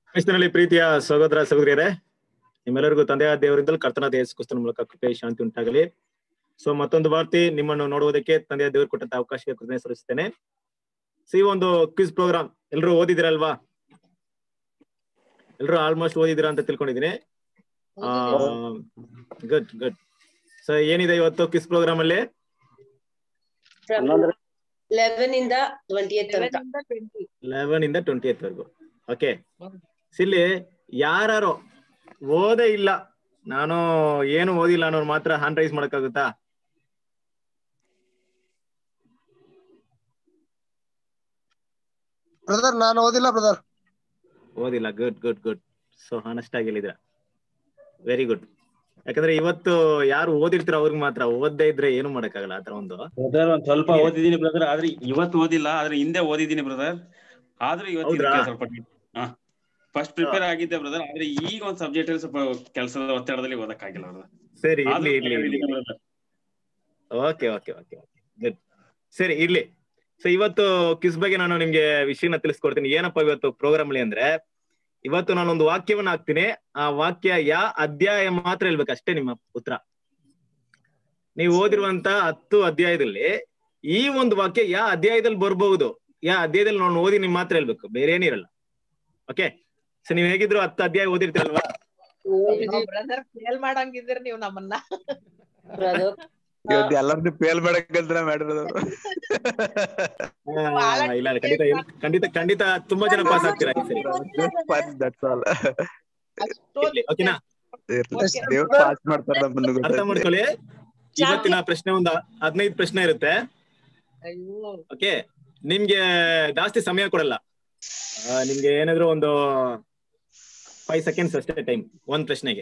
ಕ್ರಿಸ್ತನಲ್ಲಿ ಪ್ರೀತಿಯ ಸಹೋದರ ಸಹೋದರಿಯರೇ ನಿಮ್ಮೆಲ್ಲರಿಗೂ ತಂದೆಯ ದೇವರಿಂದಲೂ ಕರ್ತನಾದ ಯೇಸು ಕ್ರಿಸ್ತನ ಮೂಲಕ ಕೃಪೆ ಶಾಂತಿ ಉಂಟಾಗಲಿ ಸೊ ಮತ್ತೊಂದು ವಾರ್ತೆ ನಿಮ್ಮನ್ನು ನೋಡುವುದಕ್ಕೆ ತಂದೆಯ ದೇವರು ಕೊಟ್ಟಂತ ಅವಕಾಶಕ್ಕೆ ಕೃತಜ್ಞತೆ ಸಲ್ಲಿಸುತ್ತೇನೆ ಸೊ ಈ ಒಂದು ಕ್ವಿಸ್ ಪ್ರೋಗ್ರಾಮ್ ಎಲ್ಲರೂ ಓದಿದಿರಲ್ವಾ ಎಲ್ಲರೂ ಆಲ್ಮೋಸ್ಟ್ ಓದಿದಿರಾ ಅಂತ ತಿಳ್ಕೊಂಡಿದ್ದೀನಿ ಗುಡ್ ಗುಡ್ ಸೊ ಏನಿದೆ ಇವತ್ತು ಕ್ವಿಸ್ ಪ್ರೋಗ್ರಾಮ್ ಅಲ್ಲಿ ಲೆವೆನ್ ಇಂದ ಟ್ವೆಂಟಿ ಏತ್ ತನಕ ಲೆವೆನ್ ಇಂದ ಟ್ವೆಂಟಿ ಏತ್ ವರೆಗೂ ಓಕೆ ಸಿಲ್ಲಿ ಯಾರು ಓದೇ ಇಲ್ಲ ನಾನು ಏನು ಓದಿಲ್ಲ ಅನ್ನೋರು ಮಾತ್ರ ಹ್ಯಾಂಡ್ ರೈಸ್ ಮಾಡಕ್ಕಾಗುತ್ತಾ ಬ್ರದರ್ ನಾನು ಓದಿಲ್ಲ ಬ್ರದರ್ ಓದಿಲ್ಲ good good good so honest ಆಗಿ ಹೇಳಿದ್ರ ವೆರಿ ಗುಡ್ ಯಾಕಂದ್ರೆ ಇವತ್ತು ಯಾರು ಓದಿರ್ತಾರೋ ಅವ್ರಿಗೆ ಮಾತ್ರ ಓದದೇ ಇದ್ರೆ ಏನು ಮಾಡಕ್ಕಾಗಲ್ಲ ಆತರ ಒಂದು ಬ್ರದರ್ ಒಂದ್ ಸ್ವಲ್ಪ ಹೀಗೆ. ಓದಿದೀನಿ ಬ್ರದರ್ ಆದ್ರೆ ಇವತ್ತು ಓದಿಲ್ಲ ಆದ್ರೆ ಹಿಂದೆ ಓದಿದೀನಿ ಬ್ರದರ್ ಆದ್ರೆ ಇವತ್ತು ಹೌದ್ರಾ? ಇದಕ್ಕೆ ಸ್ವಲ್ಪ ಫಸ್ಟ್ ಪ್ರಿಪೇರ್ ಆಗಿದ್ದೆ ಬ್ರದರ್ ಆದ್ರೆ ಈಗ ಒಂದ್ ಸಬ್ಜೆಕ್ಟ್ ಅಲ್ಲಿ ಸ್ವಲ್ಪ ಕೆಲಸದ ಒತ್ತಡದಲ್ಲಿ ಓದಕ್ಕಾಗಿಲ್ಲ ಬ್ರದರ್ ಸರಿ ಆದ್ರೂ ಇರ್ಲಿ ಇರ್ಲಿ ಇರ್ಲಿ brother. Okay okay okay good ಸರಿ ಇರ್ಲಿ ಸೊ ಇವತ್ತು ಕಿಸ್ ಬಗ್ಗೆ ನಾನು ನಿಮ್ಗೆ ವಿಷಯನ ತಿಳಿಸ್ಕೊಡ್ತೀನಿ ಏನಪ್ಪ ಇವತ್ತು ಪ್ರೋಗ್ರಾಮ್ ಅಲ್ಲಿ ಅಂದ್ರೆ ಇವತ್ತು ನಾನೊಂದು ವಾಕ್ಯವನ್ನ ಹಾಕ್ತೀನಿ ಆ ವಾಕ್ಯ ಯಾ ಅಧ್ಯಾಯ ಮಾತ್ರ ಹೇಳ್ಬೇಕು ಅಷ್ಟೇ ನಿಮ್ಮ ಉತ್ತರ ನೀವು ಓದಿರುವಂತ ಹತ್ತು ಅಧ್ಯಾಯದಲ್ಲಿ ಈ ಒಂದು ವಾಕ್ಯ ಯಾ ಅಧ್ಯಾಯದಲ್ಲಿ ಬರ್ಬಹುದು ಯಾ ಅಧ್ಯಾಯದಲ್ಲಿ ನಾನು ಓದಿ ನಿಮ್ ಮಾತ್ರ ಹೇಳ್ಬೇಕು ಬೇರೆ ಏನಿರಲ್ಲ ಓಕೆ ಸೊ ನೀವ್ ಹೇಗಿದ್ರು ಹತ್ತು ಅಧ್ಯಾಯ ಓದಿರ್ತೀರಲ್ವಾ ಬ್ರದರ್ ಫೇಲ್ ಮಾಡಂಗಿದ್ದೀರಿ ನೀವು ನಮ್ಮನ್ನ Brother, ಇವತ್ತು ಎಲ್ಲರನ್ನು ಫೇಲ್ ಮಾಡಕ್ಕಂತ ಮಾಡಿರೋದು ಆ, ಇಲ್ಲ ಇಲ್ಲ, ಖಂಡಿತ ಇಲ್ಲ. ಖಂಡಿತ ಖಂಡಿತ ತುಂಬಾ ಜನ ಪಾಸ್ ಆಗ್ತೀರಾ ಈ ಸರಿ ದಟ್ಸ್ ಆಲ್ ಅಷ್ಟು ಇರ್ಲಿ, ಓಕೆನಾ Okay. ದೇವ್ರು ಪಾಸ್ ಮಾಡ್ತಾರ ನಮ್ಮನ್ನು ಅರ್ಥ ಗೊತ್ತೈತಿ. ಮಾಡ್ಕೊಳ್ಳಿ ಇವತ್ತಿನ ಪ್ರಶ್ನೆ ಒಂದು ಹದಿನೈದು ಪ್ರಶ್ನೆ ಇರುತ್ತೆ ಅಯ್ಯೋ ಓಕೆ ನಿಮ್ಗೆ ಜಾಸ್ತಿ ಸಮಯ ಕೊಡಲ್ಲ ಆ, ನಿಮ್ಗೆ ಏನಾದ್ರು ಒಂದು ಫೈವ್ ಸೆಕೆಂಡ್ಸ್ ಅಷ್ಟೇ ಟೈಮ್ ಒಂದ್ ಪ್ರಶ್ನೆಗೆ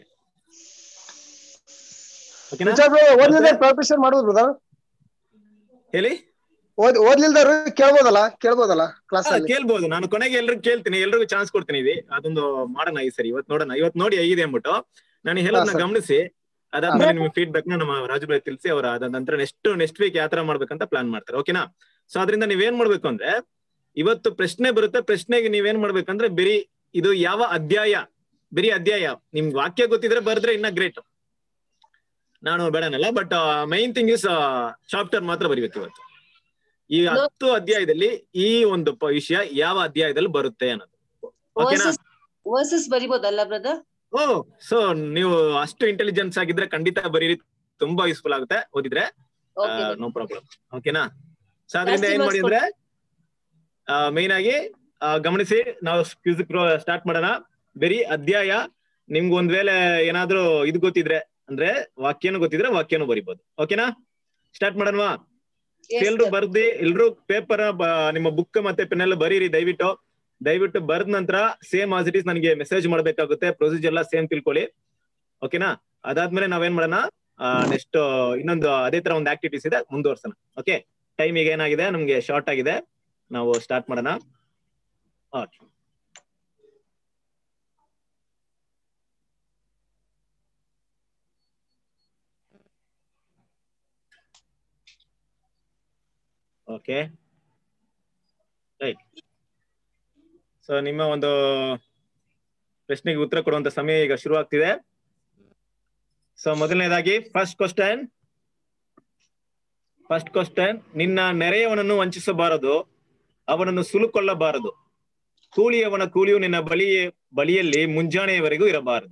ಓಕೆನಾ ಓದ್ಲಿಲ್ದ ಪ್ರಿಪರೇಷನ್ ಮಾಡೋದು ಬ್ರದರ್ ಹೇಳಿ ಓದ್ ಓದ್ಲಿಲ್ದವ್ರು ಕೇಳ್ಬೋದಲ್ಲ ಕೇಳ್ಬೋದಲ್ಲ ಕ್ಲಾಸ್ ಆ, ಅಲ್ಲಿ ಕೇಳ್ಬೋದು ನಾನು ಕೊನೆಗೆ ಎಲ್ರಿಗೂ ಕೇಳ್ತೀನಿ ಎಲ್ರಿಗೂ ಚಾನ್ಸ್ ಕೊಡ್ತೀನಿ ಇದು ಅದೊಂದು ಮಾಡೋಣ ಈ ಸರಿ ಇವತ್ತು ನೋಡೋಣ ಇವತ್ತು ನೋಡಿ ಹೇಗಿದೆ ಅಂದ್ಬಿಟ್ಟು ನಾನು ಹೇಳೋದನ್ನ ಹಾ, ಸರ್. ಗಮನಿಸಿ ಅದಾದ್ಮೇಲೆ ನಿಮ್ಗೆ ಫೀಡ್ಬ್ಯಾಕ್ ನ ನಮ್ಮ ರಾಜು ಬೈ ತಿಳಿಸಿ ಅವ್ರ ಅದ ನಂತರ ನೆಕ್ಸ್ಟ್ ನೆಕ್ಸ್ಟ್ ವೀಕ್ ಯಾವ ತರ ಮಾಡ್ಬೇಕಂತ ಪ್ಲಾನ್ ಮಾಡ್ತಾರೆ ಓಕೆನಾ ಸೊ ಅದರಿಂದ ನೀವೇನ್ ಮಾಡ್ಬೇಕು ಅಂದ್ರೆ ಇವತ್ತು ಪ್ರಶ್ನೆ ಬರುತ್ತೆ ಪ್ರಶ್ನೆಗೆ ನೀವೇನ್ ಮಾಡ್ಬೇಕಂದ್ರೆ ಬರೀ ಇದು ಯಾವ ಅಧ್ಯಾಯ ಬರೀ ಅಧ್ಯಾಯ ನಿಮ್ಗೆ ವಾಕ್ಯ ಗೊತ್ತಿದ್ರೆ ಬರೆದ್ರೆ ಇನ್ನ ಗ್ರೇಟ್ ನಾನು ಬೇಡನಲ್ಲ but main thing is chapter ಮಾತ್ರ ಬರಿಬೇಕು ಇವತ್ತು ಈ No. ಹತ್ತು ಅಧ್ಯಾಯದಲ್ಲಿ ಈ ಒಂದು ಪ- ವಿಷಯ ಯಾವ ಅಧ್ಯಾಯದಲ್ಲಿ ಬರುತ್ತೆ ಅನ್ನೋದು ಓಕೆನಾ verses verses ಬರಿಬೋದಲ್ಲ ಬ್ರದರ್ ಓ ಸೊ ನೀವು ಅಷ್ಟು ಇಂಟೆಲಿಜೆನ್ಸ್ ಆಗಿದ್ರೆ ಖಂಡಿತ ಬರೀರಿ ತುಂಬಾ ಯೂಸ್ಫುಲ್ ಆಗುತ್ತೆ ಓದಿದ್ರೆ ಓಕೆ ನೋ ಪ್ರಾಬ್ಲಮ್ ಓಕೆನಾ ಸೊ ಅದರಿಂದ ಜಾಸ್ತಿ ಏನ್ ಮಾಡಿ marks ಅಂದ್ರೆ ಮೇನ್ ಆಗಿ ಆ, ಗಮನಿಸಿ ನಾವು ಕ್ವಿಸ್ ಸ್ಟಾರ್ಟ್ ಮಾಡೋಣ ಬರೀ ಅಧ್ಯಾಯ ನಿಮ್ಗೆ ಒಂದ್ ವೇಳೆ ಏನಾದ್ರೂ ಇದು ಗೊತ್ತಿದ್ರೆ ಅಂದ್ರೆ ವಾಕ್ಯನು ಗೊತ್ತಿದ್ರೆ ವಾಕ್ಯನು ಬರಿಬೋದು ಓಕೆನಾ ಸ್ಟಾರ್ಟ್ ಮಾಡೋಣವಾ ಎಲ್ರು ಬರ್ದಿ ಎಲ್ರು ಪೇಪರ್ ನಿಮ್ಮ ಬುಕ್ ಮತ್ತೆ ಪೆನ್ ಎಲ್ಲ ಬರೀರಿ ದಯವಿಟ್ಟು ದಯವಿಟ್ಟು ಬರ್ದ ನಂತರ ಸೇಮ್ ಆಸ್ ಇಟ್ ಇಸ್ ನನಗೆ ಮೆಸೇಜ್ ಮಾಡ್ಬೇಕಾಗುತ್ತೆ ಪ್ರೊಸೀಜರ್ ಎಲ್ಲ ಸೇಮ್ ತಿಳ್ಕೊಳ್ಳಿ ಓಕೆನಾ ಅದಾದ್ಮೇಲೆ ನಾವೇನ್ ಮಾಡೋಣ ನೆಕ್ಸ್ಟ್ ಇನ್ನೊಂದು ಅದೇ ತರ ಒಂದು ಆಕ್ಟಿವಿಟೀಸ್ ಇದೆ ಮುಂದುವರ್ಸೋಣ ಓಕೆ ಟೈಮ್ ಈಗ ಏನಾಗಿದೆ ನಮ್ಗೆ ಶಾರ್ಟ್ ಆಗಿದೆ ನಾವು ಸ್ಟಾರ್ಟ್ ಮಾಡೋಣ ಓಕೆ ಓಕೆ ರೈಟ್ ಸೊ ನಿಮ್ಮ ಒಂದು ಪ್ರಶ್ನೆಗೆ ಉತ್ತರ ಕೊಡುವಂತ ಸಮಯ ಈಗ ಶುರು ಆಗ್ತಿದೆ ಸೊ ಮೊದಲನೇದಾಗಿ ಫಸ್ಟ್ ಕ್ವಶನ್ ಫಸ್ಟ್ ಕ್ವಶನ್ ನಿನ್ನ ನೆರೆಯವನನ್ನು ವಂಚಿಸಬಾರದು ಅವನನ್ನು ಸುಲುಕೊಳ್ಳಬಾರದು ಕೂಲಿಯವನ ಕೂಲಿಯು ನಿನ್ನ ಬಳಿ ಬಳಿಯಲ್ಲಿ ಮುಂಜಾನೆಯವರೆಗೂ ಇರಬಾರದು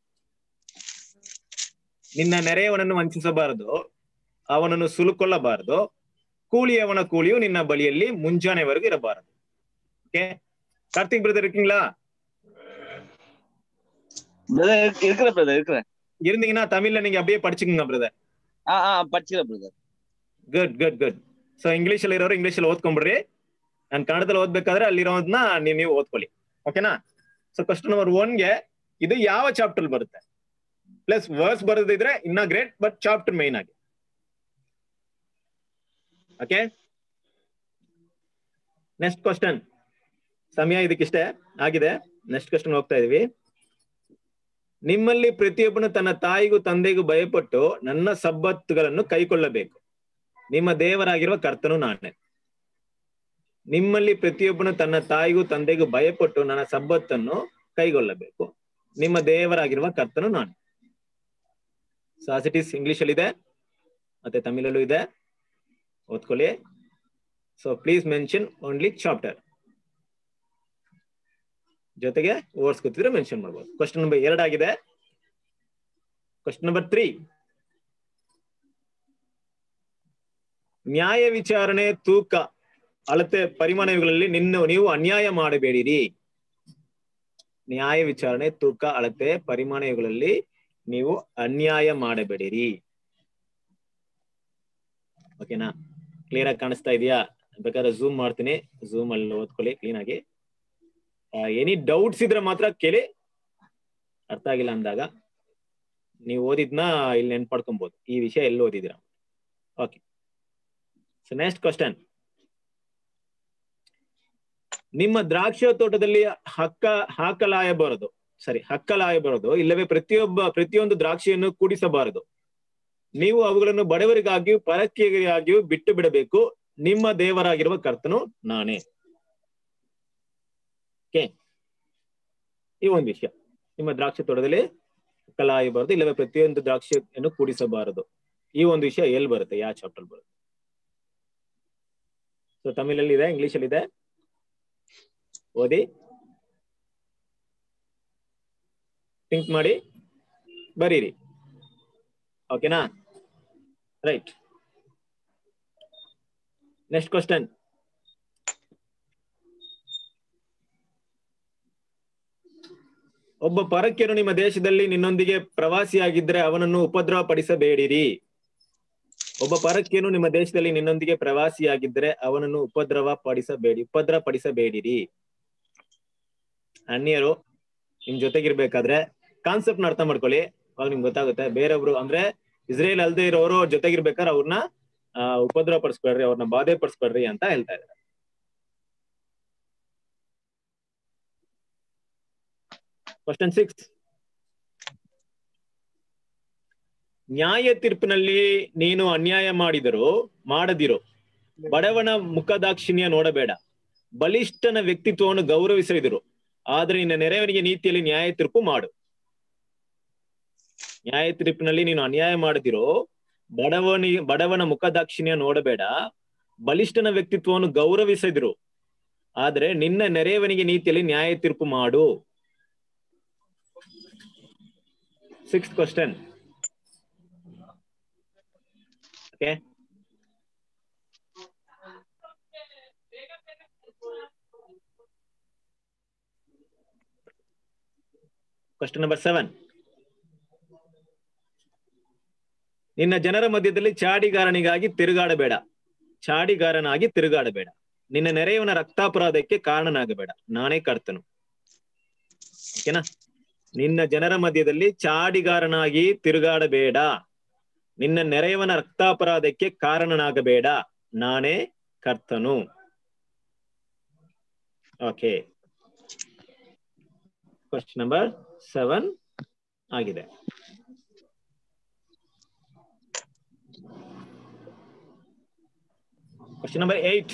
ನಿನ್ನ ನೆರೆಯವನನ್ನು ವಂಚಿಸಬಾರದು ಅವನನ್ನು ಸುಲುಕೊಳ್ಳಬಾರದು ಕೂಲಿಯವನ ಕೂಲಿಯು ನಿನ್ನ ಬಳಿಯಲ್ಲಿ ಮುಂಜಾನೆವರೆಗೂ ಇರಬಾರದು ಓಕೆ ಕಾರ್ತಿಕ್ ಬ್ರದರ್ இருக்கீங்களா பிரதர் இருக்கிற பிரதர் இருக்கிறேன் இருந்தீங்கன்னா தமிழ்ல நீங்க அப்படியே படிச்சுக்கோங்க பிரதர் ஆ ஆ படிச்சுக்கிறேன் brother good good good so English ಅಲ್ಲಿ ಇರೋರು ಇಂಗ್ಲಿಷ್ ಅಲ್ಲಿ ಓದ್ಕೊಂಡ್ಬಿಡ್ರಿ ನಾನು ಕನ್ನಡದಲ್ಲಿ ಓದ್ಬೇಕಾದ್ರೆ ಅಲ್ಲಿರೋದನ್ನ ನೀವು ನೀವು ಓದ್ಕೊಳ್ಳಿ ಓಕೆನಾ ಸೊ ಕ್ವಶನ್ ನಂಬರ್ ಒನ್ಗೆ ಇದು ಯಾವ ಚಾಪ್ಟರ್ ಬರುತ್ತೆ ಪ್ಲಸ್ ವರ್ಸ್ ಬರೋದಿದ್ರೆ ಇನ್ನ ಗ್ರೇಟ್ ಬಟ್ ಚಾಪ್ಟರ್ ಮೈನ್ ಆಗಿ ಓಕೆ ನೆಕ್ಸ್ಟ್ ಕ್ವಶನ್ ಸಮಯ ಇದಕ್ಕಿಷ್ಟೇ ಆಗಿದೆ ನೆಕ್ಸ್ಟ್ ಕ್ವಶನ್ ಹೋಗ್ತಾ ಇದೀವಿ ನಿಮ್ಮಲ್ಲಿ ಪ್ರತಿಯೊಬ್ಬನು ತನ್ನ ತಾಯಿಗೂ ತಂದೆಗೂ ಭಯಪಟ್ಟು ನನ್ನ ಸಬ್ಬತ್ತುಗಳನ್ನು ಕೈಕೊಳ್ಳಬೇಕು ನಿಮ್ಮ ದೇವರಾಗಿರುವ ಕರ್ತನು ನಾನೇ ನಿಮ್ಮಲ್ಲಿ ಪ್ರತಿಯೊಬ್ಬನು ತನ್ನ ತಾಯಿಗೂ ತಂದೆಗೂ ಭಯಪಟ್ಟು ನನ್ನ ಸಬ್ಬತ್ತನ್ನು ಕೈಗೊಳ್ಳಬೇಕು ನಿಮ್ಮ ದೇವರಾಗಿರುವ ಕರ್ತನು ನಾನು ಸಾಸಿಟಿಸ್ ಇಂಗ್ಲಿಷ್ ಅಲ್ಲಿ ಇದೆ ಮತ್ತೆ ತಮಿಳಲ್ಲೂ ಇದೆ ಓದ್ಕೊಳ್ಳಿ so please mention only chapter ಜೊತೆಗೆ ವರ್ಡ್ಸ್ ಗೊತ್ತಿದ್ರೆ ಮೆನ್ಷನ್ ಮಾಡ್ಬೋದು ಕ್ವಶನ್ ನಂಬರ್ ಎರಡಾಗಿದೆ ಕ್ವಶನ್ ನಂಬರ್ ತ್ರೀ ನ್ಯಾಯ ವಿಚಾರಣೆ ತೂಕ ಅಳತೆ ಪರಿಮಾಣಗಳಲ್ಲಿ ನಿನ್ನ ನೀವು ಅನ್ಯಾಯ ಮಾಡಬೇಡಿರಿ ನ್ಯಾಯ ವಿಚಾರಣೆ ತೂಕ ಅಳತೆ ಪರಿಮಾಣಗಳಲ್ಲಿ ನೀವು ಅನ್ಯಾಯ ಮಾಡಬೇಡಿರಿ ಓಕೆನಾ ಕ್ಲಿಯರ್ ಆಗಿ ಕಾಣಿಸ್ತಾ ಇದೆಯಾ ಬೇಕಾದ್ರೆ ಝೂಮ್ ಮಾಡ್ತೀನಿ ಝೂಮ್ ಅಲ್ಲಿ ಓದ್ಕೊಳ್ಳಿ ಕ್ಲೀನ್ ಆಗಿ ಎನಿ ಡೌಟ್ಸ್ ಇದ್ರೆ ಮಾತ್ರ ಕೇಳಿ ಅರ್ಥ ಆಗಿಲ್ಲ ಅಂದಾಗ ನೀವು ಓದಿದ್ನ ಇಲ್ಲಿ ನೆನ್ಪಡ್ಕೊಬಹುದು ಈ ವಿಷಯ ಎಲ್ಲಿ ಓದಿದಿರ ಓಕೆ ಸೊ ನೆಕ್ಸ್ಟ್ ಕ್ವಶನ್ ನಿಮ್ಮ ದ್ರಾಕ್ಷ ತೋಟದಲ್ಲಿ ಹಕ್ಕ ಹಾಕಲಾಯಬಾರದು ಸರಿ ಹಕ್ಕಲಾಯಬಾರದು ಇಲ್ಲವೇ ಪ್ರತಿಯೊಬ್ಬ ಪ್ರತಿಯೊಂದು ದ್ರಾಕ್ಷಿಯನ್ನು ಕೂಡಿಸಬಾರದು ನೀವು ಅವುಗಳನ್ನು ಬಡವರಿಗಾಗಿಯೂ ಪರಕ್ಕಿಯಾಗಿಯೂ ಬಿಟ್ಟು ಬಿಡಬೇಕು ನಿಮ್ಮ ದೇವರಾಗಿರುವ ಕರ್ತನು ನಾನೇ ಓಕೆ ಈ ಒಂದು ವಿಷಯ ನಿಮ್ಮ ದ್ರಾಕ್ಷಿ ತೋಟದಲ್ಲಿ ಕಲಾಯಬಾರದು ಇಲ್ಲವೇ ಪ್ರತಿಯೊಂದು ದ್ರಾಕ್ಷಿಯನ್ನು ಕೂಡಿಸಬಾರದು ಈ ಒಂದು ವಿಷಯ ಎಲ್ಲಿ ಬರುತ್ತೆ ಯಾವ ಚಾಪ್ಟರ್ ಬರುತ್ತೆ ಸೊ ತಮಿಳಲ್ಲಿ ಇದೆ ಇಂಗ್ಲಿಷ್ ಅಲ್ಲಿ ಇದೆ ಓದಿ ಥಿಂಕ್ ಮಾಡಿ ಬರೀರಿ ಓಕೆನಾ ರೈಟ್ ನೆಕ್ಸ್ಟ್ ಕ್ವಶನ್ ಒಬ್ಬ ಪರಕ್ಯನು ನಿಮ್ಮ ದೇಶದಲ್ಲಿ ನಿನ್ನೊಂದಿಗೆ ಪ್ರವಾಸಿಯಾಗಿದ್ರೆ ಅವನನ್ನು ಉಪದ್ರವ ಪಡಿಸಬೇಡಿರಿ ಒಬ್ಬ ಪರಕ್ಯನು ನಿಮ್ಮ ದೇಶದಲ್ಲಿ ನಿನ್ನೊಂದಿಗೆ ಪ್ರವಾಸಿಯಾಗಿದ್ರೆ ಅವನನ್ನು ಉಪದ್ರವ ಪಡಿಸಬೇಡಿ ಉಪದ್ರವ ಪಡಿಸಬೇಡಿರಿ ಅನ್ಯರು ನಿಮ್ ಜೊತೆಗಿರ್ಬೇಕಾದ್ರೆ ಕಾನ್ಸೆಪ್ಟ್ ನ ಅರ್ಥ ಮಾಡ್ಕೊಳ್ಳಿ ಅವಾಗ ನಿಮ್ಗೆ ಗೊತ್ತಾಗುತ್ತೆ ಬೇರೆಯವ್ರು ಅಂದ್ರೆ ಇಸ್ರೇಲ್ ಅಲ್ದೇ ಇರೋರು ಜೊತೆಗಿರ್ಬೇಕಾದ್ರೆ ಅವ್ರನ್ನ ಉಪದ್ರವ ಪಡಿಸ್ಬೇಡ್ರಿ ಅವ್ರನ್ನ ಬಾಧೆ ಪಡಿಸ್ಬೇಡ್ರಿ ಅಂತ ಹೇಳ್ತಾ ಇದ್ದಾರೆ ಕ್ವಶನ್ ಸಿಕ್ಸ್ ನ್ಯಾಯ ತೀರ್ಪಿನಲ್ಲಿ ನೀನು ಅನ್ಯಾಯ ಮಾಡಿದರು ಮಾಡದಿರು ಬಡವನ ಮುಖದಾಕ್ಷಿಣ್ಯ ನೋಡಬೇಡ ಬಲಿಷ್ಠನ ವ್ಯಕ್ತಿತ್ವವನ್ನು ಗೌರವಿಸದಿರು ಆದ್ರೆ ನಿನ್ನ ನೆರೆಯವನಿಗೆ ನೀತಿಯಲ್ಲಿ ನ್ಯಾಯ ತೀರ್ಪು ಮಾಡು ನ್ಯಾಯ ತೀರ್ಪಿನಲ್ಲಿ ನೀನು ಅನ್ಯಾಯ ಮಾಡದಿರೋ ಬಡವನಿ ಬಡವನ ಮುಖದಾಕ್ಷಿಣ್ಯ ನೋಡಬೇಡ ಬಲಿಷ್ಠನ ವ್ಯಕ್ತಿತ್ವವನ್ನು ಗೌರವಿಸದಿರು ಆದ್ರೆ ನಿನ್ನ ನೆರೆಯವನಿಗೆ ನೀತಿಯಲ್ಲಿ ನ್ಯಾಯ ತೀರ್ಪು ಮಾಡು six question okay question number seven ನಿನ್ನ ಜನರ ಮಧ್ಯದಲ್ಲಿ ಚಾಡಿಗಾರನಿಗಾಗಿ ತಿರುಗಾಡಬೇಡ ಚಾಡಿಗಾರನಾಗಿ ತಿರುಗಾಡಬೇಡ ನಿನ್ನ ನೆರೆಯವನ ರಕ್ತಾಪರಾಧಕ್ಕೆ ಕಾರಣನಾಗಬೇಡ ನಾನೇ ಕರ್ತನು ಓಕೆನಾ ನಿನ್ನ ಜನರ ಮಧ್ಯದಲ್ಲಿ ಚಾಡಿಗಾರನಾಗಿ ತಿರುಗಾಡಬೇಡ ನಿನ್ನ ನೆರೆಯವನ ರಕ್ತಾಪರಾಧಕ್ಕೆ ಕಾರಣನಾಗಬೇಡ ನಾನೇ ಕರ್ತನು ಓಕೆ ಕ್ವಶನ್ ನಂಬರ್ ಸೆವೆನ್ ಆಗಿದೆ ಕ್ವಶನ್ ನಂಬರ್ ಏಟ್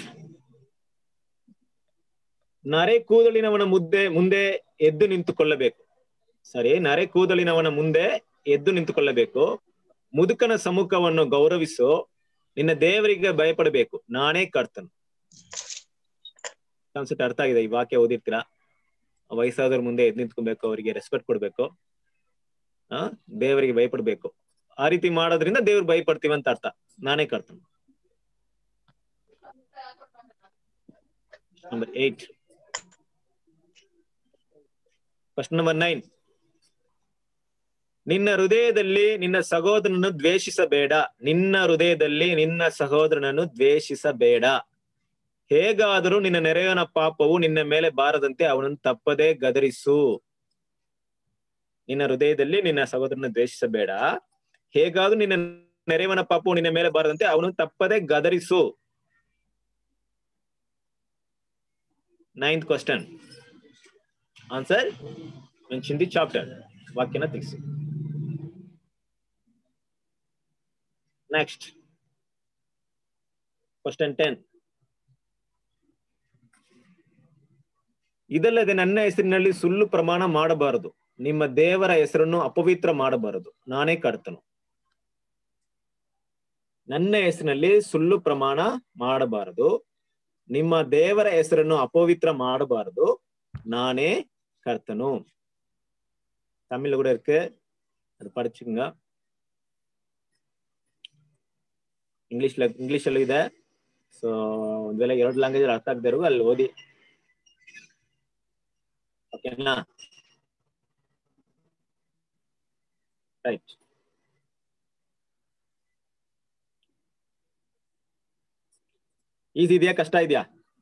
ನರೆ ಕೂದಲಿನವನ ಮುದ್ದೆ ಮುಂದೆ ಎದ್ದು ನಿಂತುಕೊಳ್ಳಬೇಕು ಸರಿ ನರೆ ಕೂದಲಿನವನ ಮುಂದೆ ಎದ್ದು ನಿಂತುಕೊಳ್ಳಬೇಕು ಮುದುಕನ ಸಮ್ಮುಖವನ್ನು ಗೌರವಿಸು ನಿನ್ನ ದೇವರಿಗೆ ಭಯಪಡಬೇಕು ನಾನೇ ಕರ್ತನು ಕಾನ್ಸೆಪ್ಟ್ ಅರ್ಥ ಆಗಿದೆ ಈ ವಾಕ್ಯ ಓದಿರ್ತೀರಾ ವಯಸ್ಸಾದವ್ರ ಮುಂದೆ ಎದ್ದು ನಿಂತ್ಕೊಬೇಕು ಅವರಿಗೆ ರೆಸ್ಪೆಕ್ಟ್ ಕೊಡ್ಬೇಕು ಆ ದೇವರಿಗೆ ಭಯಪಡ್ಬೇಕು ಆ ರೀತಿ ಮಾಡೋದ್ರಿಂದ ದೇವ್ರಿಗೆ ಭಯಪಡ್ತೀವಿ ಅಂತ ಅರ್ಥ ನಾನೇ ಕರ್ತನು number eight question number nine ನಿನ್ನ ಹೃದಯದಲ್ಲಿ ನಿನ್ನ ಸಹೋದರನನ್ನು ದ್ವೇಷಿಸಬೇಡ ನಿನ್ನ ಹೃದಯದಲ್ಲಿ ನಿನ್ನ ಸಹೋದರನನ್ನು ದ್ವೇಷಿಸಬೇಡ ಹೇಗಾದರೂ ನಿನ್ನ ನೆರೆಯವನ ಪಾಪವು ನಿನ್ನ ಮೇಲೆ ಬಾರದಂತೆ ಅವನನ್ನು ತಪ್ಪದೇ ಗದರಿಸು ನಿನ್ನ ಹೃದಯದಲ್ಲಿ ನಿನ್ನ ಸಹೋದರನ ದ್ವೇಷಿಸಬೇಡ ಹೇಗಾದ್ರೂ ನಿನ್ನ ನೆರೆಯವನ ಪಾಪವು ನಿನ್ನ ಮೇಲೆ ಬಾರದಂತೆ ಅವನನ್ನು ತಪ್ಪದೇ ಗದರಿಸು ninth question answer mention the chapter ವಾಕ್ಯನ ತಿಳಿಸಿ ನೆಕ್ಸ್ಟ್ ಕ್ವಶನ್ ಟೆನ್ ಇದಲ್ಲದೆ ನನ್ನ ಹೆಸರಿನಲ್ಲಿ ಸುಳ್ಳು ಪ್ರಮಾಣ ಮಾಡಬಾರದು ನಿಮ್ಮ ದೇವರ ಹೆಸರನ್ನು ಅಪವಿತ್ರ ಮಾಡಬಾರದು ನಾನೇ ಕರ್ತನು ನನ್ನ ಹೆಸರಿನಲ್ಲಿ ಸುಳ್ಳು ಪ್ರಮಾಣ ಮಾಡಬಾರದು ನಿಮ್ಮ ದೇವರ ಹೆಸರನ್ನು ಅಪವಿತ್ರ ಮಾಡಬಾರದು ನಾನೇ கர்த்தனு தமிழ்ல கூட இருக்கு அது படிச்சுங்க ಇಂಗ್ಲಿಷ್ ಇಂಗ್ಲಿಷ್ ಅಲ್ಲೂ ಇದೆ ಸೊ ಒಂದ್ ವೇಳೆ ಎರಡು ಲ್ಯಾಂಗ್ವೇಜ್ ಅರ್ಥ ಆಗದೆ ಇರೋ ಅಲ್ಲಿ ಓದಿ ಓಕೆನಾ ರೈಟ್ ಈಸಿ ಇದೆಯಾ ಕಷ್ಟ ಇದೆಯಾ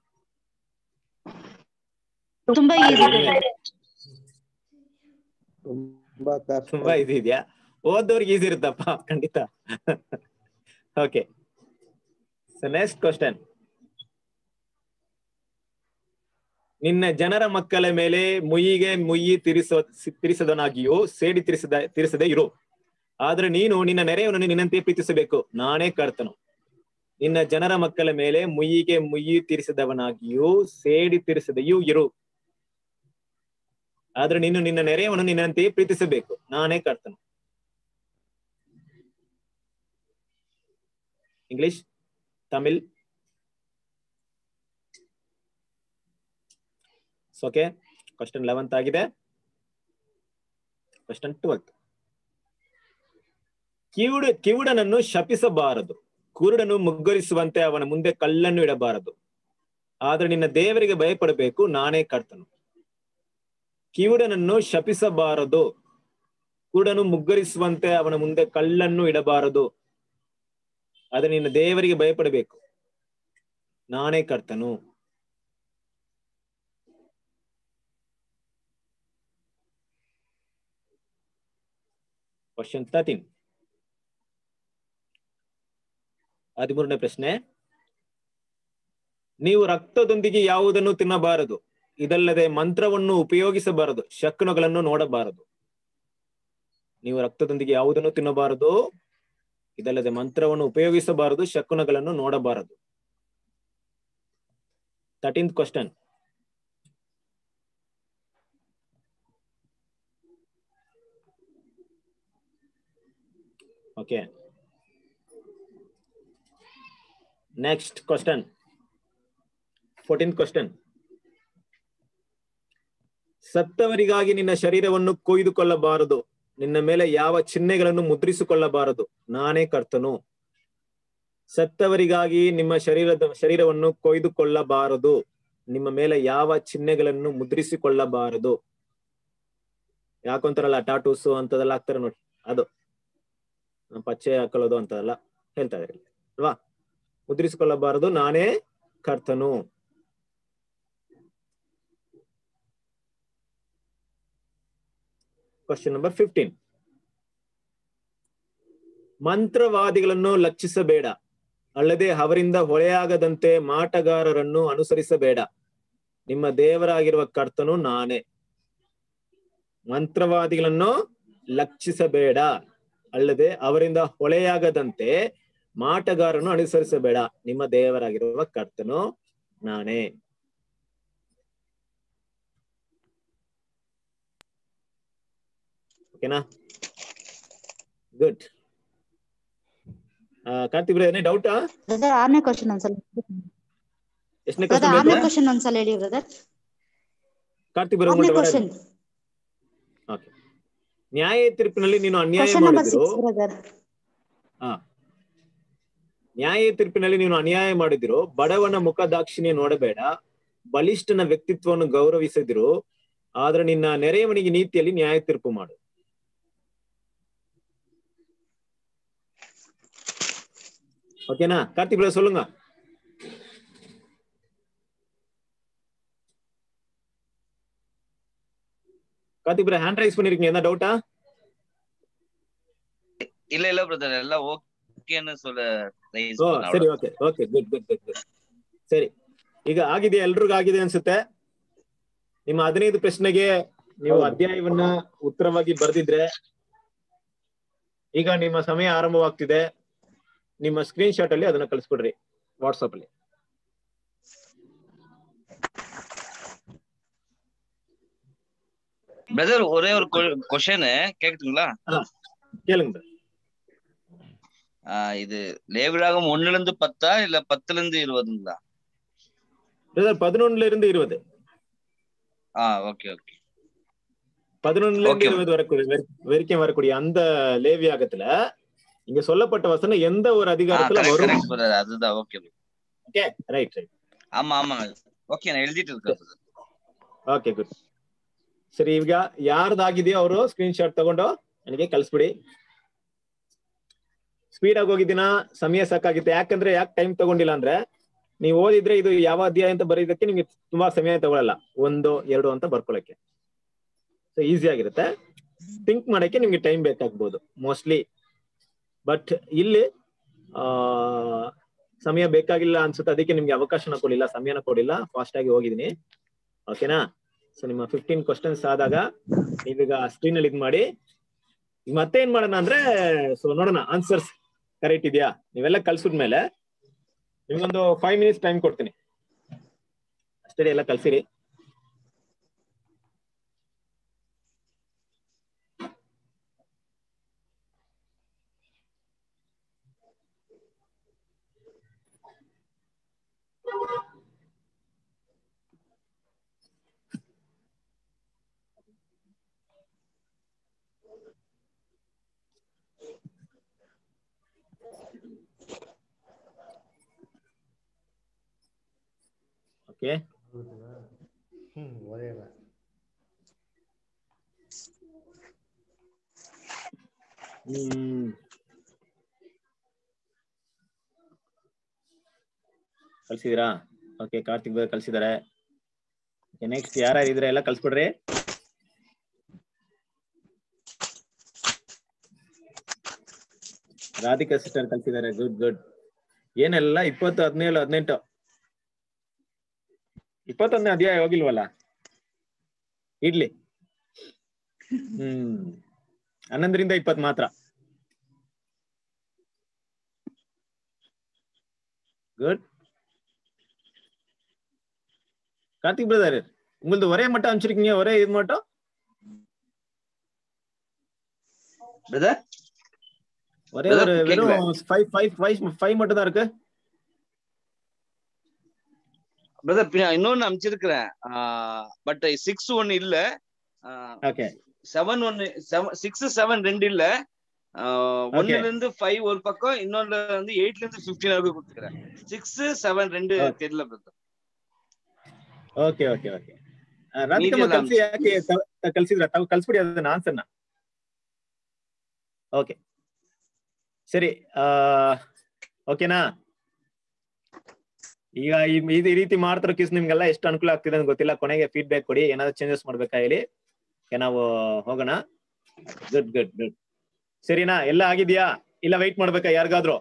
ತುಂಬಾ ಈಸಿ ತುಂಬಾ ಕಷ್ಟ ತುಂಬಾ ಈಸಿ ಇದೆಯಾ ಓದೋರ್ಗೆ ಈಸಿ ಇರುತ್ತಪ್ಪ ಖಂಡಿತ ಓಕೆ ಸೊ ನೆಕ್ಸ್ಟ್ ಕ್ವಶನ್ ನಿನ್ನ ಜನರ ಮಕ್ಕಳ ಮೇಲೆ ಮುಯ್ಯಿಗೆ ಮುಯ್ಯಿ ತಿರಿಸ ತಿರಿಸದನಾಗಿಯೂ ಸೇಡಿ ತಿರಿಸದ ತಿರಿಸದೆ ಇರು ಆದ್ರೆ ನೀನು ನಿನ್ನ ನೆರೆಯವನನ್ನು ನಿನ್ನಂತೆ ಪ್ರೀತಿಸಬೇಕು ನಾನೇ ಕರ್ತನು ನಿನ್ನ ಜನರ ಮಕ್ಕಳ ಮೇಲೆ ಮುಯ್ಯಿಗೆ ಮುಯ್ಯಿ ತಿರಿಸದವನಾಗಿಯೂ ಸೇಡಿ ತಿರಿಸದೆಯೂ ಇರು ಆದ್ರೆ ನೀನು ನಿನ್ನ ನೆರೆಯವನು ನಿನ್ನಂತೆಯೇ ಪ್ರೀತಿಸಬೇಕು ನಾನೇ ಕರ್ತನು English Tamil okay question eleventh ಆಗಿದೆ ಕ್ವಶನ್ ಟ್ವೆಲ್ತ್ ಕಿವುಡ ಕಿವುಡನನ್ನು ಶಪಿಸಬಾರದು ಕುರುಡನು ಮುಗ್ಗರಿಸುವಂತೆ ಅವನ ಮುಂದೆ ಕಲ್ಲನ್ನು ಇಡಬಾರದು ಆದ್ರೆ ನಿನ್ನ ದೇವರಿಗೆ ಭಯಪಡಬೇಕು ನಾನೇ ಕರ್ತನು ಕಿವುಡನನ್ನು ಶಪಿಸಬಾರದು ಕುರುಡನು ಮುಗ್ಗರಿಸುವಂತೆ ಅವನ ಮುಂದೆ ಕಲ್ಲನ್ನು ಇಡಬಾರದು ಆದ್ರೆ ನಿನ್ನ ದೇವರಿಗೆ ಭಯಪಡಬೇಕು ನಾನೇ ಕರ್ತನು ಕ್ವಶನ್ ತರ್ಟೀನ್ ಹದಿಮೂರನೇ ಪ್ರಶ್ನೆ ನೀವು ರಕ್ತದೊಂದಿಗೆ ಯಾವುದನ್ನು ತಿನ್ನಬಾರದು ಇದಲ್ಲದೆ ಮಂತ್ರವನ್ನು ಉಪಯೋಗಿಸಬಾರದು ಶಕುನಗಳನ್ನು ನೋಡಬಾರದು ನೀವು ರಕ್ತದೊಂದಿಗೆ ಯಾವುದನ್ನು ತಿನ್ನಬಾರದು ಇದಲ್ಲದೆ ಮಂತ್ರವನ್ನು ಉಪಯೋಗಿಸಬಾರದು ಶಕುನಗಳನ್ನು ನೋಡಬಾರದು thirteenth question okay next question fourteen question ಸತ್ತವರಿಗಾಗಿ ನಿನ್ನ ಶರೀರವನ್ನು ಕೊಯ್ದುಕೊಳ್ಳಬಾರದು ನಿನ್ನ ಮೇಲೆ ಯಾವ ಚಿಹ್ನೆಗಳನ್ನು ಮುದ್ರಿಸಿಕೊಳ್ಳಬಾರದು ನಾನೇ ಕರ್ತನು ಸತ್ತವರಿಗಾಗಿ ನಿಮ್ಮ ಶರೀರದ ಶರೀರವನ್ನು ಕೊಯ್ದುಕೊಳ್ಳಬಾರದು ನಿಮ್ಮ ಮೇಲೆ ಯಾವ ಚಿಹ್ನೆಗಳನ್ನು ಮುದ್ರಿಸಿಕೊಳ್ಳಬಾರದು ಯಾಕೊಂತಾರಲ್ಲ ಟಾಟೂಸು ಅಂತದೆಲ್ಲ ಹಾಕ್ತಾರೆ ನೋಡಿ ಅದು ಪಚ್ಚೆ ಹಾಕೊಳ್ಳೋದು ಅಂತದೆಲ್ಲ ಹೇಳ್ತಾ ಇದ್ದಾರೆ ಅಲ್ವಾ ಮುದ್ರಿಸಿಕೊಳ್ಳಬಾರದು ನಾನೇ ಕರ್ತನು ಕ್ವಶನ್ ನಂಬರ್ ಫಿಫ್ಟೀನ್ ಮಂತ್ರವಾದಿಗಳನ್ನು ಲಕ್ಷಿಸಬೇಡ ಅಲ್ಲದೆ ಅವರಿಂದ ಹೊಳೆಯಾಗದಂತೆ ಮಾಟಗಾರರನ್ನು ಅನುಸರಿಸಬೇಡ ನಿಮ್ಮ ದೇವರಾಗಿರುವ ಕರ್ತನು ನಾನೇ ಮಂತ್ರವಾದಿಗಳನ್ನು ಲಕ್ಷಿಸಬೇಡ ಅಲ್ಲದೆ ಅವರಿಂದ ಹೊಳೆಯಾಗದಂತೆ ಮಾಟಗಾರನ್ನು ಅನುಸರಿಸಬೇಡ ನಿಮ್ಮ ದೇವರಾಗಿರುವ ಕರ್ತನು ನಾನೇ ಓಕೆನಾ ಗುಡ್ ಕಾರ್ತಿಕ್ ಬ್ರದರ್ ಏನೇ ಡೌಟಾ ಬ್ರದರ್ ಆರನೇ ಕ್ವಶನ್ ಒಂದ್ಸಲ ಎಷ್ಟನೇ ಬ್ರದರ್ ಕ್ವಶನ್ ಆರನೇ ಕ್ವಶನ್ ಒಂದ್ಸಲ ಹೇಳಿ ಬ್ರದರ್ ಕಾರ್ತಿಕ್ ಆರನೇ ಬರೋ ಕ್ವಶನ್ ಓಕೆ ನ್ಯಾಯ ತೀರ್ಪಿನಲ್ಲಿ ನೀನು ಅನ್ಯಾಯ ಕ್ವಶನ್ ನಂಬರ್ ಮಾಡಿದ್ರು ಸಿಕ್ಸ್ ಬ್ರದರ್ ಹಾ ನ್ಯಾಯ ತೀರ್ಪಿನಲ್ಲಿ ನೀನು ಅನ್ಯಾಯ ಮಾಡಿದಿರು ಬಡವನ ಮುಖ ದಾಕ್ಷಿಣ್ಯ ನೋಡಬೇಡ ಬಲಿಷ್ಠನ ವ್ಯಕ್ತಿತ್ವವನ್ನು ಗೌರವಿಸದಿರು ಆದ್ರೆ ನಿನ್ನ ನೆರೆಯವನಿಗೆ ನೀತಿಯಲ್ಲಿ ನ್ಯಾಯ ತೀರ್ಪು ಮಾಡು ஓகேனா கார்த்திக் பிரதர் சொல்லுங்க கார்த்திக் பிரதர் ஹேண்ட் ரைஸ் பண்ணிருக்கீங்க என்ன டவுட்டா இல்ல இல்ல பிரதர் எல்லாம் ஓகேன்னு சொல்ல raise ಓ பண்ண ಸರಿ அவ்வளவுதான். Okay okay good good good good ಸರಿ ಈಗ ಆಗಿದೆ ಎಲ್ರಿಗೂ ಆಗಿದೆ ಅನ್ಸುತ್ತೆ ನಿಮ್ಮ ಹದಿನೈದು ಪ್ರಶ್ನೆಗೆ ನೀವು ಅಧ್ಯಾಯವನ್ನ ಉತ್ತರವಾಗಿ ಬರೆದಿದ್ರೆ ಈಗ ನಿಮ್ಮ ಸಮಯ ಆರಂಭವಾಗ್ತಿದೆ ನಿಮ್ಮ ಸ್ಕ್ರೀನ್ ಶಾಟ್ ಅಲ್ಲಿ ಅದನ್ನ ಕಳಿಸ್ಕೊಡ್ರಿ ವಾಟ್ಸಪ್ ಅಲ್ಲಿ பிரதர் ஒரே ஒரு கொஸ்டின் கேக்குதுங்களா கேளுங்க ஆஹ் இது லேவிராகம் ஒண்ணுல இருந்து பத்தா இல்ல பத்துல இருந்து இருபதுங்களா பிரதர் பதினொன்னுல இருந்து இருபது ஆ ஓகே ஓகே பதினொன்னுல இருந்து Okay. இருபது வரக்கூடிய வரை- வரைக்கும் வரக்கூடிய அந்த லேவியாகத்துல இங்க சொல்லப்பட்ட வசனம் எந்த ஒரு அதிகாரத்துல கரெக்ட் வரும் கரெக்ட் பிரதர் அதுதான் ஓகே ஓகே ரைட் ரைட் ஆமா ஆமா ಓಕೆ ನಾನು எழுதிட்டு இருக்கேன் brother. ಓಕೆ ಗುಡ್ ಸರಿ ಈಗ ಯಾರ್ದಾಗಿದೆಯೋ ಅವರು ಸ್ಕ್ರೀನ್ ಶಾಟ್ ತಗೊಂಡು ನನಗೆ ಕಳಿಸ್ಬಿಡಿ ಸ್ಪೀಡ್ ಆಗಿ ಹೋಗಿದ್ದೀನಾ ಸಮಯ ಸಾಕಾಗಿತ್ತು ಯಾಕಂದ್ರೆ ಯಾಕೆ ಟೈಮ್ ತಗೊಂಡಿಲ್ಲ ಅಂದ್ರೆ ನೀವು ಓದಿದ್ರೆ ಇದು ಯಾವ ಅಧ್ಯಾಯ ಅಂತ ಬರೀದಕ್ಕೆ ನಿಮ್ಗೆ ತುಂಬಾ ಸಮಯ ತಗೊಳಲ್ಲ ಒಂದು ಎರಡು ಅಂತ ಬರ್ಕೊಳಕ್ಕೆ ಸೊ ಈಸಿ ಆಗಿರುತ್ತೆ ಥಿಂಕ್ ಮಾಡಕ್ಕೆ ನಿಮ್ಗೆ ಟೈಮ್ ಬೇಕಾಗ್ಬೋದು ಮೋಸ್ಟ್ಲಿ ಬಟ್ ಇಲ್ಲಿ ಆ ಸಮಯ ಬೇಕಾಗಿಲ್ಲ ಅನ್ಸುತ್ತೆ ಅದಕ್ಕೆ ನಿಮ್ಗೆ ಅವಕಾಶನ ಕೊಡಿಲ್ಲ ಸಮಯನ ಕೊಡಿಲ್ಲ ಫಾಸ್ಟ್ ಆಗಿ ಹೋಗಿದ್ದೀನಿ ಓಕೆನಾ ಸೊ ನಿಮ್ಮ ಫಿಫ್ಟೀನ್ ಕ್ವಶನ್ಸ್ ಆದಾಗ ನೀವೀಗ ಸ್ಕ್ರೀನ್ ಅಲ್ಲಿ ಇದ್ ಮಾಡಿ ಈಗ ಮತ್ತೆ ಏನ್ ಮಾಡೋಣ ಅಂದ್ರೆ ಸೊ ನೋಡೋಣ ಆನ್ಸರ್ಸ್ ಕರೆಕ್ಟ್ ಇದೆಯಾ ನೀವೆಲ್ಲ ಕಳ್ಸಿದ್ಮೇಲೆ ನಿಮ್ಗೊಂದು ಫೈವ್ ಮಿನಿಟ್ಸ್ ಟೈಮ್ ಕೊಡ್ತೀನಿ ಅಷ್ಟೇ ಎಲ್ಲ ಕಳ್ಸಿರಿ ಓಕೆ ಹ್ಮ್ ಕಳ್ಸಿದಿರಾ ಓಕೆ ಕಾರ್ತಿಕ್ ಬೇಗ ಕಳ್ಸಿದಾರೆ ನೆಕ್ಸ್ಟ್ ಯಾರ್ಯಾರು ಇದ್ರೆ ಎಲ್ಲ ಕಳ್ಸ್ಬಿಡ್ರಿ ರಾಧಿಕಾ ಸಿಸ್ಟರ್ ಕಳ್ಸಿದ್ದಾರೆ ಗುಡ್ ಗುಡ್ ಏನೆಲ್ಲ ಇಪ್ಪತ್ತು ಹದಿನೇಳು ಹದಿನೆಂಟು ಇಪ್ಪತ್ತೊಂದನೇ ಅಧ್ಯಾಯ ಹೋಗಿಲ್ವಲ್ಲ ಇಡ್ಲಿ ಹ್ಮ್ ಹನ್ನೊಂದರಿಂದ ಇಪ್ಪತ್ ಮಾತ್ರ ಗುಡ್ கார்த்திக் பிரதர் உங்களது ஒரே மட்டும் அனுப்பிச்சிருக்கீங்க ஒரே இது மட்டும் brother ஒரே Brother, ஒரு வெறும் கேக்கல. ஃபைவ் ஃபைவ் ஃபைவ் ஃபைவ் மட்டும் தான் இருக்கு பிரதர் இன்னொன்னு அனுப்பிச்சிருக்கிறேன் பட் சிக்ஸ் ஒன்னு இல்ல ஓகே செவன் ஒன்னு சிக்ஸ் செவன் ரெண்டு இல்ல ஆஹ் ஒண்ணுல இருந்து ஃபைவ் ஒரு பக்கம் இன்னொன்னு வந்து எயிட்ல இருந்து பிப்டீன் வரைக்கும் கொடுத்துக்கிறேன் சிக்ஸ் செவன் ரெண்டு Okay. தெரியல brother okay okay okay Radhikamma ಎಲ್ಲ ಕಲ್ಸಿ ಯಾಕೆ ತ- ತ- ಕಲ್ಸಿದ್ರ ತಾವು ಕಲ್ಸ್ಬಿಡಿ ಅದನ್ನ ಆನ್ಸರ್ನ ಓಕೆ ಸರಿ ಆ ಓಕೆನಾ ಈಗ ಈ- ಇದು ಈ ರೀತಿ ಮಾಡ್ತಿರೋ ಕಿಸ್ ನಿಮ್ಗೆಲ್ಲ ಎಷ್ಟು ಅನುಕೂಲ ಆಗ್ತಿದೆ ಅಂತ ಗೊತ್ತಿಲ್ಲ ಕೊನೆಗೆ ಫೀಡ್ಬ್ಯಾಕ್ ಕೊಡಿ ಏನಾದ್ರು ಚೇಂಜಸ್ ಮಾಡ್ಬೇಕಾ ಹೇಳಿ Okay, ನಾವು ಹೋಗೋಣ ಗುಡ್ ಗುಡ್ ಗುಡ್ ಸರಿನಾ ಎಲ್ಲ ಆಗಿದ್ಯಾ ಇಲ್ಲ ವೆಯ್ಟ್ ಮಾಡ್ಬೇಕಾ ಯಾರಿಗಾದ್ರು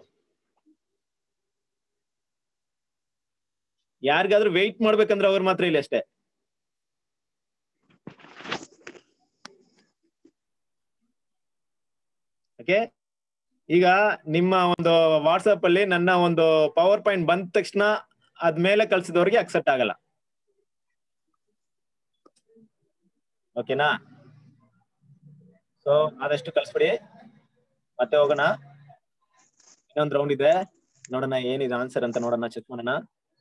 ಯಾರಿಗಾದ್ರೂ ವೆಯ್ಟ್ ಮಾಡ್ಬೇಕಂದ್ರೆ ಅವ್ರು ಮಾತ್ರ ಇಲ್ಲ ಅಷ್ಟೇ ಓಕೆ ಈಗ ನಿಮ್ಮ ಒಂದು ವಾಟ್ಸಪ್ ಅಲ್ಲಿ ನನ್ನ ಒಂದು ಪವರ್ ಪಾಯಿಂಟ್ ಬಂದ ತಕ್ಷಣ ಅದ್ಮೇಲೆ ಕಳ್ಸಿದವ್ರಿಗೆ ಅಕ್ಸೆಪ್ಟ್ ಆಗಲ್ಲ ಓಕೆನಾ ಸೊ ಆದಷ್ಟು ಕಳ್ಸ್ಬಿಡಿ ಮತ್ತೆ ಹೋಗೋಣ ಇನ್ನೊಂದು ರೌಂಡ್ ಇದೆ ನೋಡೋಣ ಏನಿದೆ ಆನ್ಸರ್ ಅಂತ ನೋಡೋಣ ಚೆಕ್ ಮಾಡೋಣ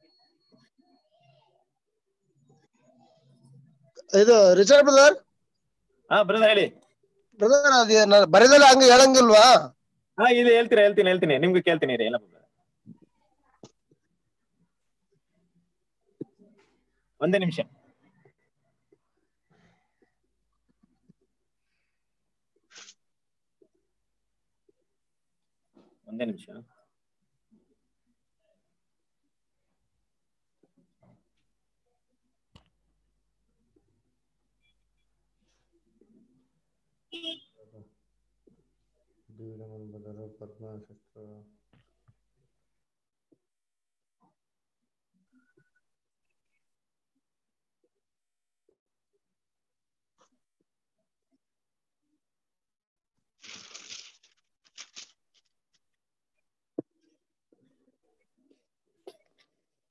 ಇದು ರಿಚರ್ಡ್ ಬ್ರದರ್ ಹಾ ಬ್ರದರ್ ಹೇಳಿ ಬ್ರದರ್ ಅದ ಬರೆದಲ್ಲ ಹಂಗ ಹೇಳಂಗಿಲ್ವಾ ಹಾ ಇದು ಹೇಳ್ತೀರಾ ಹೇಳ್ತೀನಿ ಹೇಳ್ತೀನಿ ನಿಮ್ಗೆ ಕೇಳ್ತೀನಿ ರೀ ಎಲ್ಲ ಒಂದೇ ನಿಮಿಷ ಒಂದೇ ನಿಮಿಷ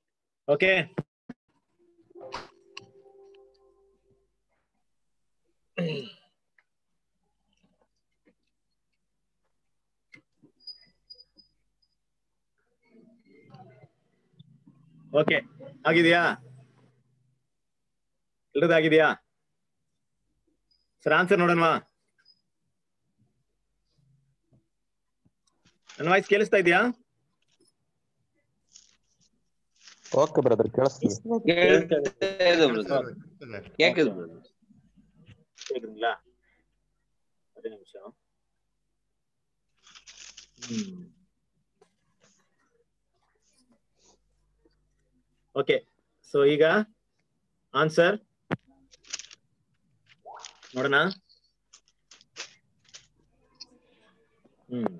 ಓಕೆ ಓಕೆ ಆಗಿದೆಯಾ ಎಲ್ರದ್ದು ಆಗಿದೆಯಾ ಸರ್ ಆನ್ಸರ್ ನೋಡೋಣವಾ ನನ್ನ ವಾಯ್ಸ್ ಕೇಳಿಸ್ತಾ ಇದೆಯಾ ಓಕೆ ಬ್ರದರ್ ಕೇಳಿಸ್ತೀವಿ ಕೇಳ್ತಾ ಇದೆ brother. ಕೇಳ್ತಿದೆ brother. ಕೇಳಿದ್ರಲ್ಲ ಅದೇ ನಿಮಿಷ ಓಕೆ ಸೊ ಈಗ ಆನ್ಸರ್ ನೋಡೋಣ ಹ್ಮ್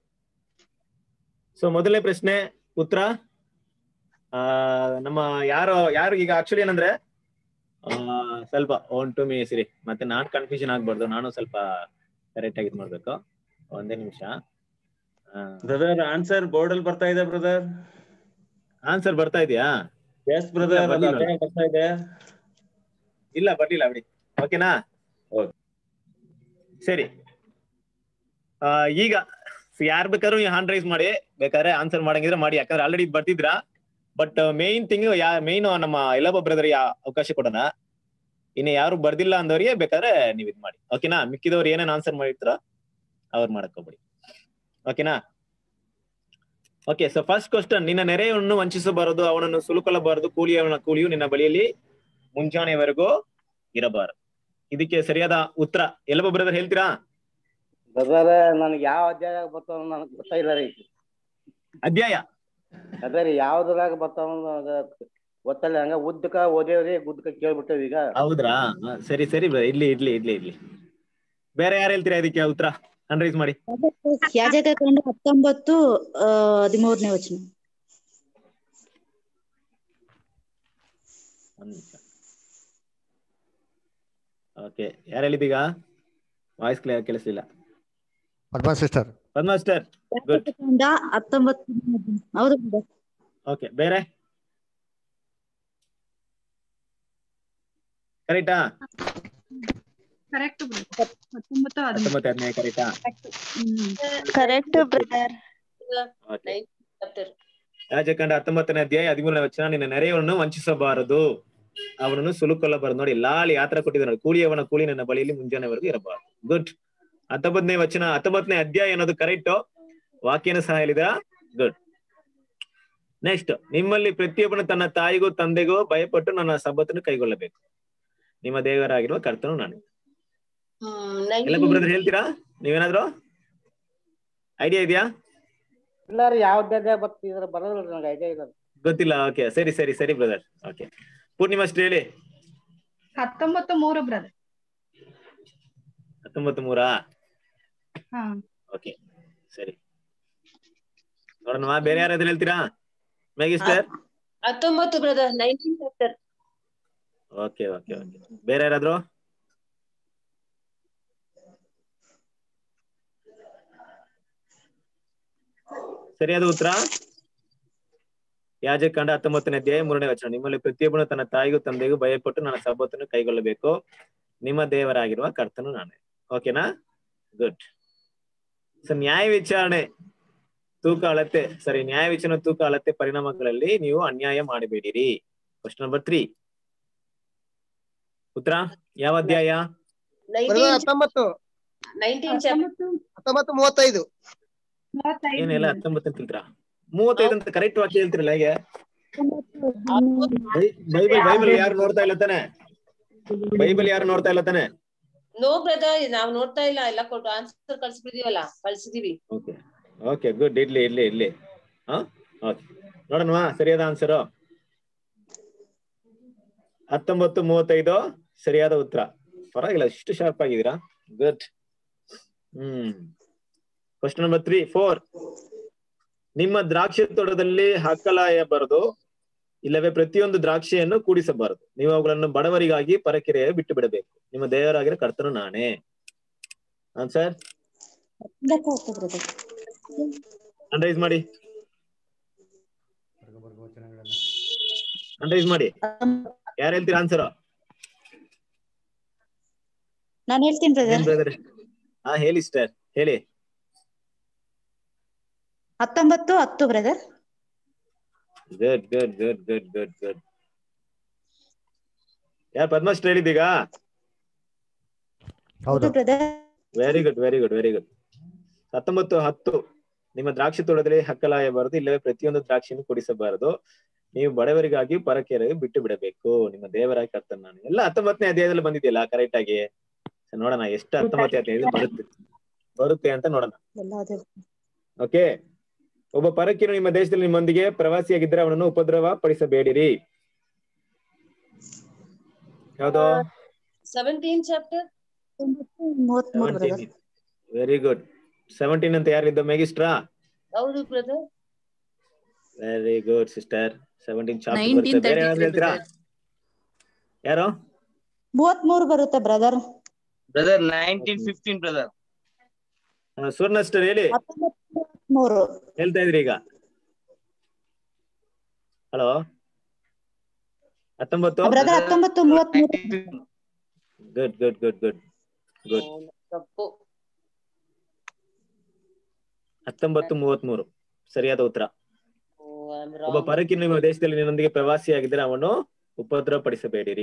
ಸೊ ಮೊದಲನೇ ಪ್ರಶ್ನೆ ಉತ್ತರ ಆ ನಮ್ಮ ಯಾರು ಯಾರು ಈಗ ಆಕ್ಚುಲಿ ಏನಂದ್ರೆ ಆ, ಸ್ವಲ್ಪ ಒನ್ ಟು ಮೀ ಸಿರಿ ಮತ್ತೆ ನಾನ್ ಕನ್ಫ್ಯೂಷನ್ ಆಗ್ಬಾರ್ದು ನಾನು ಸ್ವಲ್ಪ ಕರೆಕ್ಟ್ ಆಗಿ ಇದ್ ಮಾಡ್ಬೇಕು ಒಂದೇ ನಿಮಿಷ ಬ್ರದರ್ ಆನ್ಸರ್ ಬೋರ್ಡ್ ಅಲ್ಲಿ ಬರ್ತಾ ಇದೆ ಬ್ರದರ್ ಆನ್ಸರ್ ಬರ್ತಾ ಇದೆಯಾ ಎಸ್ ಬ್ರದರ್ ಇಲ್ಲ, ಬರ್ಲಿಲ್ಲ. ಬರ್ತಾ ಇದೆ ಇಲ್ಲ ಬರ್ಲಿಲ್ಲ ಬಿಡಿ ಓಕೆನಾ Okay. ಸರಿ ಆ, ಈಗ ಯಾರ್ ಬೇಕಾದ್ರೂ ಹ್ಯಾಂಡ್ ರೈಸ್ ಮಾಡಿ ಬೇಕಾದ್ರೆ ಆನ್ಸರ್ ಮಾಡಂಗಿದ್ರೆ ಮಾಡಿ ಯಾಕಂದ್ರೆ ಆಲ್ರೆಡಿ ಬರ್ತಿದ್ರ but main thing yeah main ನಮ್ಮ ಎಲ್ಲೊಬ್ಬ ಬ್ರದರ್ ಅವಕಾಶ ಕೊಡೋಣ ಇನ್ನು ಯಾರು ಬರ್ದಿಲ್ಲ ಅಂದವ್ರಿಗೆ ಬೇಕಾದ್ರೆ ನೀವ್ ಇದ್ ಮಾಡಿ ಓಕೆನಾ ಮಿಕ್ಕಿದವ್ರು ಏನೇನ್ ಆನ್ಸರ್ ಮಾಡಿರ್ತಾರೋ ಅವ್ರು ಮಾಡಕ್ ಹೋಗ್ಬಿಡಿ ಓಕೆನಾ ಓಕೆ ಸೊ ಫಸ್ಟ್ ಕ್ವಶನ್ ನಿನ್ನ ನೆರೆಯನ್ನು ವಂಚಿಸಬಾರದು ಅವನನ್ನು ಸುಲುಕೊಳ್ಳಬಾರದು ಕೂಲಿಯವನ ಕೂಲಿಯು ನಿನ್ನ ಬಳಿಯಲ್ಲಿ ಮುಂಜಾನೆವರೆಗೂ ಇರಬಾರದು ಇದಕ್ಕೆ ಸರಿಯಾದ ಉತ್ತರ ಎಲ್ಲೊಬ್ಬ ಬ್ರದರ್ ಹೇಳ್ತೀರಾ ಬ್ರದರ್ ನನಗೆ ಯಾವ ಅಧ್ಯಾಯ ಬರ್ತಾವ ನನಗೆ ಗೊತ್ತಾಗಿಲ್ಲ ರೀ ಅಧ್ಯಾಯ ಅದೇ ರೀ ಯಾವ್ದ್ರಾಗ ಬರ್ತಾವ ಅದ ಗೊತ್ತಲ್ಲ ಹಂಗ ಉದ್ದಕ ಓದೇವ್ರಿ ಗುದ್ದಕ ಕೇಳ್ಬಿಟ್ಟೇವ್ ಈಗ ಹೌದ್ರಾ ಹ, ಸರಿ ಸರಿ ಬ್ರದರ್ ಇಡ್ಲಿ ಇಡ್ಲಿ ಇಡ್ಲಿ ಇಡ್ಲಿ ಬೇರೆ ಯಾರು ಹೇಳ್ತೀರಾ ಇದಕ್ಕೆ ಉತ್ತರ ಅನ್ರೈಸ್ ಮಾಡಿ ಯಾಜಕಕಾಂಡ ಹತ್ತೊಂಬತ್ತು ಆ, ಹದಿಮೂರನೇ ವಚನ ಓಕೆ ಯಾರು ಹೇಳಿದೀಗ ವಾಯ್ಸ್ ಕ್ಲಿಯರ್ ಕೇಳಿಸ್ಲಿಲ್ಲ Padma sister Padma master good ಯಾಜಕಕಾಂಡ ಹತ್ತೊಂಬತ್ತು ಹೌದು brother. ಓಕೆ ಬೇರೆ ಕರೆಕ್ಟಾ ಕರೆಕ್ಟ್ ಹತ್ತೊಂಬತ್ತು ಹದಿಮೂರು ಹತ್ತೊಂಬತ್ತು ಹದಿನೈದು ಕರೆಕ್ಟಾ ಕರೆಕ್ಟ್ ಬ್ರದರ್ ಓಕೆ ಯಾಜಕಾಂಡ ಹತ್ತೊಂಬತ್ತನೇ ಅಧ್ಯಾಯ ಹದಿಮೂರನೇ ವಚನ ನಿನ್ನ ನೆರೆಯವನನ್ನು ವಂಚಿಸಬಾರದು ಅವನನ್ನು ಸುಲುಕೊಳ್ಳಬಾರದು ನೋಡಿ ಲಾಲಿ ಆತರ ಕೊಟ್ಟಿದ್ದಾರೆ ನೋಡಿ ಕೂಲಿಯವನ ಕೂಲಿ ನನ್ನ ಬಳಿಯಲ್ಲಿ ಮುಂಜಾನೆವರೆಗೂ ಇರಬಾರದು ಗುಡ್ ಹತ್ತೊಂಬತ್ತನೇ ವಚನ ಹತ್ತೊಂಬತ್ತನೇ ಅಧ್ಯಾಯ ಅನ್ನೋದು ಕರೆಕ್ಟ್ ವಾಕ್ಯನ ಸಹ ಹೇಳಿದ ಗುಡ್ ನೆಕ್ಸ್ಟ್ ನಿಮ್ಮಲ್ಲಿ ಪ್ರತಿಯೊಬ್ಬನು ತನ್ನ ತಾಯಿಗೂ ತಂದೆಗೂ ಭಯಪಟ್ಟು ನನ್ನ ಸಬ್ಬತ್ತನ್ನು ಕೈಗೊಳ್ಳಬೇಕು ನಿಮ್ಮ ದೇವರಾಗಿರುವ ಕರ್ತನು ನಾನು ಎಲ್ಲ ಬ್ರದರ್ ಹೇಳ್ತೀರಾ ನೀವೇನಾದ್ರು ಐಡಿಯಾ ಇದೆಯಾ ಇಲ್ಲ ರೀ ಯಾವ ಅಧ್ಯಾಯ ಬರ್ತಿದ್ರ ಬರೋದಿಲ್ಲ ನನಗೆ ಐಡಿಯಾ ಇಲ್ಲ ಗೊತ್ತಿಲ್ಲ ಓಕೆ ಸರಿ ಸರಿ ಸರಿ ಬ್ರದರ್ ಓಕೆ ಪೂರ್ಣಿಮಾ ಅಷ್ಟೇ ಹೇಳಿ ಹತ್ತೊಂಬತ್ತು ಮೂರು ಬ್ರದರ್ ಹತ್ತೊಂಬತ್ತು ಮೂರಾ ಹಾ ಓಕೆ ಸರಿ ನೋಡೋಣ ಬೇರೆ ಯಾರಾದ್ರೂ ಹೇಳ್ತೀರಾ ಮೇಗಿಸ್ಟರ್ ಹತ್ತೊಂಬತ್ತು brother nineteen chapter okay okay okay ಬೇರೆ ಯಾರಾದ್ರು ಸರಿಯಾದ ಉತ್ತರ ಯಾಜಕಾಂಡ ಹತ್ತೊಂಬತ್ತನೇ ಅಧ್ಯಾಯ ಮೂರನೇ ವಚನ ನಿಮ್ಮಲ್ಲಿ ಪ್ರತಿಯೊಬ್ಬನು ತನ್ನ ತಾಯಿಗೂ ತಂದೆಗೂ ಭಯಪಟ್ಟು ನನ್ನ ಸಬ್ಬತ್ತನ್ನು ಕೈಗೊಳ್ಳಬೇಕು ನಿಮ್ಮ ದೇವರಾಗಿರುವ ಕರ್ತನು ನಾನೇ ಓಕೆನಾ ಗುಡ್ ಸೊ ನ್ಯಾಯ ವಿಚಾರಣೆ ತೂಕ ಅಳತೆ ಸರಿ ನ್ಯಾಯ ವಿಚಾರಣೆ ತೂಕ ಅಳತೆ ಪರಿಣಾಮಗಳಲ್ಲಿ ನೀವು ಅನ್ಯಾಯ ಮಾಡಬೇಡಿರಿ ಕ್ವಶನ್ ನಂಬರ್ ತ್ರೀ ಉತ್ತರ ಯಾವ ಅಧ್ಯಾಯ ಬ್ರದರ್ ಹತ್ತೊಂಬತ್ತು ನೈನ್ಟೀನ್ ಚಾಪ್ಟರ್ ಹತ್ತೊಂಬತ್ತು ಮೂವತ್ತೈದು ಏನೆಲ್ಲ ಹತ್ತೊಂಬತ್ತು ಅಂತ ಹೇಳ್ತೀರಾ ಮೂವತ್ತೈದು ಅಂತ ಕರೆಕ್ಟ್ ವಾಕ್ಯ ಹೇಳ್ತಿರಲ್ಲ ಹೇಗೆ ಬೈ- ಬೈಬಲ್ ಬೈಬಲ್ ಯಾರು ನೋಡ್ತಾ ಇಲ್ಲ ತಾನೆ ಬೈಬಲ್ ಯಾರು ನೋಡ್ತಾ ಇಲ್ಲ ತಾನೆ ನೋ ಬ್ರದರ್ ನಾವ್ ನೋಡ್ತಾ ಇಲ್ಲ ಎಲ್ಲ ಕೊಟ್ಟು ಆನ್ಸರ್ ಕಳ್ಸಿಬಿಡಿದೀವಲ್ಲ ಕಳ್ಸಿದೀವಿ okay okay good idli idli idli ಹಾ ಓಕೆ ನೋಡೋಣವಾ ಸರಿಯಾದ ಆನ್ಸರ್ ಹತ್ತೊಂಬತ್ತು ಮೂವತ್ತೈದು ಸರಿಯಾದ ಉತ್ತರ ಪರವಾಗಿಲ್ಲ ಇಷ್ಟು ಶಾರ್ಪ್ ಆಗಿದ್ದೀರಾ good hmm question number three four ನಿಮ್ಮ ದ್ರಾಕ್ಷಿ ತೋಟದಲ್ಲಿ ಹಾಕಲಾಯಬಾರದು ಇಲ್ಲವೇ ಪ್ರತಿಯೊಂದು ದ್ರಾಕ್ಷಿಯನ್ನು ಕೂಡಿಸಬಾರದು ನೀವು ಅವುಗಳನ್ನು ಬಡವರಿಗಾಗಿ ಪರಕೆರೆಯ ಬಿಟ್ಟು ಬಿಡಬೇಕು ನಿಮ್ಮ ದೇವರಾಗಿರೋ ಕರ್ತನು ನಾನೇ ಆನ್ಸರ್ ಅಂಡೈಸ್ ಮಾಡಿ ಅಂಡೈಸ್ ಮಾಡಿ ಯಾರು ಹೇಳ್ತೀರಾ ಆನ್ಸರ್ ನಾನು ಹೇಳ್ತೀನಿ ಏನ್ ಬ್ರದರ್ ಬ್ರದರ್ ಹಾ ಹೇಳಿ ಸಿಸ್ಟರ್ ಹೇಳಿ ಹತ್ತೊಂಬತ್ತು ಹತ್ತು brother good good good good good good ಯಾರು ಪದ್ಮಶ್ರೀ ಹೇಳಿದೀಗ ಹೌದು brother very good very good very good ಹತ್ತೊಂಬತ್ತು ಹತ್ತು ನಿಮ್ಮ ದ್ರಾಕ್ಷಿ ತೋಟದಲ್ಲಿ ಹಕ್ಕಲಾಯಬಾರದು ಇಲ್ಲವೇ ಪ್ರತಿಯೊಂದು ದ್ರಾಕ್ಷಿಯನ್ನು ಕುಡಿಸಬಾರದು ನೀವು ಬಡವರಿಗಾಗಿ ಪರಕೇರಿಗೆ ಬಿಟ್ಟು ಬಿಡಬೇಕು ನಿಮ್ಮ ದೇವರ ಕರ್ತನ ನಾನು ಎಲ್ಲ ಹತ್ತೊಂಬತ್ತನೇ ಅಧ್ಯಾಯದಲ್ಲಿ ಬಂದಿದೆಯಲ್ಲ ಕರೆಕ್ಟ್ ಆಗಿ So ನೋಡೋಣ ಎಷ್ಟು ಹತ್ತೊಂಬತ್ತನೇ ಅಧ್ಯಾಯದಲ್ಲಿ ಬರುತ್ತೆ ಬರುತ್ತೆ ಅಂತ ನೋಡೋಣ ಎಲ್ಲ ಅದೇ ಓಕೆ ಒಬ್ಬ ಪರಕೀಯನು ನಿಮ್ಮ ದೇಶದಲ್ಲಿ ನಿಮ್ಮೊಂದಿಗೆ ಪ್ರವಾಸಿಯಾಗಿದ್ದರೆ ಅವನನ್ನು ಉಪದ್ರವ ಪಡಿಸಬೇಡಿರಿ ಯಾವ್ದು ಸೆವೆಂಟೀನ್ ಚಾಪ್ಟರ್ ಮೂವತ್ಮೂರು ಬ್ರದರ್ ವೆರಿ ಗುಡ್ ಸೆವೆಂಟೀನ್ ಅಂತ ಯಾರಿದ್ದ ಮೇಗಿಸ್ಟ್ರಾ ಹೌದು brother very good sister seventeen chapter 19 ಬೇರೆ ಏನಾದ್ರು ಹೇಳ್ತೀರಾ ಯಾರು ಮೂವತ್ಮೂರು ಬರುತ್ತೆ brother brother nineteen fifteen brother ಆ, ಸುವರ್ಣ ಸಿಸ್ಟರ್ ಹೇಳಿ ಮೂರು ಹೇಳ್ತಾ ಇದ್ರಿ ಈಗ ಹಲೋ ಹತ್ತೊಂಬತ್ತು ಬ್ರದರ್ ಹತ್ತೊಂಬತ್ತು ಮೂವತ್ಮೂರು good good good good good ತಪ್ಪು ಹತ್ತೊಂಬತ್ತು ಮೂವತ್ಮೂರು ಸರಿಯಾದ ಉತ್ತರ Oh, I'm ಒಬ್ಬ wrong. ಪರಕಿ ನಿಮ್ಮ ದೇಶದಲ್ಲಿ ನಿನ್ನೊಂದಿಗೆ ಪ್ರವಾಸಿಯಾಗಿದ್ದರೆ ಅವನು ಉಪದ್ರ ಪಡಿಸಬೇಡಿರಿ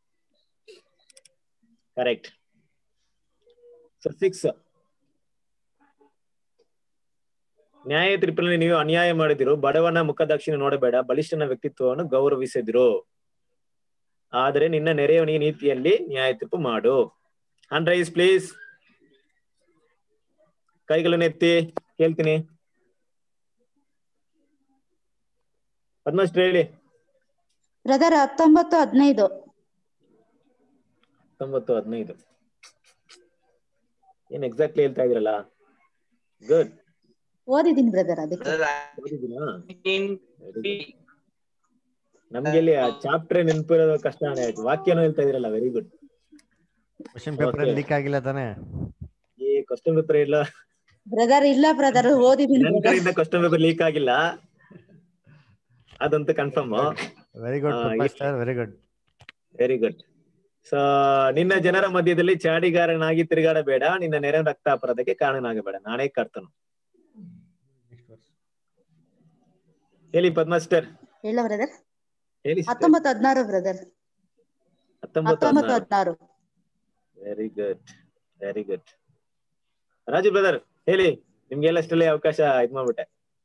ಕರೆಕ್ಟ್ ಸೊ ಸಿಕ್ಸ್ ನ್ಯಾಯ ತೀರ್ಪಿನಲ್ಲಿ ನೀವು ಅನ್ಯಾಯ ಮಾಡಿದಿರು ಬಡವನ ಮುಖದಾಕ್ಷಿಣ್ಯ ನೋಡಬೇಡ ಬಲಿಷ್ಠನ ವ್ಯಕ್ತಿತ್ವವನ್ನು ಗೌರವಿಸಿದಿರು ಆದರೆ ನಿನ್ನ ನೆರೆಯವನಿಗೆ ನೀತಿಯಲ್ಲಿ ನ್ಯಾಯ ತೀರ್ಪು ಮಾಡು ಹ್ಯಾಂಡ್ ರೈಸ್ ಪ್ಲೀಸ್ ಕೈಗಳನ್ನು ಎತ್ತಿ ಕೇಳ್ತೀನಿ ಪದ್ಮಶ್ರೀ ಹೇಳಿ ಬ್ರದರ್ ಹತ್ತೊಂಬತ್ತು ಹದಿನೈದು ಹತ್ತೊಂಬತ್ತು ಹದಿನೈದು ಏನ್ ಎಕ್ಸಾಕ್ಟ್ಲಿ ಹೇಳ್ತಾ ಇದ್ರಲ್ಲ ಗುಡ್ ಓದಿದ್ದೀನಿ ಬ್ರದರ್ ಅದಕ್ಕೆ ನಮ್ಗೆ ಇಲ್ಲಿ ಆ ಚಾಪ್ಟರ್ ನೆನಪಿರೋದು ಕಷ್ಟ ಆಯ್ತು ವಾಕ್ಯನೂ ಹೇಳ್ತಾ ಇದ್ರಲ್ಲ very good question paper Okay. Leak ಆಗಿಲ್ಲ ತಾನೆ ಈ ಕ್ವಶನ್ ಪೇಪರ್ ಇಲ್ಲ ಬ್ರದರ್ ಇಲ್ಲ ಬ್ರದರ್ ಓದಿದ್ದೀನಿ ನನ್ brother. ಕಡೆಯಿಂದ ಕ್ವಶನ್ ಪೇಪರ್ ಲೀಕ್ ಆಗಿಲ್ಲ ಅದಂತೂ confirm very good master very good very good so ನಿನ್ನ ಜನರ ಮಧ್ಯದಲ್ಲಿ ಚಾಡಿಗಾರನಾಗಿ ತಿರುಗಾಡಬೇಡ ನಿನ್ನ ನೆರೆ ರಕ್ತಾಪರಾಧಕ್ಕೆ ಕಾರಣನಾಗಬೇಡ ನಾನೇ ಕರ್ತನು ಹೇಳಿ ಪದ್ಮಾಸ್ಟರ್ ಇಲ್ಲ ಬ್ರದರ್ ಹೇಳಿ sister. ಹತ್ತೊಂಬತ್ತು ಹದಿನಾರು ಬ್ರದರ್ ಹತ್ತೊಂಬತ್ತು ಹತ್ತೊಂಬತ್ತು ಹದಿನಾರು ಹದಿನಾರು very good very good Raju brother ಹೇಳಿ ನಿಮ್ಗೆಲ್ಲ ಅಷ್ಟರಲ್ಲಿ ಅವಕಾಶ ಇದ್ ಮಾಡ್ಬಿಟ್ಟೆ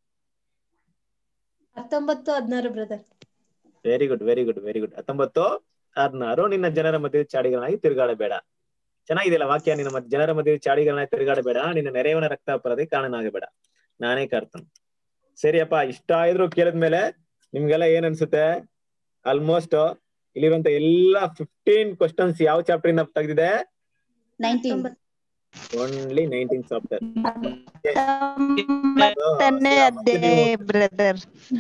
ಹತ್ತೊಂಬತ್ತು ಹದಿನಾರು brother very good very good very good ಹತ್ತೊಂಬತ್ತು ಹದಿನಾರು ನಿನ್ನ ಜನರ ಮಧ್ಯೆ ಚಾಡಿಗಳನ್ನಾಗಿ ತಿರುಗಾಡಬೇಡ ಚೆನ್ನಾಗಿದೆಯಲ್ಲ ವಾಕ್ಯ ನಿನ್ನ ಮಧ್ಯ ಜನರ ಮಧ್ಯೆ ಚಾಡಿಗಳನ್ನಾಗಿ ತಿರುಗಾಡಬೇಡ ನಿನ್ನ ನೆರೆಯವನ ರಕ್ತ ಅಪರಾಧಕ್ಕೆ ಕಾರಣನಾಗಬೇಡ ನಾನೇ ಕರ್ತನು ಸರಿಯಪ್ಪ ಇಷ್ಟ ಆಯ್ದ್ರು ಕೇಳಿದ್ಮೇಲೆ ನಿಮ್ಗೆಲ್ಲ ಏನ್ ಅನ್ಸುತ್ತೆ ಆಲ್ಮೋಸ್ಟ್ ಇಲ್ಲಿರುವಂತ ಎಲ್ಲಾ ಫಿಫ್ಟೀನ್ ಕ್ವಶನ್ಸ್ ಯಾವ ಚಾಪ್ಟರ್ ಇಂದ ತೆಗೆದಿದೆ ನೈನ್ಟೀನ್ ಓನ್ಲಿ ನೈನ್ಟೀನ್ ಚಾಪ್ಟರ್ ಹತ್ತನೇ ಅಧ್ಯಾಯ ಬ್ರದರ್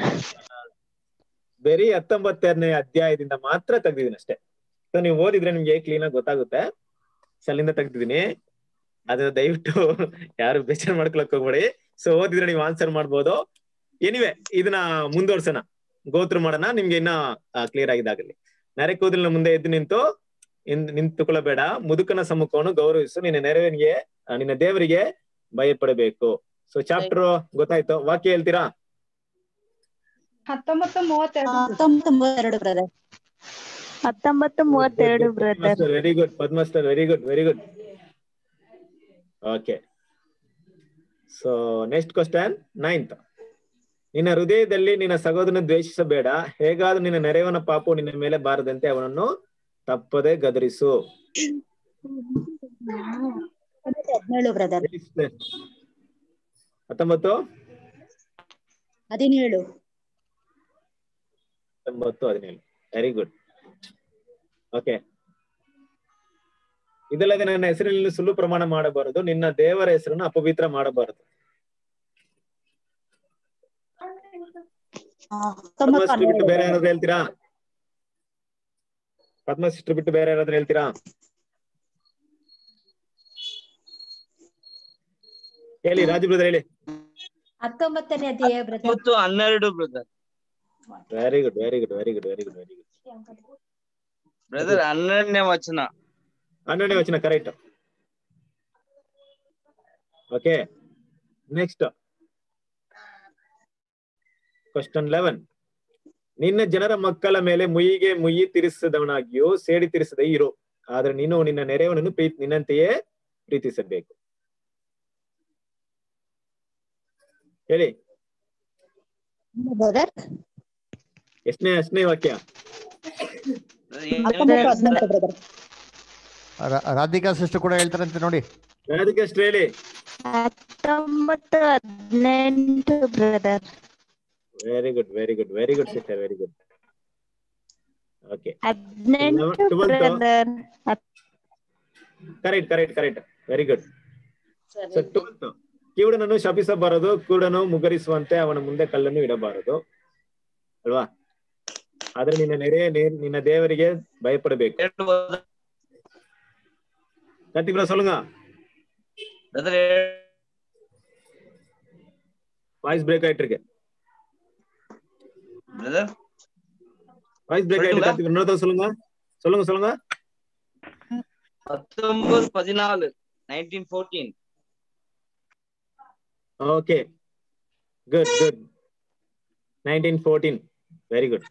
ಬರೀ ಹತ್ತೊಂಬತ್ತನೇ ಅಧ್ಯಾಯದಿಂದ ಮಾತ್ರ ತೆಗ್ದಿದ್ದೀನಿ ಅಷ್ಟೇ ಸೊ ನೀವು ಓದಿದ್ರೆ ನಿಮ್ಗೆ ಕ್ಲೀನ್ ಆಗಿ ಗೊತ್ತಾಗುತ್ತೆ ಸೊ ಅಲ್ಲಿಂದ ತೆಗ್ದಿದ್ದೀನಿ ಅದು ದಯವಿಟ್ಟು ಯಾರು ಬೇಜಾರ್ ಮಾಡ್ಕೊಳಕ್ ಹೋಗ್ಬೇಡಿ ಸೊ ಓದಿದ್ರೆ ನೀವು ಆನ್ಸರ್ ಮಾಡ್ಬೋದು ಎನಿವೆ ಇದನ್ನ ಮುಂದುವರ್ಸೋಣ ಗೋತ್ರ ಮಾಡೋಣ ನಿಮ್ಗೆ ಇನ್ನ ಕ್ಲಿಯರ್ ಆಗಿದಾಗಲಿ ನರೆ ಕೂದಲಿನ ಮುಂದೆ ಎದ್ದು ನಿಂತು ಇನ್- ನಿಂತುಕೊಳ್ಳಬೇಡ ಮುದುಕನ ಸಮ್ಮುಖವನ್ನು ಗೌರವಿಸು ನಿನ್ನ ನೆರವಿನಿಗೆ ಆ, ನಿನ್ನ ದೇವರಿಗೆ ಭಯಪಡಬೇಕು ಸೊ ಚಾಪ್ಟರ್ ಗೊತ್ತಾಯ್ತು ವಾಕ್ಯ ಹೇಳ್ತೀರಾ ಹತ್ತೊಂಬತ್ತು ಮೂವತ್ತೆರಡು ಹತ್ತೊಂಬತ್ತು ಮೂವತ್ತೆರಡು ಬ್ರದರ್ ಹತ್ತೊಂಬತ್ತು ಮೂವತ್ತೆರಡು ಬ್ರದರ್ ವೆರಿ ಗುಡ್ ಪದ್ಮಸ್ಟರ್ very good very good okay so next question ninth ನಿನ್ನ ಹೃದಯದಲ್ಲಿ ನಿನ್ನ ಸಹೋದರನ ದ್ವೇಷಿಸಬೇಡ ಹೇಗಾದ್ರೂ ನಿನ್ನ ನೆರೆಯವನ ಪಾಪು ನಿನ್ನ ಮೇಲೆ ಬಾರದಂತೆ ಅವನನ್ನು ತಪ್ಪದೆ ಗದರಿಸು ಹದಿನೇಳು ಬ್ರದರ್ ಹತ್ತೊಂಬತ್ತು ಹದಿನೇಳು ಹತ್ತೊಂಬತ್ತು ಹದಿನೇಳು ವೆರಿ ಗುಡ್ ಓಕೆ ಇದಲ್ಲದೆ ನನ್ನ ಹೆಸರಿನಲ್ಲಿ ಸುಳ್ಳು ಪ್ರಮಾಣ ಮಾಡಬಾರದು ನಿನ್ನ ದೇವರ ಹೆಸರನ್ನು ಅಪವಿತ್ರ ಮಾಡಬಾರದು ಆ, ಹತ್ತೊಂಬತ್ತು ಪದ್ಮಶ್ರೀ ಬಿಟ್ಟು ಹನ್ನೆರಡು ಬೇರೆ ಯಾರಾದ್ರೂ ಹೇಳ್ತೀರಾ ಪದ್ಮಶ್ರೀ ಬಿಟ್ಟು ಬೇರೆ ಯಾರಾದ್ರೂ ಹೇಳ್ತೀರಾ ಹೇಳಿ ರಾಜು ಬ್ರದರ್ ಹೇಳಿ ಹತ್ತೊಂಬತ್ತನೇ ಅಧ್ಯಾಯ ಬ್ರದರ್ ಮತ್ತು ಹನ್ನೆರಡು brother very good very good very good very good very good brother ಹನ್ನೆರಡನೇ ವಚನ ಹನ್ನೆರಡನೇ ವಚನ correct okay next question eleven ನಿನ್ನ ಜನರ ಮಕ್ಕಳ ಮೇಲೆ ಮುಯಿಗೆ ಮುಯಿ ತಿರ್ಸಿದವನಾಗಿಯೂ ಸೇಡಿ ತಿರ್ಸದೇ ಇರು ಆದ್ರೆ ನೀನು ನಿನ್ನ ನೆರೆಯವನನ್ನು ಪ್ರೀತಿ ನಿನ್ನಂತೆಯೇ ಪ್ರೀತಿಸಬೇಕು ಹೇಳಿ ಬ್ರದರ್ ಎಷ್ಟನೇ ಎಷ್ಟನೇ ವಾಕ್ಯ ಹತ್ತೊಂಬತ್ತು ಹದಿನೆಂಟು ಬ್ರದರ್ ರಾ- ರಾಧಿಕಾ ಸಿಸ್ಟರ್ ಕೂಡ ಹೇಳ್ತಾರಂತೆ ನೋಡಿ ರಾಧಿಕಾ ಅಷ್ಟು ಹೇಳಿ ಹತ್ತೊಂಬತ್ತು ಹದಿನೆಂಟು brother very good very good very good sister very good okay ಹದಿನೆಂಟು Twelve. Brother correct correct correct very good so twelfth ಕಿವುಡನನ್ನು ಶಪಿಸಬಾರದು ಕುರುಡನು ಮುಗರಿಸುವಂತೆ ಅವನ ಮುಂದೆ ಕಲ್ಲನ್ನು ಇಡಬಾರದು ಅಲ್ವಾ ಆದ್ರೆ ನಿನ್ನ ನೆರೆ ನೇ- ನಿನ್ನ ದೇವರಿಗೆ ಭಯಪಡಬೇಕು கத்திபுரா சொல்லுங்க வாய்ஸ் பிரேக் ஆயிட்டு இருக்கு பிரதர் வாய்ஸ் பிரேக் ஆயிட்டு சொல்லுங்களா? கத்திபுரா இன்னொரு சொல்லுங்க சொல்லுங்க சொல்லுங்க பத்தொன்பது பதினாலு nineteen fourteen okay good good nineteen fourteen very good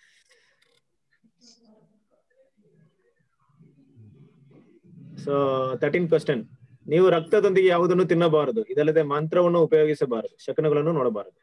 so thirteen question ನೀವು ರಕ್ತದೊಂದಿಗೆ ಯಾವುದನ್ನು ತಿನ್ನಬಾರದು ಇದಲ್ಲದೆ ಮಂತ್ರವನ್ನು ಉಪಯೋಗಿಸಬಾರದು ಶಕನಗಳನ್ನು ನೋಡಬಾರದು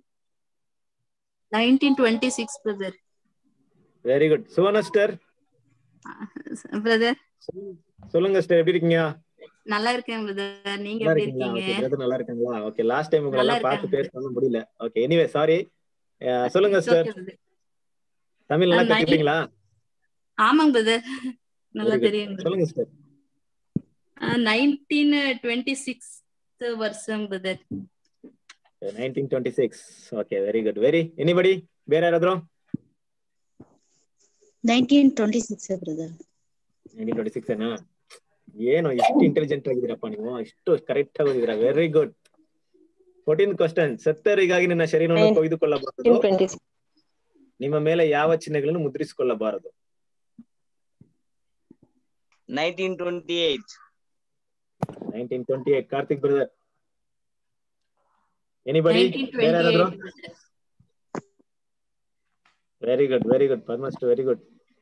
nineteen twenty six brother very good Suvarna sister brother சொல்லுங்க ஸ்டர் எப்படி இருக்கீங்க நல்லா இருக்கேன் பிரதர் நீங்க நல்லா எப்படி இருக்கீங்களா இருக்கீங்க ஓகே பிரதர் நல்லா இருக்காங்களா ஓகே லாஸ்ட் டைம் உங்களை நல்லா எல்லாம் பார்த்து இருக்காங்க. பேச முடியல ஓகே எனிவே சாரி சொல்லுங்க It's ஸ்டர் okay, brother. தமிழ் நல்லா Uh, nine- கத்துக்கிட்டீங்களா ஆமாங்க பிரதர் நல்லா Very good. தெரியும் சொல்லுங்க ஸ்டர் நைன்டீன் டுவெண்ட்டி சிக்ஸ் வருஷம் brother nineteen twenty six okay very good very anybody ಬೇರೆ ಯಾರಾದ್ರು nineteen twenty six brother nineteen twenty six ಏನಾ ಏನು ಇಷ್ಟು ಇಂಟೆಲಿಜೆಂಟ್ ಆಗಿದ್ದೀರಪ್ಪ ನೀವು ಇಷ್ಟು ಕರೆಕ್ಟ್ ಆಗಿ ಓದಿದ್ದೀರಾ ವೆರಿ ಗುಡ್ ಫೋರ್ಟೀನ್ ಕ್ವಶನ್ ಸತ್ತರಿಗಾಗಿ ನಿನ್ನ ಶರೀರವನ್ನು Nine- ಕೊಯ್ದುಕೊಳ್ಳಬಾರದು 26. ನಿಮ್ಮ ಮೇಲೆ ಯಾವ ಚಿಹ್ನೆಗಳನ್ನು ಮುದ್ರಿಸಿಕೊಳ್ಳಬಾರದು nineteen twenty eight nineteen twenty eight Karthik brother anybody nineteen ಬೇರೆ ಟ್ವೆಂಟಿ ಯಾರಾದ್ರು ವೆರಿ ಗುಡ್ ವೆರಿ ಗುಡ್ ಪದ್ಮಸ್ಟ್ ವೆರಿ ಗುಡ್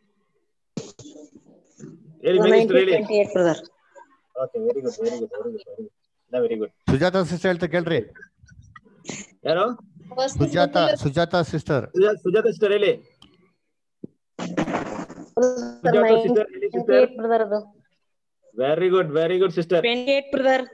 ಹೇಳಿ ಮಿನಿಸ್ಟರ್ ಹೇಳಿ brother okay very good very good very good very good very good Sujatha sister ಹೇಳ್ತಾ ಕೇಳ್ರಿ ಯಾರು ಸುಜಾತ ಸುಜಾತ ಸಿಸ್ಟರ್ ಸುಜಾತ ಸುಜಾತ ಸಿಸ್ಟರ್ ಹೇಳಿ Sujatha sister ಹೇಳಿ ಸಿಸ್ಟರ್ ಬ್ರದರ್ ಅದು very good very good sister twenty eight brother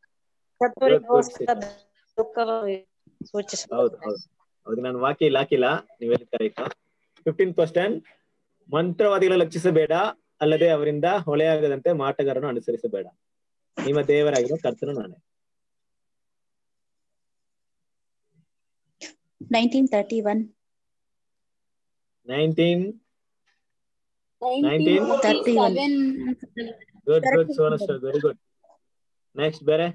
ಸೂಚಿಸ ಹೌದು ಹೌದು ಹೌದು ನಾನು ವಾಕ್ಯ ಇಲ್ಲ ಹಾಕಿಲ್ಲ ನೀವು ಹೇಳಿ ಕರೆಕ್ಟ್ ಫಿಫ್ಟೀನ್ ಕ್ವಶನ್ ಮಂತ್ರವಾದಿಗಳ ಲಕ್ಷಿಸಬೇಡ ಅಲ್ಲದೆ ಅವರಿಂದ ಹೊಳೆಯಾಗದಂತೆ ಮಾಟಗಾರನು ಅನುಸರಿಸಬೇಡ ನಿಮ್ಮ ದೇವರಾಗಿರೋ ಕರ್ತನು ನಾನೇ nineteen thirty one nineteen nineteen thirty one good good Sona sir very good next ಬೇರೆ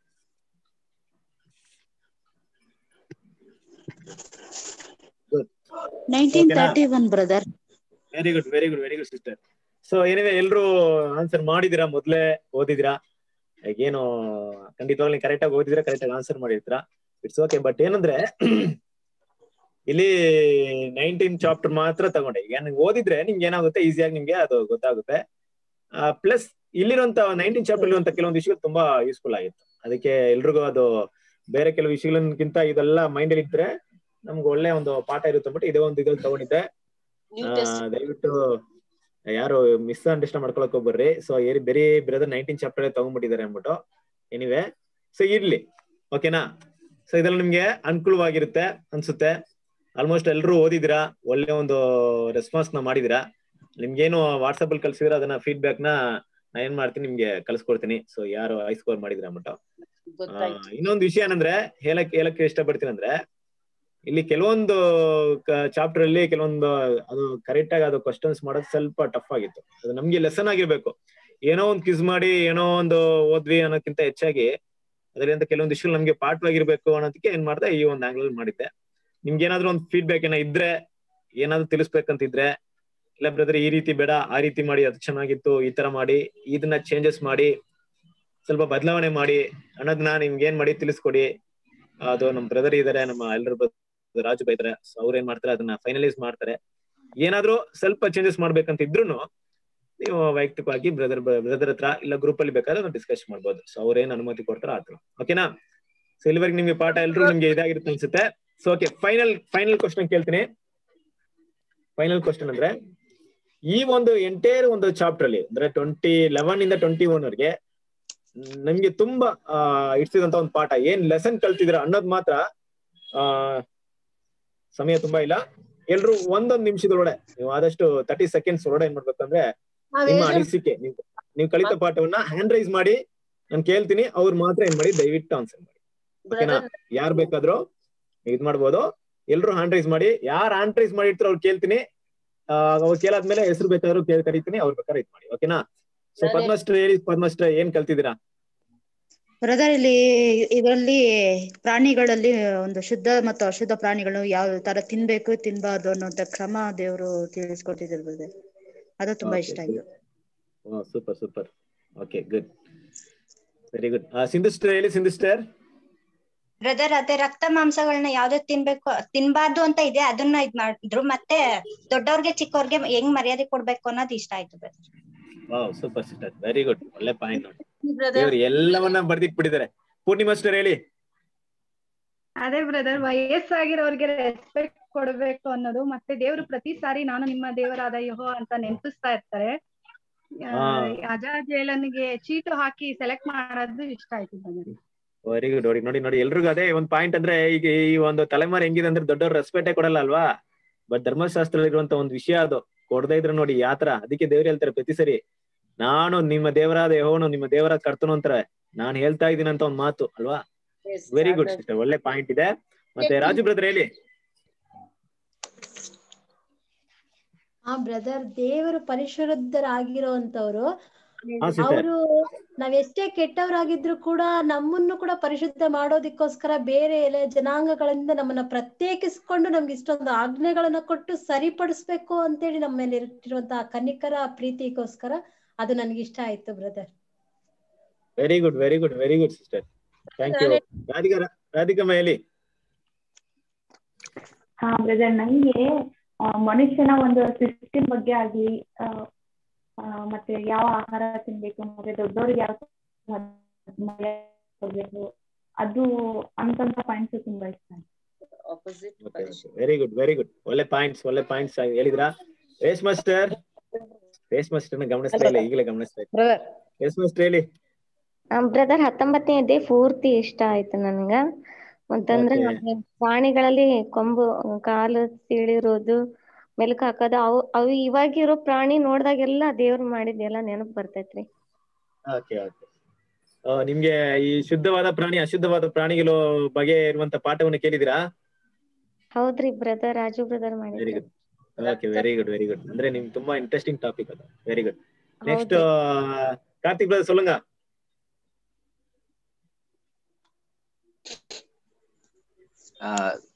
ನೈನ್ಟೀನ್ ಓಕೆನಾ? Thirty one brother very good very good very good sister so anyway ಎಲ್ರು ಆನ್ಸರ್ ಮಾಡಿದಿರಾ ಮೊದ್ಲೇ ಓದಿದಿರಾ ಏನು ಖಂಡಿತವಾಗ್ಲೂ ಕರೆಕ್ಟ್ ಆಗಿ ಓದಿದ್ರೆ ಕರೆಕ್ಟ್ ಆಗಿ ಆನ್ಸರ್ ಮಾಡಿರ್ತೀರಾ ಇಟ್ಸ್ ಓಕೆ ಬಟ್ ಏನಂದ್ರೆ ಇಲ್ಲಿ ನೈನ್ಟೀನ್ ಚಾಪ್ಟರ್ ಮಾತ್ರ ತಗೊಂಡೆ ಈಗ ನಿಮ್ಗೆ ಓದಿದ್ರೆ ನಿಮ್ಗೆ ಏನಾಗುತ್ತೆ ಈಸಿಯಾಗಿ ನಿಮ್ಗೆ ಅದು ಗೊತ್ತಾಗುತ್ತೆ ಪ್ಲಸ್ ಇಲ್ಲಿರುವಂತ ನೈನ್ಟೀನ್ ಚಾಪ್ಟರ್ ಇರುವಂತ ಕೆಲವೊಂದು ವಿಷಯಗಳು ತುಂಬಾ ಯೂಸ್ಫುಲ್ ಆಗಿತ್ತು ಅದಕ್ಕೆ ಎಲ್ರಿಗೂ ಅದು ಬೇರೆ ಕೆಲವು ವಿಷಯಗಳಕ್ಕಿಂತ ಇದೆಲ್ಲ ಮೈಂಡ್ ಅಲ್ಲಿ ಇದ್ರೆ ನಮ್ಗೆ ಒಳ್ಳೆ ಒಂದು ಪಾಠ ಇರುತ್ತೆ ಬಟ್ ಇದೇ ಒಂದು ಇದ್ರಲ್ಲಿ ತಗೊಂಡಿದ್ದೆ ಆ, ದಯವಿಟ್ಟು ಯಾರು ಮಿಸ್ ಅಂಡರ್ಸ್ಟ್ಯಾಂಡ್ ಮಾಡ್ಕೊಳಕ್ ಹೋಗ್ಬರ್ರಿ ಸೊ ಏರಿ ಬೇರೆ ಬ್ರದರ್ ನೈನ್ಟೀನ್ ಚಾಪ್ಟರ್ ತಗೊಂಡ್ಬಿಟ್ಟಿದ್ದಾರೆ ಅಂದ್ಬಿಟ್ಟು ಎನಿವೆ ಸೊ ಇರ್ಲಿ ಓಕೆನಾ ಸೊ ಇದೆಲ್ಲ ನಿಮ್ಗೆ ಅನುಕೂಲವಾಗಿರುತ್ತೆ ಅನ್ಸುತ್ತೆ ಆಲ್ಮೋಸ್ಟ್ ಎಲ್ಲರೂ ಓದಿದಿರಾ ಒಳ್ಳೆ ಒಂದು ರೆಸ್ಪಾನ್ಸ್ ನ ಮಾಡಿದಿರಾ ನಿಮ್ಗೇನು ವಾಟ್ಸಪ್ ಅಲ್ಲಿ ಕಳ್ಸಿದ್ರೆ ಅದನ್ನ ಫೀಡ್ಬ್ಯಾಕ್ ನ ನಾ ಏನ್ ಮಾಡ್ತೀನಿ ನಿಮ್ಗೆ ಕಳ್ಸ್ಕೊಡ್ತೀನಿ ಸೊ ಯಾರು ಹೈ ಸ್ಕೋರ್ ಮಾಡಿದಿರ ಅಂದ್ಬಿಟ್ಟು ಆ, ಇನ್ನೊಂದು ವಿಷಯ ಏನಂದ್ರೆ ಹೇಳಕ್ ಹೇಳಕ್ಕೆ ಇಷ್ಟಪಡ್ತೀನಿ ಅಂದ್ರೆ ಇಲ್ಲಿ ಕೆಲವೊಂದು ಚಾಪ್ಟರ್ ಅಲ್ಲಿ ಕೆಲವೊಂದು ಅದು ಕರೆಕ್ಟ್ ಆಗಿ ಅದು ಕ್ವಶನ್ಸ್ ಮಾಡೋದು ಸ್ವಲ್ಪ ಟಫ್ ಆಗಿತ್ತು ಅದು ನಮ್ಗೆ ಲೆಸನ್ ಆಗಿರ್ಬೇಕು ಏನೋ ಒಂದು ಕ್ವಿಸ್ ಮಾಡಿ ಏನೋ ಒಂದು ಓದ್ವಿ ಅನ್ನೋಕ್ಕಿಂತ ಹೆಚ್ಚಾಗಿ ಅದರಿಂದ ಕೆಲವೊಂದು ವಿಷಯ ನಮ್ಗೆ ಪಾಠವಾಗಿರ್ಬೇಕು ಅನ್ನೋದಕ್ಕೆ ಏನ್ ಮಾಡ್ದೆ ಈ ಒಂದು ಆಂಗಲ್ ಮಾಡಿದ್ದೆ ನಿಮ್ಗೆ ಏನಾದ್ರು ಒಂದು ಫೀಡ್ಬ್ಯಾಕ್ ಏನೋ ಇದ್ರೆ ಏನಾದ್ರು ತಿಳಿಸ್ಬೇಕಂತಿದ್ರೆ ಇಲ್ಲ ಬ್ರದರ್ ಈ ರೀತಿ ಬೇಡ ಆ ರೀತಿ ಮಾಡಿ ಅದು ಚೆನ್ನಾಗಿತ್ತು ಈ ತರ ಮಾಡಿ ಇದನ್ನ ಚೇಂಜಸ್ ಮಾಡಿ ಸ್ವಲ್ಪ ಬದಲಾವಣೆ ಮಾಡಿ ಅನ್ನೋದನ್ನ ನಿಮ್ಗೆ ಏನ್ ಮಾಡಿ ತಿಳಿಸ್ಕೊಡಿ ಅದು ನಮ್ ಬ್ರದರ್ ಇದಾರೆ ನಮ್ಮ ಎಲ್ಲರ ರಾಜು ಬೈತಾರೆ ಸೊ ಅವ್ರ ಏನ್ ಮಾಡ್ತಾರೆ ಅದನ್ನ ಫೈನಲೈಸ್ ಮಾಡ್ತಾರೆ ಏನಾದ್ರೂ ಸ್ವಲ್ಪ ಚೇಂಜಸ್ ಮಾಡ್ಬೇಕಂತ ಇದ್ರುನು ನೀವು ವೈಯಕ್ತಿಕವಾಗಿ ಬ್ರದರ್ ಬ್ರದರ್ ಹತ್ರ ಇಲ್ಲ ಗ್ರೂಪ್ ಅಲ್ಲಿ ಬೇಕಾದ್ರೆ ಡಿಸ್ಕಸ್ ಮಾಡ್ಬೋದು ಸೊ ಅವ್ರೇನ್ ಅನುಮತಿ ಕೊಡ್ತಾರೋ ಆತರ ಓಕೆನಾ ಸೊ ಇಲ್ಲಿವರೆಗೆ ನಿಮ್ಗೆ ಪಾಠ ಎಲ್ರು ನಿಮ್ಗೆ ಇದಾಗಿರುತ್ತೆ ಅನ್ಸುತ್ತೆ so okay final final question ಕೇಳ್ತೀನಿ ಫೈನಲ್ ಕ್ವಶನ್ ಅಂದ್ರೆ ಈ ಒಂದು ಎಂಟೈರ್ ಒಂದು ಚಾಪ್ಟರ್ ಅಲ್ಲಿ ಅಂದ್ರೆ ಟ್ವೆಂಟಿ ಲೆವೆನ್ ಇಂದ ಟ್ವೆಂಟಿ ಒನ್ ವರೆಗೆ ನಮ್ಗೆ ತುಂಬಾ ಆ ಇಡ್ಸಿದಂತ ಒಂದು ಪಾಠ ಏನ್ ಲೆಸನ್ ಕಲ್ತಿದ್ರ ಅನ್ನೋದ್ ಮಾತ್ರ ಆ ಸಮಯ ತುಂಬಾ ಇಲ್ಲ ಎಲ್ರು ಒಂದೊಂದ್ ನಿಮಿಷದೊಳಗಡೆ ನೀವು ಆದಷ್ಟು ತರ್ಟಿ ಸೆಕೆಂಡ್ಸ್ ಒಳಗಡೆ ಏನ್ ಮಾಡ್ಬೇಕಂದ್ರೆ ನಿಮ್ಮ ಅನಿಸಿಕೆ ನೀವು ನೀವು ಕಲಿತ ಪಾಠವನ್ನ ಹ್ಯಾಂಡ್ ರೈಸ್ ಮಾಡಿ ನಾನು ಕೇಳ್ತೀನಿ ಅವ್ರು ಮಾತ್ರ ಏನ್ ಮಾಡಿ ದಯವಿಟ್ಟು ಆನ್ಸರ್ ಮಾಡಿ ಓಕೆನಾ ಯಾರ್ ಬೇಕಾದ್ರೂ ಇದ್ ಮಾಡ್ಬೋದು ಎಲ್ರು ಹ್ಯಾಂಡ್ ರೈಸ್ ಮಾಡಿ ಯಾರು ಹ್ಯಾಂಡ್ ರೈಸ್ ಮಾಡಿರ್ತಾರೋ ಅವ್ರು ಕೇಳ್ತೀನಿ ಆ, ಅವ್ರು ಕೇಳಾದ್ಮೇಲೆ ಹೆಸರು ಬೇಕಾದ್ರೂ ಕೇಳ್ ಕರಿತೀನಿ ಅವ್ರ ಬೇಕಾದ್ರೆ ಇದ್ ಮಾಡಿ ಓಕೆನಾ ಸೊ ನಾನೇ- ಪದ್ಮಶ್ರೀ ಹೇಳಿ ಪದ್ಮಶ್ರೀ ಏನ್ ಕಲ್ತಿದ್ದೀರಾ ಬ್ರದರ್ ಇಲ್ಲಿ ಇದರಲ್ಲಿ ಪ್ರಾಣಿಗಳಲ್ಲಿ ಒಂದು ಶುದ್ಧ ಮತ್ತು ಅಶುದ್ಧ ಪ್ರಾಣಿಗಳು ಯಾವ ತರ ತಿನ್ಬೇಕು ತಿನ್ಬಾರ್ದು ಅನ್ನೋಂತ ಕ್ರಮ ದೇವರು ತಿಳಿಸ್ಕೊಟ್ಟಿದ್ದಾರೆ ಬ್ರದರ್ ಅದು ತುಂಬಾ ಇಷ್ಟ ಆಯ್ತು super super okay good very good ಸಿಂಧುಸ್ಟರ್ ಹೇಳಿ ಸಿಂಧುಸ್ಟರ್ ಬ್ರದರ್ ಅದೇ ರಕ್ತ ಮಾಂಸಗಳನ್ನ ಯಾವ್ದು ತಿನ್ಬೇಕು ತಿನ್ಬಾರ್ದು ಅಂತ ಇದೆ ಅದನ್ನ ಇದ್ ಮಾಡಿದ್ರು ಮತ್ತೆ ದೊಡ್ಡವ್ರಿಗೆ ಚಿಕ್ಕವ್ರಿಗೆ ಹೆಂಗ್ ಮರ್ಯಾದೆ ಕೊಡ್ಬೇಕು ಅನ್ನೋದು ಇಷ್ಟ ಆಯ್ತು brother wow super sister very good ಒಳ್ಳೆ ಪಾಯಿಂಟ್ ನೋಡಿ ಬ್ರದರ್ ದೇವ್ರು ಎಲ್ಲವನ್ನ ಬರ್ದಿಟ್ಬಿಟ್ಟಿದ್ದಾರೆ ಪೂರ್ಣಿಮಾಸ್ಟರ್ ಹೇಳಿ ಅದೇ ಬ್ರದರ್ ವಯಸ್ಸಾಗಿರೋರ್ಗೆ ರೆಸ್ಪೆಕ್ಟ್ ಕೊಡ್ಬೇಕು ಅನ್ನೋದು ಮತ್ತೆ ದೇವ್ರು ಪ್ರತಿ ಸಾರಿ ನಾನು ನಿಮ್ಮ ದೇವರಾದ ಯಹೋ ಅಂತ ನೆನಪಿಸ್ತಾ ಇರ್ತಾರೆ ಆ, ಹಾ. ಅಜಾಜೇಲನಿಗೆ ಚೀಟು ಹಾಕಿ ಸೆಲೆಕ್ಟ್ ಮಾಡೋದು ಇಷ್ಟ ಆಯ್ತು ಬ್ರದರ್ ವೆರಿ ಗುಡ್ ನೋಡಿ ನೋಡಿ ನೋಡಿ ಎಲ್ರಿಗೂ ಅದೇ ಒಂದ್ ಪಾಯಿಂಟ್ ಅಂದ್ರೆ ಈಗ ಈ ಒಂದು ತಲೆಮಾರು ಹೆಂಗಿದೆ ಅಂದ್ರೆ ದೊಡ್ಡವ್ರ ರೆಸ್ಪೆಕ್ಟೇ ಕೊಡಲ್ಲ ಅಲ್ವಾ ಬಟ್ ಧರ್ಮಶಾಸ್ತ್ರ ಇರುವಂತ ಒಂದು ವಿಷಯ ಅದು ಕೊಡದೇ ಇದ್ರೆ ನೋಡಿ ಯಾತ್ರ ಅದಕ್ಕೆ ದೇವ್ರು ಹೇಳ್ತಾರೆ ಪ್ರತಿ ಸರಿ ನಾನು ನಿಮ್ಮ ದೇವರಾದ ಯಹೋವನು ನಿಮ್ಮ ದೇವರ ಕರ್ತನು ಅಂತಾರೆ ನಾನು ಹೇಳ್ತಾ ಇದ್ದೀನಿ ಅಂತ ಒಂದ್ ಮಾತು ಅಲ್ವಾ ವೆರಿ ಗುಡ್ ಸಿಸ್ಟರ್ ಒಳ್ಳೆ ಪಾಯಿಂಟ್ ಇದೆ ಮತ್ತೆ ರಾಜು ಬ್ರದರ್ ಹೇಳಿ ಆ ಬ್ರದರ್ ದೇವರು ಪರಿಶುದ್ಧರಾಗಿರೋಂತವ್ರು ಹಾ ಸಿಸ್ಟರ್ ಅವರು ನಾವ್ ಎಷ್ಟೇ ಕೆಟ್ಟವರಾಗಿದ್ರು ಕೂಡ ನಮ್ಮನ್ನು ಕೂಡ ಪರಿಶುದ್ಧ ಮಾಡೋದಿಕ್ಕೋಸ್ಕರ ಬೇರೆ ಎಲ್ಲ ಜನಾಂಗಗಳಿಂದ ನಮ್ಮನ್ನ ಪ್ರತ್ಯೇಕಿಸ್ಕೊಂಡು ನಮ್ಗೆ ಇಷ್ಟೊಂದು ಆಜ್ಞೆಗಳನ್ನ ಕೊಟ್ಟು ಸರಿಪಡಿಸ್ಬೇಕು ಅಂತೇಳಿ ನಮ್ಮ ಮೇಲೆ ಇಟ್ಟಿರುವಂತಹ ಕನಿಕರ ಪ್ರೀತಿಗೋಸ್ಕರ ಅದು ನನ್ಗೆ ಇಷ್ಟ ಆಯ್ತು brother very good very good very good sister thank you Radhika ರಾಧಿಕಮ್ಮ ಹೇಳಿ ಹಾ ಬ್ರದರ್ ನಂಗೆ ಆ, ಮನುಷ್ಯನ ಒಂದು ಸಿಸ್ಟಮ್ ಬಗ್ಗೆ ಆಗ್ಲಿ ಆ, ಆ, ಮತ್ತೆ ಯಾವ ಆಹಾರ ತಿನ್ಬೇಕು ಮತ್ತೆ ದೊಡ್ಡವ್ರಿಗೆ ಯಾವ ಮರ್ಯಾದೆ ಕೊಡ್ಬೇಕು ಅದು ಅಂತಂತ ಪಾಯಿಂಟ್ಸ್ ತುಂಬಾ ಇಷ್ಟ ಆಯ್ತು ವೆರಿ ಗುಡ್ ವೆರಿ ಗುಡ್ ಒಳ್ಳೆ ಪಾಯಿಂಟ್ಸ್ ಒಳ್ಳೆ ಪಾಯಿಂಟ್ಸ್ ಹೇಳಿದ್ರಾ ರೇಸ್ ಮಾಸ್ಟರ್ ರೇಸ್ ಮಾಸ್ಟರ್ನ ಗಮನಿಸ್ತಾ ಇಲ್ಲ ಈಗಲೇ ಗಮನಿಸ್ತಾ ಇದ್ದೀನಿ ರೇಸ್ ಮಾಸ್ಟರ್ ಹೇಳಿ ಬ್ರದರ್ ಹತ್ತೊಂಬತ್ತನೇ ಅದೇ ಪೂರ್ತಿ ಇಷ್ಟ ಆಯ್ತು ನನ್ಗ ಮತ್ತಂದ್ರೆ Okay. ನಮ್ಗೆ ಪ್ರಾಣಿಗಳಲ್ಲಿ ಕೊಂಬು ಕಾಲು ಸೀಳಿರೋದು ಮೆಲುಕು ಹಾಕೋದು ಅವು ಅವು ಇವಾಗಿರೋ ಪ್ರಾಣಿ ನೋಡ್ದಾಗೆಲ್ಲ ದೇವ್ರು ಮಾಡಿದ್ದೆಲ್ಲ ನೆನಪು ಬರ್ತೈತ್ರಿ ಓಕೆ ಓಕೆ ನಿಮ್ಗೆ ಈ ಶುದ್ಧವಾದ ಪ್ರಾಣಿ ಅಶುದ್ಧವಾದ ಪ್ರಾಣಿಗಳು ಬಗ್ಗೆ ಇರುವಂತ ಪಾಠವನ್ನು ಕೇಳಿದಿರಾ ಹೌದ್ರಿ ಬ್ರದರ್ ರಾಜು ಬ್ರದರ್ ವೆರಿ ಮಾಡಿದ್ರು good okay very good very good ಅಂದ್ರೆ ನಿಮ್ಗೆ ತುಂಬಾ ಇಂಟ್ರೆಸ್ಟಿಂಗ್ ಟಾಪಿಕ್ ಅದು ವೆರಿ ಗುಡ್ ನೆಕ್ಸ್ಟ್ ಹೌದು. ಕಾರ್ತಿಕ್ ಬ್ರದರ್ சொல்லுங்க ಆ,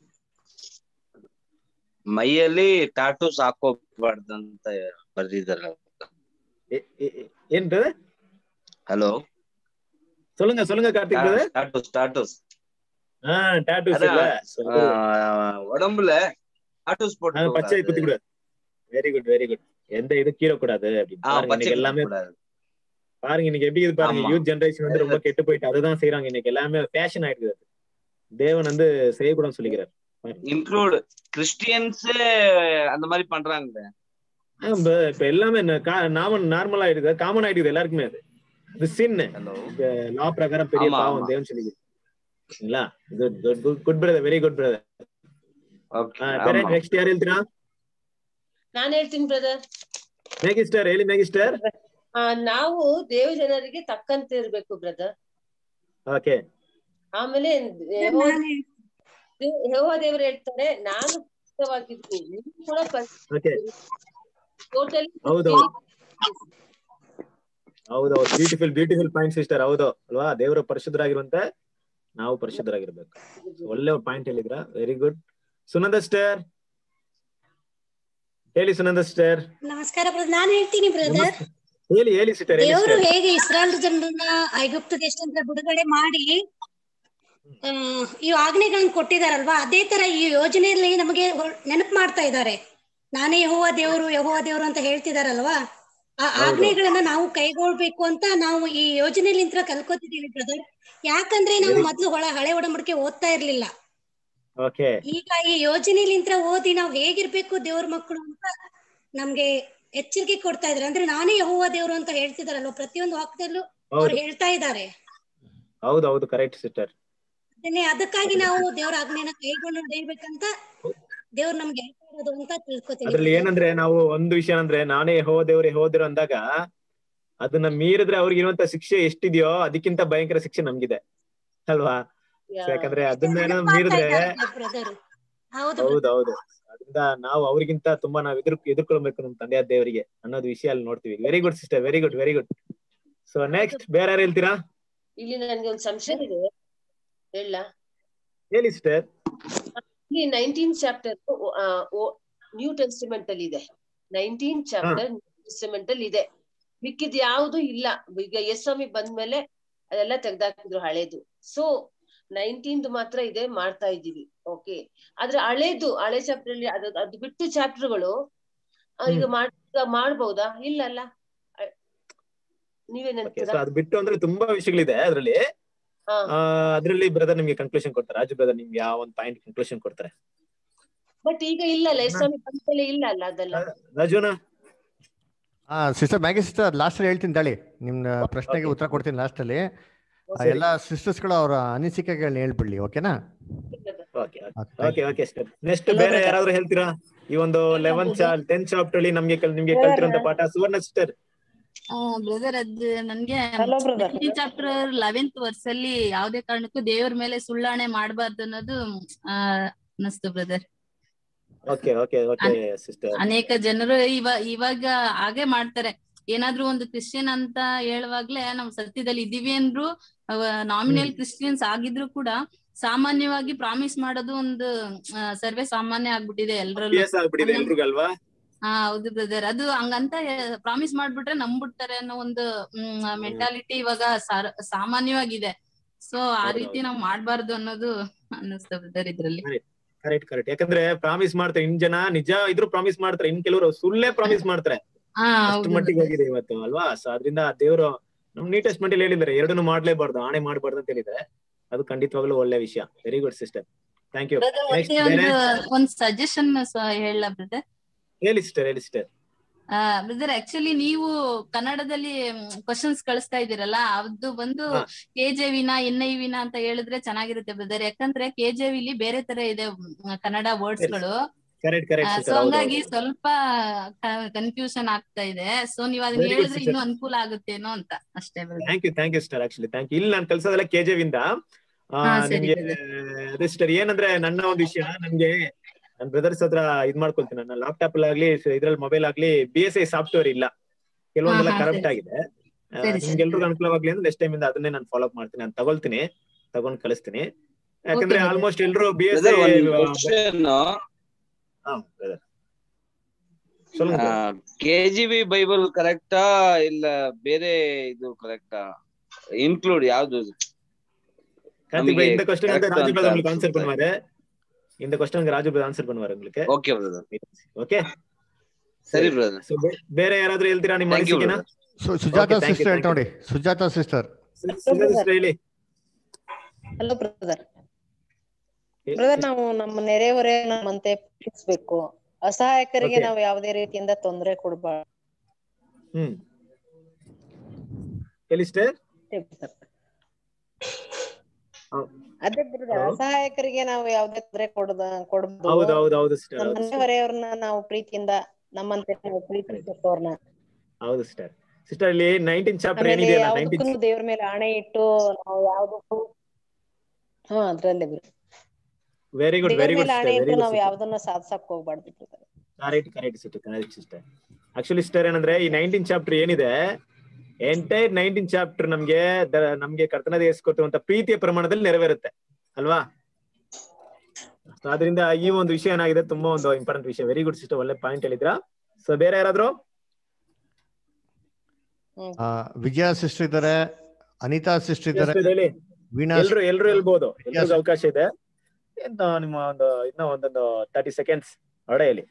ಮೈಯಲ್ಲಿ ಟಾಟೂಸ್ ಹಾಕೋಬಾರ್ದಂತ ಬರ್ದಿದ್ದಾರೆ ಏನ್ ಬ್ರದರ್ ಹಲೋ சொல்லுங்க சொல்லுங்க கார்த்திக் brother டாட்டூஸ் டாட்டூஸ் ஆ டாட்டூஸ் அதான், இல்ல ஆஹ், உடம்புல டாட்டூஸ் போட்டு பச்சை குத்தி கூடாது வெரி குட் வெரி குட் எந்த இது கீழ கூடாது அப்படின்னு ஆ, பாருங்க பச்சை இன்னைக்கு எல்லாமே கூடாது. பாருங்க இன்னைக்கு எப்படி இது பாருங்க ஆமா. யூத் ஜெனரேஷன் வந்து ரொம்ப கெட்டு போயிட்டு அதுதான் செய்யறாங்க இன்னைக்கு எல்லாமே ஃபேஷன் ஆயிடுது அது. தேவன் வந்து செய்யக்கூடாதுன்னு சொல்லிக்கிறார் இன்க்ளூட் கிறிஸ்டியன்ஸ் அந்த மாதிரி பண்றாங்க ஆ, ப- இப்ப எல்லாமே நாம நார்மல் ஆயிடுது காமன் ஆயிடுது எல்லாருக்குமே அது இது சின் லா பிரகாரம் பெரிய ஆமா, பாவம் ஆமா. தேவன் சொல்லிக்கிறது இல்ல good good good brother very good brother ಬೇರೆ ஆமா. ನೆಕ್ಸ್ಟ್ ಯಾರು ಹೇಳ್ತೀರಾ ನಾನ್ ಹೇಳ್ತೀನಿ ಬ್ರದರ್ ಮೇಗಿಸ್ಟರ್ ಹೇಳಿ ಮೇಗಿಸ್ಟರ್ ನಾವು ದೇವ ಜನರಿಗೆ ತಕ್ಕಂತೆ ಇರ್ಬೇಕು ಬ್ರದರ್ ಓಕೆ ಆಮೇಲೆ ಯೆಹೋವ ದೇವರು ಹೇಳ್ತಾರೆ ನಾನು ಪರಿಶುದ್ಧವಾಗಿರ್ತೀನಿ ನೀವು ಕೂಡ ಓಕೆ ಟೋಟಲಿ ಹೌದು ಹೌದು ಬ್ಯೂಟಿಫುಲ್ ಬ್ಯೂಟಿಫುಲ್ ಪಾಯಿಂಟ್ ಸಿಸ್ಟರ್ ಹೌದು ಅಲ್ವಾ ದೇವರು ಪರಿಶುದ್ಧರಾಗಿರುವಂತೆ ನಾವು ಪರಿಶುದ್ಧರಾಗಿರ್ಬೇಕು So, ಒಳ್ಳೆ ಪಾಯಿಂಟ್ ಹೇಳಿದ್ರ ವೆರಿ ಗುಡ್ ಸುನಂದ ಸ್ಟರ್ ಹೇಳಿ ಸುನಂದ ಸ್ಟರ್ ನಮಸ್ಕಾರ ಬ್ರದರ್ ನಾನು ಹೇಳ್ತೀನಿ ಬ್ರದರ್ ಹೇಳಿ ಹೇಳಿ ಸಿಸ್ಟರ್ ಹೇಳಿ ದೇವರು ಸಿಸ್ಟರ್ ಹೇಗೆ ಇಸ್ರಾಯೇಲ್ ಜನರನ್ನ ಐಗುಪ್ತ ದೇಶದಿಂದ ಬಿಡುಗಡೆ ಮಾಡಿ ಆ, ಈ ಆಜ್ಞೆಗಳನ್ನ ಕೊಟ್ಟಿದಾರಲ್ವಾ ಅದೇ ತರ ಈ ಯೋಜನೆಯಲ್ಲಿ ನಮಗೆ ನೆನಪು ಮಾಡ್ತಾ ಇದ್ದಾರೆ ನಾನೇ ಯಹೋವ ದೇವರು ಯಹೋವ ದೇವರು ಅಂತ ಹೇಳ್ತಿದಾರಲ್ವಾ ಆ ಆಜ್ಞೆಗಳನ್ನ ನಾವು ಕೈಗೊಳ್ಬೇಕು ಅಂತ ನಾವು ಈ ಯೋಜನೆಲಿಂತ್ರ ಕಲ್ಕೋತಿದೀವಿ ಬ್ರದರ್ ಯಾಕಂದ್ರೆ ನಾವು Very- ಮೊದ್ಲು ಹೊಳ ಹಳೆ ಒಡಂಬಡಿಕೆ ಓದ್ತಾ ಇರ್ಲಿಲ್ಲ ಓಕೆ ಈಗ ಈ ಯೋಜನೆಲಿಂತ್ರ ಓದಿ ನಾವು ಹೇಗಿರ್ಬೇಕು ದೇವ್ರ ಮಕ್ಕಳು ಅಂತ ನಮ್ಗೆ ಎಚ್ಚರಿಕೆ ಕೊಡ್ತಾ ಇದಾರೆ ಅಂದ್ರೆ ನಾನೇ ಯಹೋವ ದೇವ್ರು ಅಂತ ಹೇಳ್ತಿದಾರಲ್ವ ಪ್ರತಿಯೊಂದು ವಾಕ್ಯದಲ್ಲೂ ಅವ್ರು ಹೌದು ಹೇಳ್ತಾ ಇದ್ದಾರೆ ಹೌದು ಹೌದು ಕರೆಕ್ಟ್ ಸಿಸ್ಟರ್ ಅದನ್ನೇ ಅದಕ್ಕಾಗಿ ನಾವು ದೇವ್ರ ಆಜ್ಞೆನ ಕೈಗೊಂಡು ನಡೆಯಬೇಕಂತ ದೇವ್ರು ನಮ್ಗೆ ಹೇಳ್ತಾ ಇರೋದು ಅಂತ ತಿಳ್ಕೊತೀನಿ ಅದ್ರಲ್ಲಿ ಏನಂದ್ರೆ ನಾವು ಒಂದು ವಿಷಯ ಅಂದ್ರೆ ನಾನೇ ಹೋ ದೇವ್ರೆ ಹೋದ್ರು ಅಂದಾಗ ಅದನ್ನ ಮೀರಿದ್ರೆ ಅವ್ರಿಗೆ ಇರುವಂತ ಶಿಕ್ಷೆ ಎಷ್ಟಿದೆಯೋ ಅದಕ್ಕಿಂತ ಭಯಂಕರ ಶಿಕ್ಷೆ ನಮ್ಗಿದೆ ಅಲ್ವಾ So ಯಾಕಂದ್ರೆ ಅದನ್ನ ಏನೋ ಮೀರಿದ್ರೆ ಬ್ರದರ್ ಹೌದು ಹೌದು ಹೌದು ಅದರಿಂದ ನಾವು ಅವ್ರಿಗಿಂತ ತುಂಬಾ ನಾವು ಎದುರು ಎದುರ್ಕೊಳ್ಬೇಕು ನಮ್ ತಂದೆಯ ದೇವರಿಗೆ ಅನ್ನೋದು ವಿಷಯ ಅಲ್ಲಿ ನೋಡ್ತೀವಿ very good sister very good very good so next ಬೇರೆ ಯಾರು ಹೇಳ್ತೀರಾ ಇಲ್ಲಿ ನನ್ಗೆ ಒಂದ್ ಸಂಶಯ ಇದೆ ಹೇಳ ಹೇಳಿ ಸಿಸ್ಟರ್ ಇಲ್ಲಿ ನೈನ್ಟೀನ್ ಚಾಪ್ಟರ್ ನ್ಯೂ ಟೆಸ್ಟಿಮೆಂಟ್ ಅಲ್ಲಿ ಇದೆ ನೈನ್ಟೀನ್ ಚಾಪ್ಟರ್ ನ್ಯೂ ಟೆಸ್ಟಿಮೆಂಟ್ ಅಲ್ಲಿ ಇದೆ ಮಿಕ್ಕಿದ್ ಯಾವ್ದು ಇಲ್ಲ ಈಗ ಎಸ್ ಸ್ವಾಮಿ ಬಂದ್ಮೇಲೆ ಅದೆಲ್ಲ ತೆಗ್ದಾಕಿದ್ರು ಹಳೇದು ಸೊ ನೈನ್ಟೀನ್ದು ಮಾತ್ರ ಇದೆ ಮಾಡ್ತಾ ಇದೀವಿ ಓಕೆ ಆದ್ರೆ ಹಳೇದು ಹಳೆ ಚಾಪ್ಟರ್ ಅಲ್ಲಿ ಅದು ಅದು ಬಿಟ್ಟು ಚಾಪ್ಟರ್ಗಳು ಈಗ ಮಾಡ್ ಈಗ ಮಾಡ್ಬಹುದಾ ಇಲ್ಲ ಅಲ್ಲ ಅ- ನೀವೇನ್ ಓಕೆ ಸೊ ಹೇಳ್ತೀರಾ ಅದು ಬಿಟ್ಟು ಅಂದ್ರೆ ತುಂಬಾ ವಿಷಯಗಳಿದೆ ಅದ್ರಲ್ಲಿ ಹಾ ಆ ಅದ್ರಲ್ಲಿ ಬ್ರದರ್ ನಿಮ್ಗೆ ಕನ್ಕ್ಲೂಷನ್ ಕೊಡ್ತಾರೆ ರಾಜು ಬ್ರದರ್ ನಿಮ್ಗೆ ಯಾವ ಒಂದು ಪಾಯಿಂಟ್ ಕನ್ಕ್ಲೂಷನ್ ಕೊಡ್ತಾರೆ ಬಟ್ ಈಗ ಇಲ್ಲ ಅಲ್ಲ ಎಸ್ ಸ್ವಾಮಿ ಬಂದ್ಮೇಲೆ ಇಲ್ಲ ಅಲ್ಲ ಅದೆಲ್ಲ ರಾಜುನಾ ಹಾ ಸಿಸ್ಟರ್ ಮ್ಯಾಗಿ ಸಿಸ್ಟರ್ ಲಾಸ್ಟ್ ಅಲ್ಲಿ ಹೇಳ್ತೀನಿ ತಾಳಿ ನಿಮ್ನ ಪ್ರಶ್ನೆಗೆ ಉತ್ತರ ಕೊಡ್ತೀನಿ ಲಾಸ್ಟ್ ಅಲ್ಲಿ ಆ, ಸರಿ. ಎಲ್ಲ ಸಿಸ್ಟರ್ಸ್ಗಳು ಅವರ ಅನಿಸಿಕೆಗಳನ್ನ ಹೇಳ್ಬಿಡ್ಲಿ ಓಕೆನಾ okay okay okay sir next ಬೇರೆ ಯಾರಾದ್ರೂ ಹೇಳ್ತೀರಾ ಈ ಒಂದು ಲೆವೆನ್ ಟೆಂತ್ ಚಾಪ್ಟರ್ ಅಲ್ಲಿ ನಮ್ಗೆ ಕಲ್- ನಿಮ್ಗೆ ಕಲ್ತಿರೋಂತ ಪಾಠ ಸುವರ್ಣ ಸಿಸ್ಟರ್ ಬ್ರದರ್ ಅದ್ ನನ್ಗೆ Hello, brother. Chapter eleventh verse ಅಲ್ಲಿ ಯಾವ್ದೇ ಕಾರಣಕ್ಕೂ ದೇವ್ರ ಮೇಲೆ ಸುಳ್ಳಾಣೆ ಮಾಡಬಾರ್ದು ಅನ್ನೋದು ಆ ಅನ್ನಿಸ್ತು brother okay okay okay sister ಅನೇಕ ಜನರು ಇವ ಇವಾಗ ಹಾಗೆ ಮಾಡ್ತಾರೆ ಏನಾದ್ರೂ ಒಂದು ಕ್ರಿಶ್ಚಿಯನ್ ಅಂತ ಹೇಳುವಾಗ್ಲೇ ನಾವು ಸತ್ಯದಲ್ಲಿ ಇದೀವಿ ಅಂದ್ರು ನಾಮಿನಲ್ ಕ್ರಿಶ್ಚಿಯನ್ಸ್ ಆಗಿದ್ರು ಕೂಡ ಸಾಮಾನ್ಯವಾಗಿ ಪ್ರಾಮಿಸ್ ಮಾಡೋದು ಒಂದು ಆ, ಸರ್ವೇ ಸಾಮಾನ್ಯ ಆಗ್ಬಿಟ್ಟಿದೆ ಎಲ್ರಲ್ಲೂ ಅಭ್ಯಾಸ ಆಗ್ಬಿಟ್ಟಿದೆ ಎಲ್ರಿಗೂ ಅಲ್ವಾ ಹಾ ಹೌದು ಬ್ರದರ್ ಅದು ಹಂಗಂತ ಪ್ರಾಮಿಸ್ ಮಾಡ್ಬಿಟ್ರೆ ನಂಬ್ಬಿಡ್ತಾರೆ ಅನ್ನೋ ಒಂದು ಮೆಂಟಾಲಿಟಿ ಇವಾಗ ಸಾರ- ಸಾಮಾನ್ಯವಾಗಿದೆ ಸೊ ಆ ಹೌದು, ರೀತಿ ನಾವ್ ಮಾಡ್ಬಾರ್ದು ಅನ್ನೋದು ಅನ್ನಿಸ್ತಾ ಬ್ರದರ್ ಇದ್ರಲ್ಲಿ ಕರೆಕ್ಟ್ ಕರೆಕ್ಟ್ ಯಾಕಂದ್ರೆ ಪ್ರಾಮಿಸ್ ಮಾಡ್ತಾರೆ ಇನ್ ಜನ ನಿಜ ಇದ್ರು ಪ್ರಾಮಿಸ್ ಮಾಡ್ತಾರೆ ಇನ್ ಕೆಲವರು ಸುಳ್ಳೇ ಪ್ರಾಮಿಸ್ ಮಾಡ್ತಾರೆ ಹಾ ಅಷ್ಟು ಹೌದು ಮಟ್ಟಿಗೆ ಹೋಗಿದೆ ಇವತ್ತು ಅಲ್ವಾ ಸೊ ಅದರಿಂದ ದೇವರು ನಮ್ ನೀಟೆಸ್ಟ್ ಮಟ್ಟಿಗೆ ಹೇಳಿದ್ದಾರೆ ಎರಡನ್ನು ಮಾಡ್ಲೇಬಾರ್ದು ಆಣೆ ಮಾಡಬಾರ್ದು ಅಂತ ಹೇಳಿದ್ದಾರೆ ಅದು ಖಂಡಿತವಾಗ್ಲೂ ಒಳ್ಳೆ ವಿಷಯ very good sister thank you Brother, next ಒಂದೇ ಬೇರೆ ಒಂದು ಒಂದ್ ಸಜೆಷನ್ ಹೇಳ ಬ್ರದರ್ ಹೇಳಿ ಸಿಸ್ಟರ್ ಹೇಳಿ ಸಿಸ್ಟರ್ ಬ್ರದರ್ ಆಕ್ಚುಲಿ ನೀವು ಕನ್ನಡದಲ್ಲಿ ಕ್ವಶನ್ಸ್ ಕಳಿಸ್ತಾ ಇದೀರಲ್ಲ ಅದು ಬಂದು ಹಾ. ಕೆಜೆವಿನ ಎನ್ ಐ ವಿನ ಅಂತ ಹೇಳಿದ್ರೆ ಚೆನ್ನಾಗಿರುತ್ತೆ ಬ್ರದರ್ ಯಾಕಂದ್ರೆ ಕೆಜೆವಿಲಿ ಬೇರೆ ತರ ಇದೆ ಮ್, ಕನ್ನಡ ವರ್ಡ್ಸ್ ಗಳು ಕರೆಕ್ಟ್ ಕರೆಕ್ಟ್ ಸೊ ಸಿಸ್ಟರ್ ಹೌದು ಹಂಗಾಗಿ ಸ್ವಲ್ಪ ಕನ್ಫ್ಯೂಷನ್ ಆಗ್ತಾ ಇದೆ ಸೊ ನೀವ್ ಅದನ್ನ Very good, ಹೇಳಿದ್ರೆ sister. ಇನ್ನೂ ಅನುಕೂಲ ಆಗುತ್ತೇನೋ ಅಂತ ಅಷ್ಟೇ brother thank you thank you sister actually thank you ಇಲ್ಲಿ ನಾನು ಕಳ್ಸೋದೆಲ್ಲ ಕೆಜೆವ್ ಇಂದ ಆ, ಹಾ, ಸರಿ ನಿಮ್ಗೆ brother. ಅದೇ ಸಿಸ್ಟರ್ ಏನಂದ್ರೆ ನನ್ನ ಒಂದು ವಿಷಯ ನಮ್ಗೆ ನನ್ನ ಬ್ರದರ್ಸ್ ಹತ್ರ ಇದ್ ಮಾಡ್ಕೊಳ್ತೀನಿ ನನ್ನ ಲ್ಯಾಪ್ಟಾಪ್ ಆಗ್ಲಿ ಇದ್ರಲ್ಲಿ ಮೊಬೈಲ್ ಆಗ್ಲಿ ಬಿ ಎಸ್ ಐ ಸಾಫ್ಟ್ವೇರ್ ಇಲ್ಲ ಕೆಲವೊಂದೆಲ್ಲ ಹಾ, ಹಾ, ಕರಪ್ಟ್ ಸರಿ. ಆಗಿದೆ ಆ, ಸರಿ, ಸರಿ. ನಿಮ್ಗೆಲ್ರಿಗೂ ಅನುಕೂಲವಾಗ್ಲಿ ಅಂದ್ರೆ ನೆಕ್ಸ್ಟ್ ಟೈಮ್ ಇಂದ ಅದನ್ನೇ ನಾನು ಫಾಲೋ ಅಪ್ ಮಾಡ್ತೀನಿ ನಾನು ತಗೊಳ್ತೀನಿ ತಗೊಂಡ್ ಕಳಿಸ್ತೀನಿ ಯಾಕಂದ್ರೆ brother. ಆಲ್ಮೋಸ್ಟ್ ಎಲ್ರು ಬಿ ಎಸ್ Brother, ಐ ಒಂದು question. சொல்லுங்க ಕೆಜಿಬಿ ಬೈಬಲ್ ಕರೆಕ್ಟಾ ಇಲ್ಲ ಬೇರೆ ಇದು ಕರೆಕ್ಟಾ ಇನ್ಕ್ಲೂಡ್ ಯಾವ್ದು கார்த்திக் பாய் ನಮಗೆ இந்த क्वेश्चन வந்து correct ராஜு ಅಂತ பிரதர் உங்களுக்கு ஆன்சர் ಅನ್ಸುತ್ತೆ. பண்ணுவாரு இந்த क्वेश्चन ராஜு பிரதர் ஆன்சர் பண்ணுவாரு உங்களுக்கு ಓಕೆ ಬ್ರದರ್ ಓಕೆ ಸರಿ ಬ್ರದರ್ ಸೊ ಬೇರೆ ಯಾರಾದ್ರೂ ಹೇಳ್ತೀರಾ ನಿಮ್ಮ Thank you, ಅನಿಸಿಕೆನ ಸು- Sujatha Okay, thank you, sister thank ಹೇಳ್ತಾ ನೋಡಿ ಸುಜಾತ ಸಿಸ್ಟರ್ ಸುಜಾತ sister ಹೇಳಿ ಹಲೋ ಬ್ರದರ್ ಬ್ರದರ್ ನಾವು ನಮ್ಮ ನೆರೆಹೊರೆ ನಮ್ಮಂತೆ ಪ್ರೀತಿಸ್ಬೇಕು ಅಸಹಾಯಕರಿಗೆ Okay. ನಾವು ಯಾವುದೇ ರೀತಿಯಿಂದ ತೊಂದರೆ ಕೊಡಬಾರ್ದು ಹ್ಮ್ ಹೇಳಿ ಸಿಸ್ಟರ್ ಅದೇ ಬ್ರದರ್ Hello? ಅಸಹಾಯಕರಿಗೆ ನಾವು ಯಾವುದೇ ತೊಂದರೆ ಕೊಡದ ಕೊಡಬಾರ್ದು ಹೌದು ಹೌದು ಹೌದು ಸಿಸ್ಟರ್ ನಮ್ಮ ಹೌದು sister. ನೆರೆಹೊರೆಯವ್ರನ್ನ ನಾವು ಪ್ರೀತಿಯಿಂದ ನಮ್ಮಂತೆ ನಾವು ಪ್ರೀತಿಸ್ಬೇಕು ಅವ್ರನ್ನ ಹೌದು ಸಿಸ್ಟರ್ ಸಿಸ್ಟರ್ ಇಲ್ಲಿ ನೈನ್ಟೀನ್ ಚಾಪ್ಟರ್ ಆಮೇಲೆ ಏನಿದೆಯಲ್ಲ ನೈನ್ಟೀನ್ ಯಾವ್ದಕ್ಕೂ ದೇವ್ರ ಮೇಲೆ ಆಣೆ ಇಟ್ಟು ನಾವು ಯಾವ್ದಕ್ಕೂ ಹಾ ಅದ್ರಲ್ಲೇ ಬಿಡು ವೆರಿ ಗುಡ್ ದೇವ್ರ ವೆರಿ ಗುಡ್ ಮೇಲೆ ಆಣೆ ಸಿಸ್ಟರ್ ಇಟ್ಟು ವೆರಿ ನಾವು ಗುಡ್ ಯಾವ್ದನ್ನ ಸಾಧಿಸಕ್ ಹೋಗ್ಬಾರ್ದು brother. Correct correct sister correct sister actually sister ಏನಂದ್ರೆ ಈ ನೈನ್ಟೀನ್ ಚಾಪ್ಟರ್ ಏನಿದೆ ಎಂಟೈರ್ ನೈನ್ಟೀನ್ ಚಾಪ್ಟರ್ ನಮ್ಗೆ ದ- ನಮ್ಗೆ ಕರ್ತನ ದೇವಸ್ಕೊಟ್ಟಿರುವಂತ ಪ್ರೀತಿಯ ಪ್ರಮಾಣದಲ್ಲಿ ನೆರವೇರುತ್ತೆ ಅಲ್ವಾ So ಅದರಿಂದ ಈ ಒಂದು ವಿಷಯ ಏನಾಗಿದೆ ತುಂಬಾ ಒಂದು ಇಂಪಾರ್ಟೆಂಟ್ ವಿಷಯ ವೆರಿ ಗುಡ್ ಸಿಸ್ಟರ್ ಒಳ್ಳೆ ಪಾಯಿಂಟ್ ಹೇಳಿದ್ರ ಸೊ ಬೇರೆ ಯಾರಾದ್ರೂ ಆ, ವಿಜಯ ಸಿಸ್ಟರ್ ಇದ್ದಾರೆ ಅನಿತಾ ಸಿಸ್ಟರ್ ಇದ್ದಾರೆ Yes, ಹೇಳಿ. ವೀಣಾ ಎಲ್ರು ಎಲ್ರು ಹೇಳ್ಬೋದು Yes. ಎಲ್ರಿಗೂ ಅವಕಾಶ ಇದೆ ಇನ್ನು ನಿಮ್ಮ ಒಂದು ಇನ್ನೂ ಒಂದೊಂದು ತರ್ಟಿ ಸೆಕೆಂಡ್ಸ್ ಹೊಡೆ ಹೇಳಿ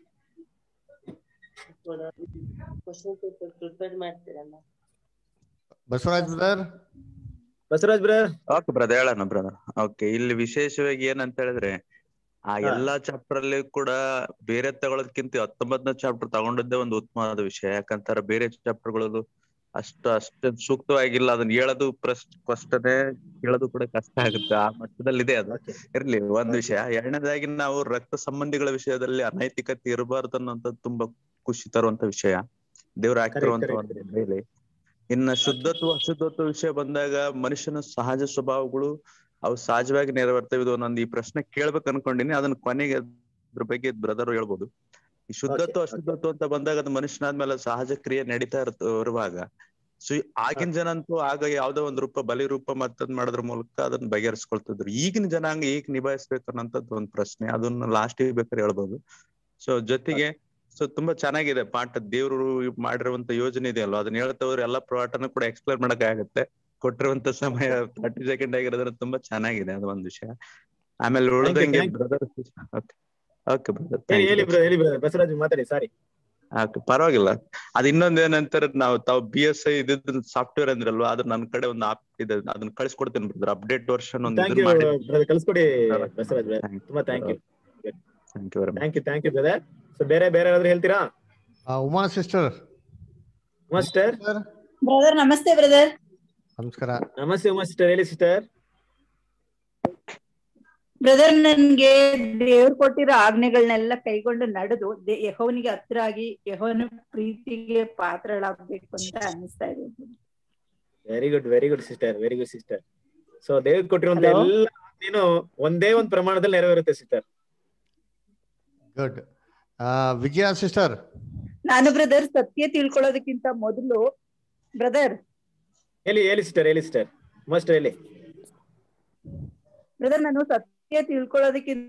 ಕ್ವಶನ್ ಪೇಪರ್ ಪ್ರಿಪೇರ್ ಮಾಡ್ತೀರಲ್ಲ Basavaraj brother Basavaraj brother okay brother ಹೇಳೋಣ ಬ್ರದರ್ ಓಕೆ ಇಲ್ಲಿ ವಿಶೇಷವಾಗಿ ಏನಂತ ಹೇಳಿದ್ರೆ ಆ ಹಾ. ಎಲ್ಲಾ ಚಾಪ್ಟರ್ ಅಲ್ಲಿ ಕೂಡ ಬೇರೆ ತಗೊಳ್ಳೋದಕ್ಕಿಂತ ಹತ್ತೊಂಬತ್ತನೇ ಚಾಪ್ಟರ್ ತಗೊಂಡಿದ್ದೇ ಒಂದು ಉತ್ತಮವಾದ ವಿಷಯ ಯಾಕಂತಾರೆ ಬೇರೆ ಚಾಪ್ಟರ್ಗಳು ಅಷ್ಟು ಅಷ್ಟು ಸೂಕ್ತವಾಗಿಲ್ಲ ಅದನ್ನ ಹೇಳೋದು ಪ್ರಶ್ನೆ ಕಷ್ಟನೇ ಕೇಳೋದು ಕೂಡ ಕಷ್ಟ ಆಗುತ್ತೆ ಆ ಮಟ್ಟದಲ್ಲಿ ಇದೆ ಅದು ಇರ್ಲಿ ಒಂದ್ ವಿಷಯ ಎರಡನೇದಾಗಿ ನಾವು ರಕ್ತ ಸಂಬಂಧಿಗಳ ವಿಷಯದಲ್ಲಿ ಅನೈತಿಕತೆ ಇರಬಾರ್ದು ಅನ್ನೋಂಥದ್ದು ತುಂಬಾ ಖುಷಿ ತರುವಂತ ವಿಷಯ ದೇವ್ರು ಹಾಕಿರುವಂತ correct, ಒಂದು ಮೇಲೆ ಇನ್ನ ಶುದ್ಧತ್ವ ಅಶುದ್ಧತ್ವ ವಿಷಯ ಬಂದಾಗ ಮನುಷ್ಯನ ಸಹಜ ಸ್ವಭಾವಗಳು ಅವು ಸಹಜವಾಗಿ ನೆರವೇರ್ತವೆ ಇದು ನಾನು ಈ ಪ್ರಶ್ನೆ ಕೇಳ್ಬೇಕು ಅನ್ಕೊಂಡಿನಿ ಅದನ್ನ ಕೊನೆಗೆ ಅದ್ರ ಬಗ್ಗೆ ಬ್ರದರ್ ಹೇಳ್ಬೋದು ಈ ಶುದ್ಧತ್ವ ಅಶುದ್ಧತ್ವ ಅಂತ ಬಂದಾಗ ಅದು ಮನುಷ್ಯನಾದ್ಮೇಲೆ ಸಹಜ ಕ್ರಿಯೆ ನಡೀತಾ ಇರ್ತ ಇರುವಾಗ ಸೊ ಆಗಿನ ಜನ ಅಂತೂ ಆಗ ಯಾವ್ದೋ ಒಂದ್ ರೂಪ ಬಲಿ ರೂಪ ಮತ್ತದ್ ಮಾಡೋದ್ರ ಮೂಲಕ ಅದನ್ನ ಬಗೆಹರಿಸ್ಕೊಳ್ತಿದ್ರು ಈಗಿನ ಜನಾಂಗ ಈಗ ನಿಭಾಯಿಸ್ಬೇಕು ಅನ್ನೋಂಥದ್ದು ಒಂದ್ ಪ್ರಶ್ನೆ ಅದನ್ನ ಲಾಸ್ಟ್ ಬೇಕಾದ್ರೆ ಹೇಳ್ಬೋದು ಸೊ ಜೊತೆಗೆ ಸೊ ತುಂಬಾ ಚೆನ್ನಾಗಿದೆ ಪಾಠ ದೇವ್ರು ಮಾಡಿರುವಂತ ಯೋಜನೆ ಇದೆಯಲ್ವಾ ಅದನ್ನ ಹೇಳ್ತಾ ಹೋದ್ರೆ ಎಲ್ಲಾ ಪಾಠನು ಕೂಡ ಎಕ್ಸ್ಪ್ಲೇನ್ ಮಾಡಕ್ ಆಗುತ್ತೆ ಕೊಟ್ಟಿರುವಂತ ಸಮಯ ತರ್ಟಿ ಸೆಕೆಂಡ್ ಆಗಿರೋದ್ರ ತುಂಬಾ ಚೆನ್ನಾಗಿದೆ ಅದು ಒಂದ್ ವಿಷಯ ಆಮೇಲೆ ಉಳ್ದಂಗೆ thank you. Brother okay okay brother ಹೇಳಿ ಹೇಳಿ ಬ್ರದರ್ ಹೇಳಿ ಬ್ರದರ್ ಬಸವರಾಜ್ ಮಾತಾಡಿ ಸಾರಿ ಓಕೆ ಪರವಾಗಿಲ್ಲ ಅದ್ ಇನ್ನೊಂದ್ ಏನಂತಾರೆ ನಾವು ತಾವು ಬಿ ಎಸ್ ಐ ಇದ್ದಿದ್ ಸಾಫ್ಟ್ವೇರ್ ಅಂದ್ರಲ್ವಾ ಅದ್ರ ನನ್ ಕಡೆ ಒಂದು ಆಪ್ ಇದೆ ಅದನ್ನ ಕಳ್ಸಿಕೊಡ್ತೇನೆ ಬ್ರದರ್ ಅಪ್ಡೇಟ್ ವರ್ಷನ್ ಒಂದು ಥ್ಯಾಂಕ್ ಇದನ್ನ ಯು ಮಾಡಿ ಬ್ರದರ್ ಕಳ್ಸ್ಕೊಡಿ ಬಸವರಾಜ್ ಬ್ರದರ್ ತುಂಬಾ thank you thank you very thank you thank you brother so ಬೇರೆ ಬೇರೆ ಯಾರಾದ್ರೂ ಹೇಳ್ತೀರಾ ಉಮಾ ಸಿಸ್ಟರ್ ಮಾಸ್ಟರ್ ಬ್ರದರ್ ನಮಸ್ತೆ ಬ್ರದರ್ ನಮಸ್ಕಾರ ನಮಸ್ತೆ ಉಮಾ ಸಿಸ್ಟರ್ ಹೇಳಿ ಸಿಸ್ಟರ್ ಬ್ರದರ್ ನನ್ಗೆ ದೇವ್ರು ಕೊಟ್ಟಿರೋ ಆಜ್ಞೆಗಳನ್ನೆಲ್ಲ ಕೈಗೊಂಡು ನಡೆದು ದೇ- ಯೆಹೋವನಿಗೆ ಹತ್ರ ಆಗಿ ಯೆಹೋವನ ಪ್ರೀತಿಗೆ ಪಾತ್ರಳಾಗ್ಬೇಕು ಅಂತ ಅನಿಸ್ತಾ ಇದೆ very good very good sister very good sister so ದೇವ್ರು ಕೊಟ್ಟಿರುವಂತ Hello? ಎಲ್ಲ ನೀನು ಒಂದೇ ಒಂದ್ ಪ್ರಮಾಣದಲ್ಲಿ ನೆರವೇರುತ್ತೆ ಸಿಸ್ಟರ್ ಗುಡ್ ವಿಜಯ ಸಿಸ್ಟರ್ ನಾನು ಬ್ರದರ್ ಸತ್ಯ ತಿಳ್ಕೊಳ್ಳೋದಕ್ಕಿಂತ ಮೊದಲು ಬ್ರದರ್ ಹೇಳಿ ಹೇಳಿ ಸಿಸ್ಟರ್ ಹೇಳಿ ಸಿಸ್ಟರ್ ಮಾಸ್ಟರ್ ಹೇಳಿ ಬ್ರದರ್ ನಾನು ಸತ್ಯ ತಿಳ್ಕೊಳ್ಳೋದಕ್ಕಿಂತ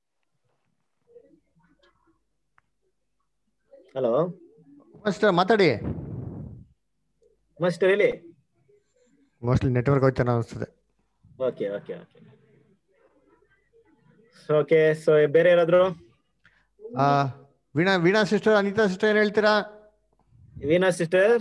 ಹಲೋ ಮಾಸ್ಟರ್ ಮಾತಾಡಿ ಮಾಸ್ಟರ್ ಹೇಳಿ ಮೋಸ್ಟ್ಲಿ ನೆಟ್ವರ್ಕ್ ಹೋಯ್ತಾನೆ ಅನಿಸ್ತದೆ okay okay okay okay so ಬೇರೆ ಯಾರಾದ್ರು ಆ, ವೀಣಾ ವೀಣಾ ಸಿಸ್ಟರ್ ಅನಿತಾ ಸಿಸ್ಟರ್ ಏನ್ ಹೇಳ್ತೀರಾ ವೀಣಾ ಸಿಸ್ಟರ್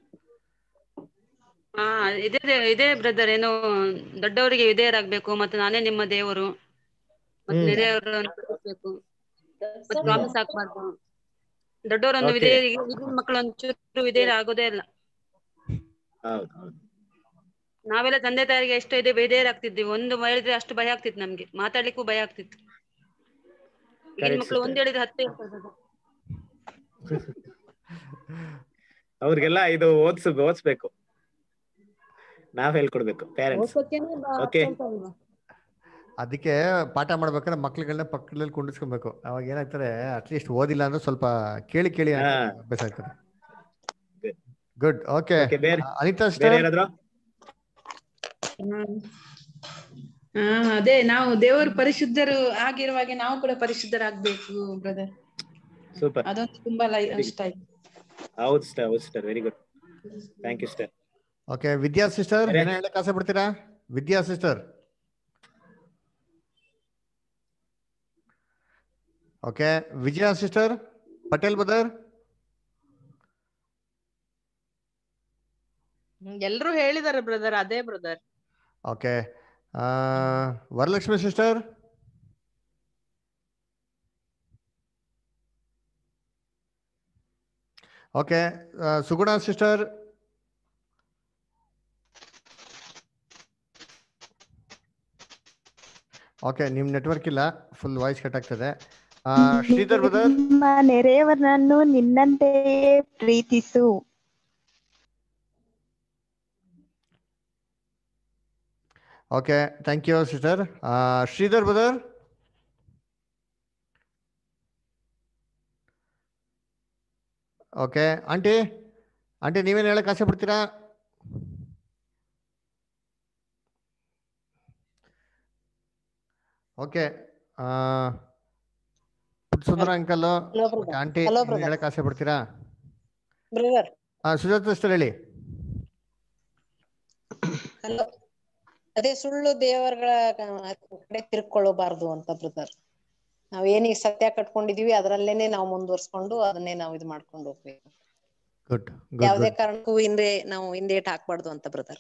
ಹಾ ಇದೇ ಇದೇ ಬ್ರದರ್ ಏನು ದೊಡ್ಡವರಿಗೆ ವಿಧೇಯರಾಗ್ಬೇಕು ಮತ್ತೆ ನಾನೇ ನಿಮ್ಮ ದೇವರು ಮತ್ತೆ ಹ್ಮ್. ನೆರೆಯವರನ್ನು ಪ್ರೀತಿಸ್ಬೇಕು ಮತ್ತೆ ಪ್ರಾಮಿಸ್ ಹಾಕ್ಬಾರ್ದು ದೊಡ್ಡವರನ್ನು Okay. ವಿಧೇಯ ಈಗಿನ ಮಕ್ಕಳು ಒಂಚೂರು ವಿಧೇಯರ ಆಗೋದೇ ಇಲ್ಲ ಹೌದು ಹೌದು ನಾವೆಲ್ಲ ತಂದೆ ತಾಯಿಗೆ ಎಷ್ಟು ಇದೆ ವಿಧೇಯರಾಗ್ತಿದ್ವಿ ಒಂದು ಹೇಳಿದ್ರೆ ಅಷ್ಟು ಭಯ ಆಗ್ತಿತ್ತು ನಮ್ಗೆ ಮಾತಾಡ್ಲಿಕ್ಕೂ ಭಯ ಆಗ್ತಿತ್ತು ಈಗಿನ Correct, ಮಕ್ಕಳು ಒಂದ್ sister. ಹೇಳಿದ್ರೆ ಹತ್ತು ಹೇಳ್ತಾರೆ ಅವ್ರಿಗೆಲ್ಲ ಇದು ಓದ್ಸ್ ಓದಿಸ್ಬೇಕು ನಾವ್ ಹೇಳ್ಕೊಡ್ಬೇಕು ಪೇರೆಂಟ್ಸ್ ಓಕೆ ಅದಕ್ಕೆ ಪಾಠ ಮಾಡ್ಬೇಕಾದ್ರೆ ಮಕ್ಳುಗಳನ್ನ ಪಕ್ಕದಲ್ಲಿ ಕುಂಡಿಸ್ಕೊಬೇಕು ಅವಾಗ ಏನಾಗ್ತಾರೆ ಅಟ್ಲೀಸ್ಟ್ ಓದಿಲ್ಲ ಅಂದ್ರೆ ಸ್ವಲ್ಪ ಕೇಳಿ ಕೇಳಿ ಹಾ. ಅಭ್ಯಾಸ ಆಗ್ತದೆ ಗುಡ್ ಓಕೆ Okay, ಬೇರೆ ಅನಿತಾ ಬೇರೆ ಸಿಸ್ಟರ್ ಏನಾದ್ರು ಹಾ ಅದೇ ನಾವು ದೇವರು ಪರಿಶುದ್ಧರು ಆಗಿರುವಾಗೆ ನಾವು ಕೂಡ ಪರಿಶುದ್ಧರಾಗ್ಬೇಕು ಬ್ರದರ್ ಸೂಪರ್ ಅದೊಂದು ತುಂಬಾ ಲೈ ಇಷ್ಟ ಆಯ್ತು ಹೌದು ಸಿಸ್ಟರ್ ಹೌದು sister very good thank you sister okay Vidya sister ಬೇರೆ? ಏನ ಹೇಳಕ್ ಆಸೆ ಪಡ್ತೀರಾ Vidya sister okay Vijaya sister Patel brother ಎಲ್ರು ಹೇಳಿದಾರೆ ಬ್ರದರ್ ಅದೇ brother okay Varalakshmi sister okay Suguna sister okay ನಿಮ್ ನೆಟ್ವರ್ಕ್ ಇಲ್ಲ ಫುಲ್ ವಾಯ್ಸ್ ಕಟ್ ಆಗ್ತದೆ ಆ, ಶ್ರೀಧರ್ ಬ್ರದರ್ ನಿಮ್ಮ ನೆರೆಯವರನ್ನು ನಿನ್ನಂತೆಯೇ ಪ್ರೀತಿಸು okay thank you sister Sridhar brother okay aunty aunty ನೀವೇನು ಹೇಳಕ್ ಆಸೆ ಪಡ್ತೀರಾ okay Sundara uncle Hello, brother. Aunty Hello, ನೀವ್ brother. ಹೇಳಕ್ ಆಸೆ ಪಡ್ತೀರಾ ಬ್ರದರ್ ಆ, ಸುಜಾತ ಸಿಸ್ಟರ್ ಹೇಳಿ ಹಲೋ ಅದೇ ಸುಳ್ಳು ದೇವರುಗಳ ಕಡೆ ತಿರ್ಕೊಳ್ಳಬಾರ್ದು ಅಂತ ಬ್ರದರ್ ನಾವ್ ಏನೀಗ ಸತ್ಯ ಕಟ್ಕೊಂಡಿದೀವಿ ಅದ್ರಲ್ಲೇನೆ ನಾವು ಮುಂದುವರ್ಸ್ಕೊಂಡು ಅದನ್ನೇ ನಾವು ಇದು ಮಾಡ್ಕೊಂಡು ಹೋಗ್ಬೇಕು ಗುಡ್ ಯಾವ್ದೇ ಗುಡ್ ಕಾರಣಕ್ಕೂ ಹಿಂದೆ ನಾವು ಹಿಂದೇಟ್ ಹಾಕ್ಬಾರ್ದು ಅಂತ ಬ್ರದರ್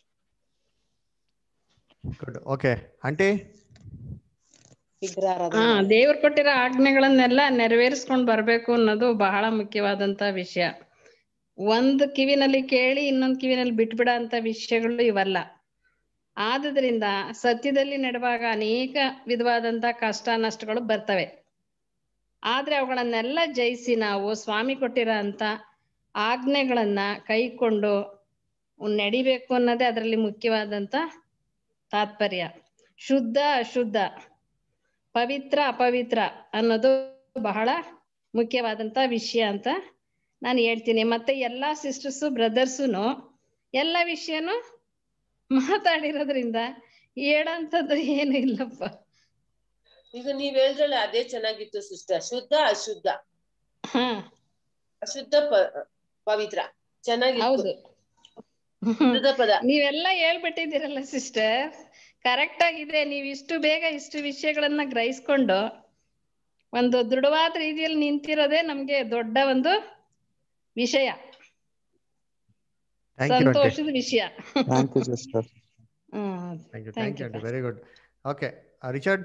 ಗುಡ್ ಓಕೆ ಆಂಟಿ ವಿಗ್ರಹಾರಾಧನೆ ಹಾ ದೇವ್ರು ಕೊಟ್ಟಿರೋ ಆಜ್ಞೆಗಳನ್ನೆಲ್ಲ ನೆರವೇರಿಸ್ಕೊಂಡ್ ಬರ್ಬೇಕು ಅನ್ನೋದು ಬಹಳ ಮುಖ್ಯವಾದಂತ ವಿಷಯ ಒಂದ್ ಕಿವಿನಲ್ಲಿ ಕೇಳಿ ಇನ್ನೊಂದ್ ಕಿವಿನಲ್ಲಿ ಬಿಟ್ಬಿಡ ಅಂತ ವಿಷಯಗಳು ಇವಲ್ಲ ಆದುದರಿಂದ ಸತ್ಯದಲ್ಲಿ ನಡೆವಾಗ ಅನೇಕ ವಿಧವಾದಂತ ಕಷ್ಟ ನಷ್ಟಗಳು ಬರ್ತವೆ ಆದ್ರೆ ಅವುಗಳನ್ನೆಲ್ಲ ಜಯಿಸಿ ನಾವು ಸ್ವಾಮಿ ಕೊಟ್ಟಿರೋ ಅಂತ ಆಜ್ಞೆಗಳನ್ನ ಕೈಕೊಂಡು ನಡಿಬೇಕು ಅನ್ನೋದೇ ಅದರಲ್ಲಿ ಮುಖ್ಯವಾದಂತ ತಾತ್ಪರ್ಯ ಶುದ್ಧ ಅಶುದ್ಧ ಪವಿತ್ರ ಅಪವಿತ್ರ ಅನ್ನೋದು ಬಹಳ ಮುಖ್ಯವಾದಂತ ವಿಷಯ ಅಂತ ನಾನು ಹೇಳ್ತೀನಿ ಮತ್ತೆ ಎಲ್ಲಾ ಸಿಸ್ಟರ್ಸು ಬ್ರದರ್ಸುನು ಎಲ್ಲ ವಿಷಯನು ಮಾತಾಡಿರೋದ್ರಿಂದ ಹೇಳಂತದ್ದು ಏನು ಇಲ್ಲಪ್ಪ ಈಗ ನೀವ್ ಹೇಳಿದ್ರಲ್ಲ ಅದೇ ಚೆನ್ನಾಗಿತ್ತು ಸಿಸ್ಟರ್ ಶುದ್ಧ ಅಶುದ್ಧ ಅಶುದ್ಧ ಪ- ಪವಿತ್ರ ಚೆನ್ನಾಗಿತ್ತು ಹೌದು ಶುದ್ಧ ಪದ ನೀವೆಲ್ಲ ಹೇಳ್ಬಿಟ್ಟಿದ್ದೀರಲ್ಲ ಸಿಸ್ಟರ್ ಕರೆಕ್ಟ್ ಆಗಿದೆ ನೀವು ಇಷ್ಟು ಬೇಗ ಇಷ್ಟು ವಿಷಯಗಳನ್ನ ಗ್ರಹಿಸ್ಕೊಂಡು ಒಂದು ದೃಢವಾದ ರೀತಿಯಲ್ಲಿ ನಿಂತಿರೋದೇ ನಮ್ಗೆ ದೊಡ್ಡ ಒಂದು ವಿಷಯ ಥ್ಯಾಂಕ್ ಯು ಆಂಟಿ ಸಂತೋಷದ ವಿಷಯ thank you sister hmm thank you Thank thank you you, aunty very good okay Richard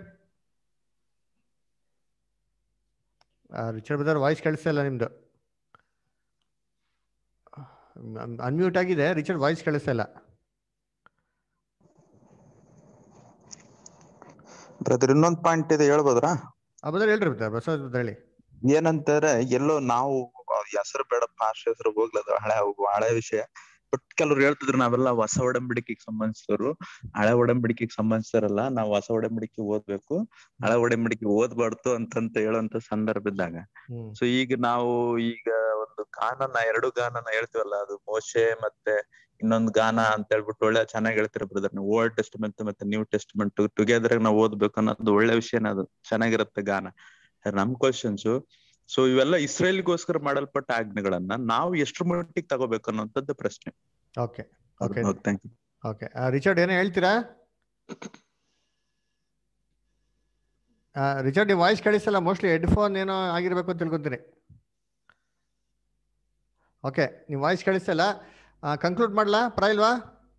Richard brother voice ಕೇಳಿಸ್ತಾ ಇಲ್ಲ ನಿಮ್ದು ಅನ್ಮ್ಯೂಟ್ ಆಗಿದೆ ರಿಚರ್ಡ್ ವಾಯ್ಸ್ ಕೇಳಿಸ್ತಾ ಇಲ್ಲ ಬ್ರದರ್ ಇನ್ನೊಂದ್ ಪಾಯಿಂಟ್ ಇದೆ ಹೇಳ್ಬೋದ್ರಾ ಆ ಬ್ರದರ್ ಹೇಳ್ರಿ ಬ್ರದರ್ ಬಸವ ಬ್ರದರ್ ಹೇಳಿ ಏನಂತಾರೆ ಎಲ್ಲೋ ನಾವು ಹೆಸರು ಬೇಡ ಭಾಷೆ ಹೆಸರು ಹೋಗ್ಲದು ಹಳೆ ಹೋಗುವ ಹಳೆ ವಿಷಯ ಬಟ್ ಕೆಲವ್ರು ಹೇಳ್ತಿದ್ರು ನಾವೆಲ್ಲ ಹೊಸ ಒಡಂಬಡಿಕೆಗೆ ಸಂಬಂಧಿಸಿದವರು ಹಳೆ ಒಡಂಬಡಿಕೆಗೆ ಸಂಬಂಧಿಸಿರಲ್ಲ ನಾವು ಹೊಸ ಒಡಂಬಡಿಕೆ ಓದ್ಬೇಕು ಹಳೆ ಒಡಂಬಡಿಕೆ ಓದ್ಬಾರ್ದು ಅಂತಂತ ಹೇಳುವಂತ ಸಂದರ್ಭ ಇದ್ದಾಗ ಹ್ಮ್ ಸೊ ಈಗ ನಾವು ಈಗ ಒಂದು ಗಾನನ ಎರಡು ಗಾನನ ಹೇಳ್ತೀವಲ್ಲ ಅದು ಮೋಶೆ ಮತ್ತೆ ಇನ್ನೊಂದು ಗಾನ ಅಂತ ಹೇಳ್ಬಿಟ್ಟು ಒಳ್ಳೆ ಚೆನ್ನಾಗಿ ಹೇಳ್ತೀರ ಬ್ರದರ್ ನೀವು ಓಲ್ಡ್ ಟೆಸ್ಟ್ಮೆಂಟ್ ಮತ್ತೆ ನ್ಯೂ ಟೆಸ್ಟ್ಮೆಂಟ್ ಟುಗೆದರ್ ನಾವು ಓದ್ಬೇಕು ಅನ್ನೋದು ಒಳ್ಳೆ ವಿಷಯನ ಅದು ಚೆನ್ನಾಗಿರುತ್ತೆ ಗಾನ ನಮ್ ಕ್ವಶನ್ಸ್ ಸೊ ಇವೆಲ್ಲ ಇಸ್ರೇಲ್ಗೋಸ್ಕರ ಮಾಡಲ್ಪಟ್ಟ ಆಜ್ಞೆಗಳನ್ನ ನಾವು ಎಷ್ಟ್ರ ಮಟ್ಟಿಗೆ ತಗೋಬೇಕು ಅನ್ನೋಂಥದ್ದು ಪ್ರಶ್ನೆ okay okay thank you okay Richard ಏನೋ ಹೇಳ್ತೀರಾ ರಿಚರ್ಡ್ ನಿಮ್ಮ ವಾಯ್ಸ್ ಕೇಳಿಸಲ್ಲ ಮೋಸ್ಟ್ಲಿ ಹೆಡ್ಫೋನ್ ಏನೋ ಆಗಿರ್ಬೇಕು ಅಂತ ತಿಳ್ಕೊತೀನಿ ಓಕೆ ನಿಮ್ಮ ವಾಯ್ಸ್ ಕೇಳಿಸ್ತಲ್ಲ ಕನ್ಕ್ಲೂಡ್ ಮಾಡಲಾ ಪರ ಇಲ್ವಾ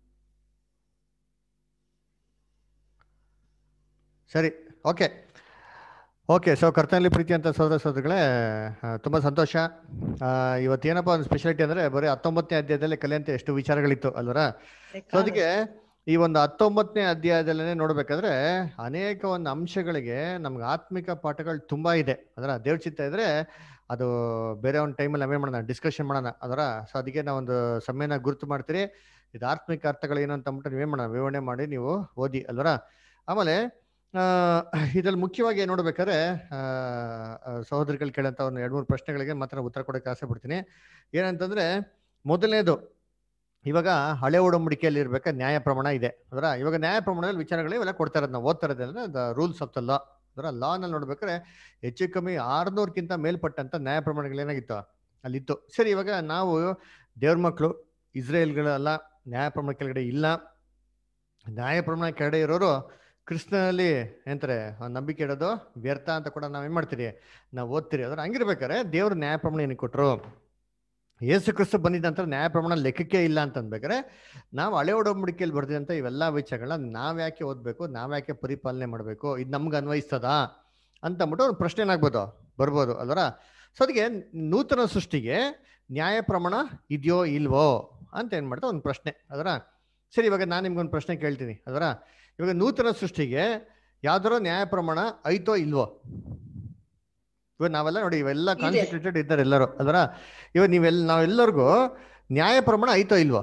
ಸರಿ ಓಕೆ ಓಕೆ ಸೊ ಕರ್ತನಲ್ಲಿ ಪ್ರೀತಿ ಅಂತ ಸೋದರ ಸೋದರಿಗಳೇ ಆ, ತುಂಬ ಸಂತೋಷ ಆ, ಇವತ್ತೇನಪ್ಪ ಒಂದು ಸ್ಪೆಷಾಲಿಟಿ ಅಂದರೆ ಬರೀ ಹತ್ತೊಂಬತ್ತನೇ ಅಧ್ಯಾಯದಲ್ಲಿ ಕಲಿಯಂತೆ ಎಷ್ಟು ವಿಚಾರಗಳಿತ್ತು ಅಲ್ವರ ಸೊ ಅದಕ್ಕೆ ಈ ಒಂದು ಹತ್ತೊಂಬತ್ತನೇ ಅಧ್ಯಾಯದಲ್ಲೇ ನೋಡ್ಬೇಕಾದ್ರೆ ಅನೇಕ ಒಂದು ಅಂಶಗಳಿಗೆ ನಮ್ಗೆ ಆತ್ಮಿಕ ಪಾಠಗಳು ತುಂಬಾ ಇದೆ ಅದರ ದೇವ್ರ ಚಿತ್ತ ಇದ್ರೆ ಅದು ಬೇರೆ ಒಂದು ಟೈಮಲ್ಲಿ ನಾವೇನ್ ಮಾಡೋಣ ಡಿಸ್ಕಷನ್ ಮಾಡೋಣ ಅದರ ಸೊ ಅದಕ್ಕೆ ನಾವೊಂದು ಸಮಯನ ಗುರುತು ಮಾಡ್ತೀರಿ ಇದು ಆತ್ಮಿಕ ಅರ್ಥಗಳು ಏನು ಅಂತ ಅಂದ್ಬಿಟ್ಟು ನೀವೇನ್ ಮಾಡೋಣ ವಿವರಣೆ ಮಾಡಿ ನೀವು ಓದಿ ಅಲ್ವರ ಆಮೇಲೆ ಆ, ಇದ್ರಲ್ಲಿ ಮುಖ್ಯವಾಗಿ ನೋಡ್ಬೇಕಾದ್ರೆ ಆ, ಆ, ಸಹೋದರಿಗಳು ಕೇಳಂತ ಒಂದು ಎರಡು ಮೂರು ಪ್ರಶ್ನೆಗಳಿಗೆ ಮಾತ್ರ ಉತ್ತರ ಕೊಡೋಕೆ ಆಸೆ ಪಡ್ತೀನಿ ಏನಂತಂದ್ರೆ ಮೊದಲನೇದು ಇವಾಗ ಹಳೆ ಒಡಂಬಡಿಕೆಯಲ್ಲಿ ಇರ್ಬೇಕಾ ನ್ಯಾಯ ಪ್ರಮಾಣ ಇದೆ ಅದರ ಇವಾಗ ನ್ಯಾಯ ಪ್ರಮಾಣದಲ್ಲಿ ವಿಚಾರಗಳು ಇವೆಲ್ಲ ಕೊಡ್ತಾ ಇರೋದು ನಾವು ಓದ್ತಾ ಇರೋದು ಅಂದ್ರೆ the rules of the law ಅದರ ಲಾನಲ್ಲಿ ನೋಡ್ಬೇಕಾದ್ರೆ ಹೆಚ್ಚು ಕಮ್ಮಿ ಆರ್ನೂರ್ಕ್ಕಿಂತ ಮೇಲ್ಪಟ್ಟಂತ ನ್ಯಾಯ ಪ್ರಮಾಣಗಳು ಏನಾಗಿತ್ತು ಅಲ್ಲಿತ್ತು ಸರಿ ಇವಾಗ ನಾವು ದೇವ್ರ ಮಕ್ಕಳು ಇಸ್ರೇಲ್ಗಳೆಲ್ಲ ನ್ಯಾಯ ಪ್ರಮಾಣ ಕೆಳಗಡೆ ಇಲ್ಲ ನ್ಯಾಯ ಪ್ರಮಾಣ ಕೆಳಗಡೆ ಇರೋರು ಕೃಷ್ಣನಲ್ಲಿ ಏನಂತಾರೆ ಆ ನಂಬಿಕೆ ಇಡೋದು ವ್ಯರ್ಥ ಅಂತ ಕೂಡ ನಾವೇನ್ ಮಾಡ್ತೀರಿ ನಾವು ಓದ್ತೀರಿ ಅದ್ರ ಹಂಗಿರ್ಬೇಕಾದ್ರೆ ದೇವ್ರ ನ್ಯಾಯ ಪ್ರಮಾಣ ಏನಕ್ಕೆ ಕೊಟ್ರು ಯೇಸು ಕ್ರಿಸ್ತು ಬಂದಿದ್ದ ನಂತರ ನ್ಯಾಯ ಪ್ರಮಾಣ ಲೆಕ್ಕಕ್ಕೆ ಇಲ್ಲ ಅಂತ ಅಂದ್ಬೇಕಾದ್ರೆ ನಾವು ಹಳೆ ಒಡಂಬಡಿಕೆಯಲ್ಲಿ ಬರ್ದಿದಂತ ಇವೆಲ್ಲ ವಿಷಯಗಳನ್ನ ನಾವ್ ಯಾಕೆ ಓದ್ಬೇಕು ನಾವ್ ಯಾಕೆ ಪರಿಪಾಲನೆ ಮಾಡ್ಬೇಕು ಇದು ನಮ್ಗೆ ಅನ್ವಯಿಸ್ತದಾ ಅಂತ ಅಂದ್ಬಿಟ್ಟು ಒಂದು ಪ್ರಶ್ನೆ ಏನಾಗ್ಬೋದು ಬರ್ಬೋದು ಅಲ್ವರ ಸೊ ಅದಕ್ಕೆ ನೂತನ ಸೃಷ್ಟಿಗೆ ನ್ಯಾಯ ಪ್ರಮಾಣ ಇದೆಯೋ ಇಲ್ವೋ ಅಂತ ಏನ್ ಮಾಡ್ತಾ ಒಂದು ಪ್ರಶ್ನೆ ಅದರ ಸರಿ ಇವಾಗ ನಾನು ನಿಮ್ಗೊಂದು ಪ್ರಶ್ನೆ ಕೇಳ್ತೀನಿ ಅದರ ಇವಾಗ ನೂತನ ಸೃಷ್ಟಿಗೆ ಯಾವ್ದಾರ ನ್ಯಾಯ ಪ್ರಮಾಣ ಐತೋ ಇಲ್ವೋ ಇವಾಗ ನಾವೆಲ್ಲ ನೋಡಿ ಇವೆಲ್ಲ ಕಾನ್ಸಂಟ್ರೇಟೆಡ್ ಇದ್ದಾರೆ ಎಲ್ಲರೂ ಅದರ ಇವಾಗ ನೀವೆಲ್ಲ ನಾವೆಲ್ಲರಿಗೂ ನ್ಯಾಯ ಪ್ರಮಾಣ ಐತೋ ಇಲ್ವೋ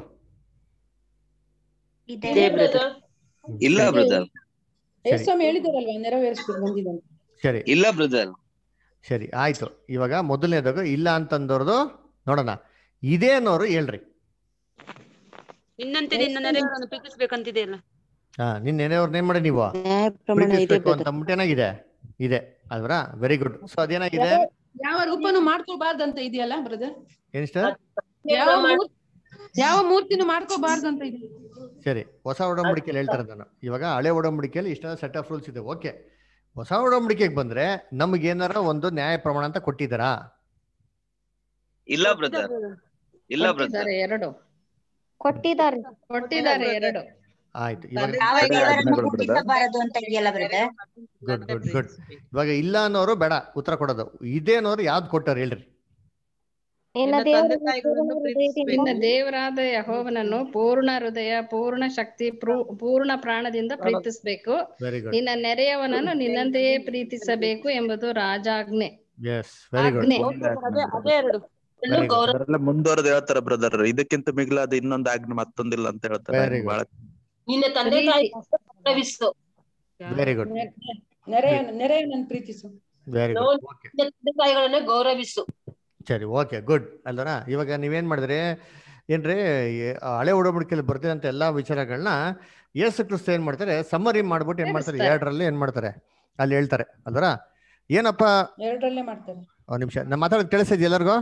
ಇದೆ ಇಲ್ಲ ಬ್ರದರ್ ಸ್ವಾಮಿ ಹೇಳಿದಾರಲ್ವಾ ನೆರವೇರಿಸ್ಬಿಟ್ಟು ಬಂದಿದ್ದಾನೆ ಸರಿ ಇಲ್ಲ ಬ್ರದರ್ ಸರಿ ಆಯ್ತು ಇವಾಗ ಮೊದಲನೇದಾಗ ಇಲ್ಲ ಅಂತಂದವ್ರದು ನೋಡೋಣ ಇದೆ ಅನ್ನೋರು ಹೇಳ್ರಿ ನಿನ್ನಂತೆ ನಿನ್ನ ನೆರೆಯವರನ್ನು ಪ್ರೀತಿಸ್ಬೇಕಂತಿದೆಯಲ್ಲ ಹಾ ನಿನ್ ನೆನೆಯವ್ರನ್ನ ಏನ್ ಮಾಡಿ ನೀವು ಪ್ರಮಾಣ ಇದೆ ಪ್ರೀತಿಸ್ಬೇಕು brother. ಅಂತ ಅಂದ್ಬಿಟ್ಟು ಏನಾಗಿದೆ ಇದೆ ಅಲ್ವರಾ ವೆರಿ ಗುಡ್ ಸೊ ಅದೇನಾಗಿದೆ ಯಾವ ರೂಪನು ಮಾಡ್ಕೋಬಾರ್ದಂತ ಇದೆಯಲ್ಲ ಬ್ರದರ್ ಏನ್ ಸರ್ ಯಾವ ಮೂರ್- ಯಾವ ಮೂರ್ತಿನೂ ಮಾಡ್ಕೋಬಾರ್ದು ಅಂತ ಇದೆ ಸರಿ ಹೊಸ ಒಡಂಬಡಿಕೆಯಲ್ಲಿ ಹೇಳ್ತಾರೆ ನಾನು ಇವಾಗ ಹಳೆ ಒಡಂಬಡಿಕೆಯಲ್ಲಿ ಇಷ್ಟೆಲ್ಲ ಸೆಟ್ ಆಫ್ ರೂಲ್ಸ್ ಇದೆ ಓಕೆ ಹೊಸ ಒಡಂಬಡಿಕೆಗೆ ಬಂದ್ರೆ ನಮ್ಗೆ ಏನಾರ ಒಂದು ನ್ಯಾಯ ಪ್ರಮಾಣ ಅಂತ ಕೊಟ್ಟಿದ್ದಾರಾ ಇಲ್ಲ ಬ್ರದರ್ ಇಲ್ಲ ಬ್ರದರ್ ಕೊಟ್ಟಿದ್ದಾರೆ ಎರಡು ಕೊಟ್ಟಿದ್ದಾರೆ ಕೊಟ್ಟಿದ್ದಾರೆ ಎರಡು ಆಯ್ತು ಇವಾಗ ಯಾವ ದೇವರನ್ನು ಹುಟ್ಟಿಸಬಾರದು ಅಂತ ಇದೆಯಲ್ಲ ಬ್ರದರ್ ಗುಡ್ ಗುಡ್ ಗುಡ್ ಇವಾಗ ಇಲ್ಲ ಅನ್ನೋರು ಬೇಡ ಉತ್ತರ ಕೊಡೋದು ಇದೆ ಅನ್ನೋರು ಯಾವ್ದು ಕೊಟ್ಟಾರ ಹೇಳ್ರಿ ನಿನ್ನ ನಿನ್ನ ದೇವರಾದ ಯಹೋವನನ್ನು ಪೂರ್ಣ ಹೃದಯ ಪೂರ್ಣ ಶಕ್ತಿ ಪೂ- ಪೂರ್ಣ ಪ್ರಾಣದಿಂದ ಪ್ರೀತಿಸಬೇಕು ವೆರಿ ಗುಡ್ ನಿನ್ನ ನೆರೆಯವನನ್ನು ನಿನ್ನಂತೆಯೇ ಪ್ರೀತಿಸಬೇಕು ಎಂಬುದು ರಾಜಾಜ್ಞೆ ಎಸ್ ವೆರಿ ಗುಡ್ ಆಜ್ಞೆ. ಅದೇ ಅದೇ ಎರಡು ವೆರಿ ಗುಡ್ ಅದರೆಲ್ಲ ಮುಂದುವರೆದು ಹೇಳ್ತಾರ ಬ್ರದರ್ ಇದಕ್ಕಿಂತ ಮಿಗಿಲಾದ ಇನ್ನೊಂದು ಆಜ್ಞೆ ಮತ್ತೊಂದಿಲ್ಲ ಅಂತ ಹೇಳ್ತಾರೆ Very good. ಬಹಳ ನಿನ್ನ ತಂದೆ ತಾಯಿ ಗೌರವಿಸು ವೆರಿ ಗುಡ್ ನೆರೆಯ ನೆರೆಯವನನ್ನು ಪ್ರೀತಿಸು ವೆರಿ ನಾವು ಗುಡ್ ಓಕೆ ನಿನ್ನ ತಂದೆ ತಾಯಿಗಳನ್ನ ಗೌರವಿಸು ಸರಿ ಓಕೆ ಗುಡ್ ಅಲ್ದನಾ ಇವಾಗ ನೀವೇನ್ ಮಾಡಿದ್ರಿ ಏನ್ರಿ ಈ ಹಳೆ ಒಡಂಬಡಿಕೆಯಲ್ಲಿ ಬರ್ತಿದಂತ ಎಲ್ಲಾ ವಿಚಾರಗಳನ್ನ ಯೇಸು ಕ್ರಿಸ್ತ ಏನ್ ಮಾಡ್ತಾರೆ ಸಮ್ಮರಿ ಮಾಡ್ಬಿಟ್ಟು ಏನ್ ಮಾಡ್ತಾರೆ ಸೇರಿಸ್ತಾರೆ. ಎರಡರಲ್ಲಿ ಏನ್ ಮಾಡ್ತಾರೆ ಅಲ್ಲಿ ಹೇಳ್ತಾರೆ ಅಲ್ದರ ಏನಪ್ಪ ಎರಡರಲ್ಲೇ ಮಾಡ್ತಾರೆ ಒಂದ್ ನಿಮಿಷ ನಾ ಮಾತಾಡೋದು ಕೇಳಿಸ್ತಿದ್ಯ ಎಲ್ಲರಿಗೂ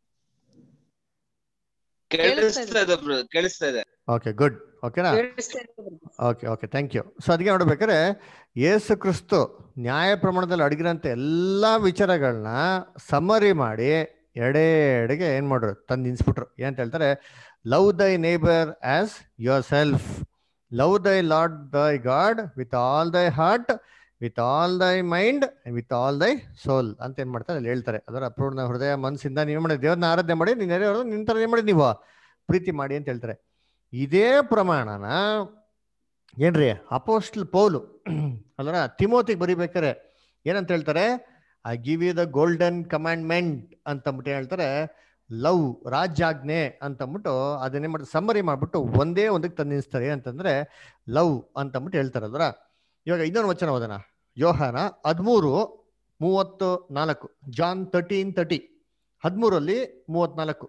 ಕೇಳಿಸ್ತಾ ಇದೆ ಬ್ರದರ್ ಕೇಳಿಸ್ತಾ ಇದೆ ಓಕೆ ಗುಡ್ ಓಕೆನಾ okay okay thank you so ಅದಕ್ಕೆ ನೋಡ್ಬೇಕಾದ್ರೆ ಯೇಸು ಕ್ರಿಸ್ತು ನ್ಯಾಯ ಪ್ರಮಾಣದಲ್ಲಿ ಅಡಗಿರೋಂಥ ಎಲ್ಲ ವಿಚಾರಗಳನ್ನ ಸಮರಿ ಮಾಡಿ ಎಡೆ ಎಡೆಗೆ ಏನ್ ಮಾಡ್ರು ತಂದು ನಿನ್ಸ್ಬಿಟ್ರು ಏನಂತ ಹೇಳ್ತಾರೆ love thy neighbour as yourself love thy Lord thy God with all thy heart with all thy mind with all thy soul ಅಂತ ಏನ್ ಮಾಡ್ತಾರೆ ಅಲ್ಲಿ ಹೇಳ್ತಾರೆ ಅದರ ಅಪೂರ್ಣ ಹೃದಯ ಮನಸ್ಸಿಂದ ನೀವು ಮಾಡಿ ದೇವ್ರನ್ನ ಆರಾಧನೆ ಮಾಡಿ ನೀನ್ ನೆರೆಯವ್ರನ್ನ ನಿನ್ ತರ ಏನ್ ಮಾಡಿ ನೀವು ಪ್ರೀತಿ ಮಾಡಿ ಅಂತ ಹೇಳ್ತಾರೆ ಇದೇ ಪ್ರಮಾಣನ ಏನ್ರಿ ಅಪೋಸ್ಟಲ್ ಪೌಲು ಅಲ್ರ ತಿಮೋತಿಗೆ ಬರಿಬೇಕಾರೆ ಏನಂತ ಹೇಳ್ತಾರೆ I give you the golden commandment ಅಂತಂದ್ಬಿಟ್ಟು ಹೇಳ್ತಾರೆ ಲವ್ ರಾಜ್ಯಾಜ್ಞೆ ಅಂತಂದ್ಬಿಟ್ಟು ಅದನ್ನೇ ಮಾಡಿ ಸಮ್ಮರಿ ಮಾಡ್ಬಿಟ್ಟು ಒಂದೇ ಒಂದಕ್ಕೆ ತಂದು ನಿಲ್ಲಿಸ್ತಾರೆ ಏನಂತಂದ್ರೆ ಲವ್ ಅಂತಂದ್ಬಿಟ್ಟು ಹೇಳ್ತಾರೆ ಅಲ್ರ ಇವಾಗ ಇನ್ನೊಂದು ವಚನ ಓದೋಣ ಯೋಹಾನ ಹದಿಮೂರು ಮೂವತ್ತು ನಾಲ್ಕು ಜಾನ್ ತರ್ಟೀನ್ ತರ್ಟಿ ಹದಿಮೂರಲ್ಲಿ ಮೂವತ್ನಾಲ್ಕು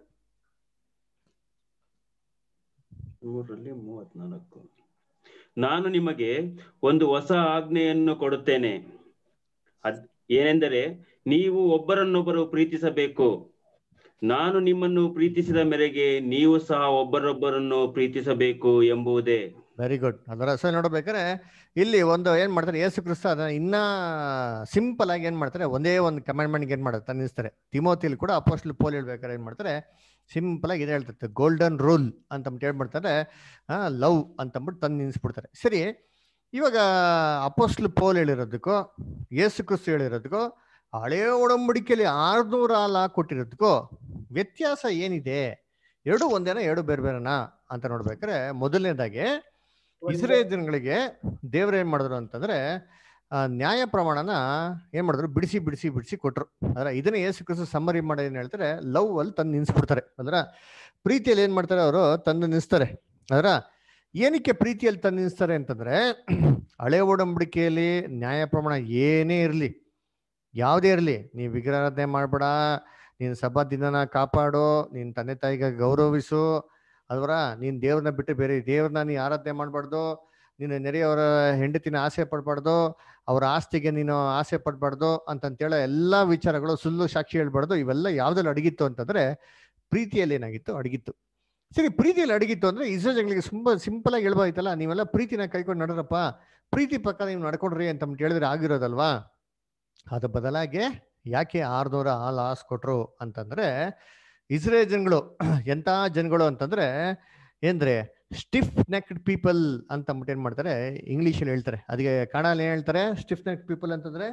ಮೂರರಲ್ಲಿ ಮೂವತ್ನಾಲ್ಕು ನಾನು ನಿಮಗೆ ಒಂದು ಹೊಸ ಆಜ್ಞೆಯನ್ನು ಕೊಡುತ್ತೇನೆ ಅದ್ ಏನೆಂದರೆ ನೀವು ಒಬ್ಬರನ್ನೊಬ್ಬರು ಪ್ರೀತಿಸಬೇಕು ನಾನು ನಿಮ್ಮನ್ನು ಪ್ರೀತಿಸಿದ ಮೇರೆಗೆ ನೀವು ಸಹ ಒಬ್ಬರೊಬ್ಬರನ್ನು ಪ್ರೀತಿಸಬೇಕು ಎಂಬುದೇ ವೆರಿ ಗುಡ್ ಅದರ ಸೊ ನೋಡ್ಬೇಕಾದ್ರೆ ಇಲ್ಲಿ ಒಂದು ಏನ್ ಮಾಡ್ತಾರೆ ಯೇಸು ಕ್ರಿಸ್ತ ಅದನ್ನ ಇನ್ನ ಸಿಂಪಲ್ ಆಗಿ ಏನ್ ಮಾಡ್ತಾರೆ ಒಂದೇ ಒಂದು ಕಮಾಂಡ್ಮೆಂಟ್ ಏನ್ ಮಾಡ್ತಾರೆ ತಂದಿಸ್ತಾರೆ ತಿಮೋತಿಲಿ ಕೂಡ ಅಪೋಸ್ಟಲ್ ಪೋಲ್ ಹೇಳ್ಬೇಕಾದ್ರೆ ಏನ್ ಮಾಡ್ತಾರೆ ಸಿಂಪಲ್ ಆಗಿ ಇದು ಹೇಳ್ತಾರೆ ಗೋಲ್ಡನ್ ರೂಲ್ ಅಂತಂದ್ಬಿಟ್ಟು ಹೇಳ್ಬಿಡ್ತಾರೆ ಲವ್ ಅಂತಂದ್ಬಿಟ್ಟು ತಂದು ನಿನ್ಸ್ಬಿಡ್ತಾರೆ ಸರಿ ಇವಾಗ ಅಪೋಸ್ಟಲ್ ಪೋಲ್ ಹೇಳಿರೋದಕ್ಕೂ ಯೇಸು ಕ್ರಿಸ್ತ ಹೇಳಿರೋದಕ್ಕೂ ಹಳೆ ಒಡಂಬಡಿಕೆಯಲ್ಲಿ ಆರ್ನೂರ ಹಾಲ ಕೊಟ್ಟಿರೋದಕ್ಕೂ ವ್ಯತ್ಯಾಸ ಏನಿದೆ ಎರಡು ಒಂದೇನ ಎರಡು ಬೇರೆ ಬೇರೆನಾ ಅಂತ ನೋಡ್ಬೇಕಾದ್ರೆ ಮೊದಲನೇದಾಗಿ ಇಸ್ರೇಲ್ ಜನಗಳಿಗೆ ದೇವ್ರು ಏನ್ ಮಾಡಿದ್ರು ಅಂತಂದ್ರೆ ಆ, ನ್ಯಾಯ ಪ್ರಮಾಣನ ಏನ್ ಮಾಡಿದ್ರು ಬಿಡಿಸಿ ಬಿಡಿಸಿ ಬಿಡಿಸಿ ಕೊಟ್ರು ಅದ್ರ ಇದನ್ನ ಯೇಸು ಕ್ರಿಸ್ತು ಸಮ್ಮರಿ ಮಾಡಿ ಏನ್ ಹೇಳ್ತಾರೆ ಲವ್ ಅಲ್ಲಿ ತಂದು ನಿನ್ಸ್ಬಿಡ್ತಾರೆ ಅದ್ರ ಪ್ರೀತಿಯಲ್ಲಿ ಏನ್ ಮಾಡ್ತಾರೆ ಅವರು ತಂದು ನಿಲ್ಲಿಸ್ತಾರೆ ಅದರ ಏನಕ್ಕೆ ಪ್ರೀತಿಯಲ್ಲಿ ತಂದು ನಿಲ್ಲಿಸ್ತಾರೆ ಅಂತಂದ್ರೆ ಹಳೆ ಒಡಂಬಡಿಕೆಯಲ್ಲಿ ನ್ಯಾಯ ಪ್ರಮಾಣ ಏನೇ ಇರಲಿ ಯಾವುದೇ ಇರಲಿ ನೀವು ವಿಗ್ರಹಾರಾಧನೆ ಮಾಡ್ಬೇಡ ನೀನು ಸಭಾ ದಿನನ ಕಾಪಾಡು ನಿನ್ನ ತಂದೆ ತಾಯಿಗೆ ಗೌರವಿಸು ಅಲ್ವರ ನೀನ್ ದೇವ್ರನ್ನ ಬಿಟ್ಟು ಬೇರೆ ದೇವ್ರನ್ನ ನೀ ಆರಾಧನೆ ಮಾಡಬಾರ್ದು ನೀನು ನೆರೆಯವರ ಹೆಂಡತಿನ ಆಸೆ ಪಡಬಾರ್ದು ಅವರ ಆಸ್ತಿಗೆ ನೀನು ಆಸೆ ಪಡಬಾರ್ದು ಅಂತಂತೇಳಿ ಎಲ್ಲಾ ವಿಚಾರಗಳು ಸುಳ್ಳು ಸಾಕ್ಷಿ ಹೇಳ್ಬಾರ್ದು ಇವೆಲ್ಲ ಯಾವ್ದ್ರಲ್ಲಿ ಅಡಗಿತ್ತು ಅಂತಂದ್ರೆ ಪ್ರೀತಿಯಲ್ಲಿ ಏನಾಗಿತ್ತು ಅಡಗಿತ್ತು ಸರಿ ಪ್ರೀತಿಯಲ್ಲಿ ಅಡಗಿತ್ತು ಅಂದ್ರೆ ಇಸ್ರೇಲ್ ಜನಗಳಿಗೆ ತುಂಬಾ ಸಿಂಪಲ್ ಆಗಿ ಹೇಳ್ಬೋದಾಯ್ತಲ್ಲ ನೀವೆಲ್ಲ ಪ್ರೀತಿನ ಕೈಕೊಂಡು ನಡ್ರಪ್ಪ ಪ್ರೀತಿ ಪ್ರಕಾರ ನೀವು ನಡ್ಕೊಂಡ್ರಿ ಅಂತ ಹೇಳಿದ್ರೆ ಆಗಿರೋದಲ್ವಾ ಅದ್ರ ಬದಲಾಗಿ ಯಾಕೆ ಆರ್ನೂರ ಆ ಲಾಸ್ ಕೊಟ್ರು ಅಂತಂದ್ರೆ ಇಸ್ರೇಲ್ ಜನಗಳು ಎಂತ ಜನಗಳು ಅಂತಂದ್ರೆ ಏನ್ರೆ ಸ್ಟಿಫ್ ನೆಕ್ಡ್ ಪೀಪಲ್ ಅಂತ ಅಂದ್ಬಿಟ್ಟು ಏನ್ ಮಾಡ್ತಾರೆ ಇಂಗ್ಲಿಷ್ ಅಲ್ಲಿ ಹೇಳ್ತಾರೆ ಅದಕ್ಕೆ ಕನ್ನಡಲ್ಲಿ ಏನ್ ಹೇಳ್ತಾರೆ ಸ್ಟಿಫ್ ನೆಕ್ ಪೀಪಲ್ ಅಂತಂದ್ರೆ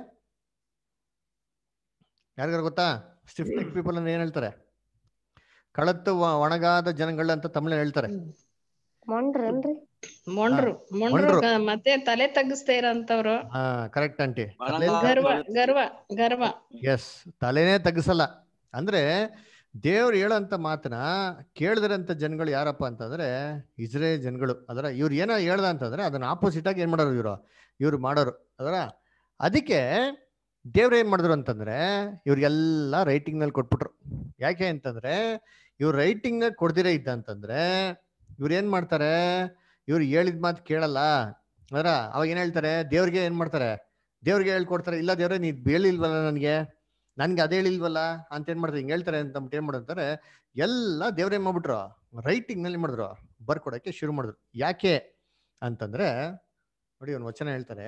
ಯಾರಿಗಾರು ಗೊತ್ತಾ ಸ್ಟಿಫ್ ನೆಕ್ ಪೀಪಲ್ ಅಂದ್ರೆ ಏನ್ ಹೇಳ್ತಾರೆ ಕಳತ್ತು ವ- ಒಣಗಾದ ಜನಗಳು ಅಂತ ತಮಿಳಲ್ಲಿ ಹೇಳ್ತಾರೆ ಮೊಂಡ್ರನ್ರಿ ಮೊಂಡ್ರು ಮೊಂಡ್ರು ಮೊಂಡ್ರು. ಗ- ಮತ್ತೆ ತಲೆ ತಗ್ಗಿಸ್ತಾ ಇರೋಂಥವ್ರು ಹಾ ಕರೆಕ್ಟ್ ಆಂಟಿ ಗರ್ವ ಗರ್ವ ಗರ್ವ ಎಸ್ ತಲೆನೇ ತಗ್ಸಲ್ಲ ಅಂದ್ರೆ ದೇವ್ರು ಹೇಳೋಂತ ಮಾತನ್ನ ಕೇಳಿದ್ರಂತ ಜನಗಳು ಯಾರಪ್ಪ ಅಂತಂದ್ರೆ ಇಸ್ರೇಲ್ ಜನಗಳು ಅದರ ಇವ್ರು ಏನೋ ಹೇಳ್ದ ಅಂತಂದ್ರೆ ಅದನ್ನ ಆಪೋಸಿಟ್ ಆಗಿ ಏನ್ ಮಾಡೋರು ಇವರು ಇವ್ರು ಮಾಡೋರು ಅದರ ಅದಕ್ಕೆ ದೇವ್ರು ಏನ್ ಮಾಡಿದ್ರು ಅಂತಂದ್ರೆ ಇವ್ರಿಗೆಲ್ಲ ರೈಟಿಂಗ್ ನಲ್ಲಿ ಕೊಟ್ಬಿಟ್ರು ಯಾಕೆ ಅಂತಂದ್ರೆ ಇವ್ರು ರೈಟಿಂಗ್ ನ ಕೊಡ್ದಿರೇ ಇದ್ದ ಅಂತಂದ್ರೆ ಇವ್ರು ಏನ್ ಮಾಡ್ತಾರೆ ಇವ್ರು ಹೇಳಿದ ಮಾತು ಕೇಳಲ್ಲ ಅದರ ಅವಾಗ ಏನ್ ಹೇಳ್ತಾರೆ ದೇವ್ರಿಗೆ ಏನ್ ಮಾಡ್ತಾರೆ ದೇವ್ರಿಗೆ ಹೇಳ್ಕೊಡ್ತಾರೆ ಇಲ್ಲ ದೇವ್ರೆ ನೀ ಹೇಳಿಲ್ವಲ್ಲ ನನಗೆ ನನ್ಗೆ ಅದೇ ಹೇಳಿಲ್ವಲ್ಲ ಅಂತ ಏನ್ ಮಾಡ್ತಾರೆ ಹಿಂಗ್ ಹೇಳ್ತಾರೆ ಅಂತ ಅಂದ್ಬಿಟ್ಟು ಏನ್ ಮಾಡ್ತಾರೆ ಎಲ್ಲ ದೇವ್ರೇನ್ ಮಾಡ್ಬಿಟ್ರು ರೈಟಿಂಗ್ ನಲ್ಲಿ ಮಾಡಿದ್ರು ಬರ್ಕೊಡಕ್ಕೆ ಶುರು ಮಾಡಿದ್ರು ಯಾಕೆ ಅಂತಂದ್ರೆ ನೋಡಿ ಒಂದು ವಚನ ಹೇಳ್ತಾರೆ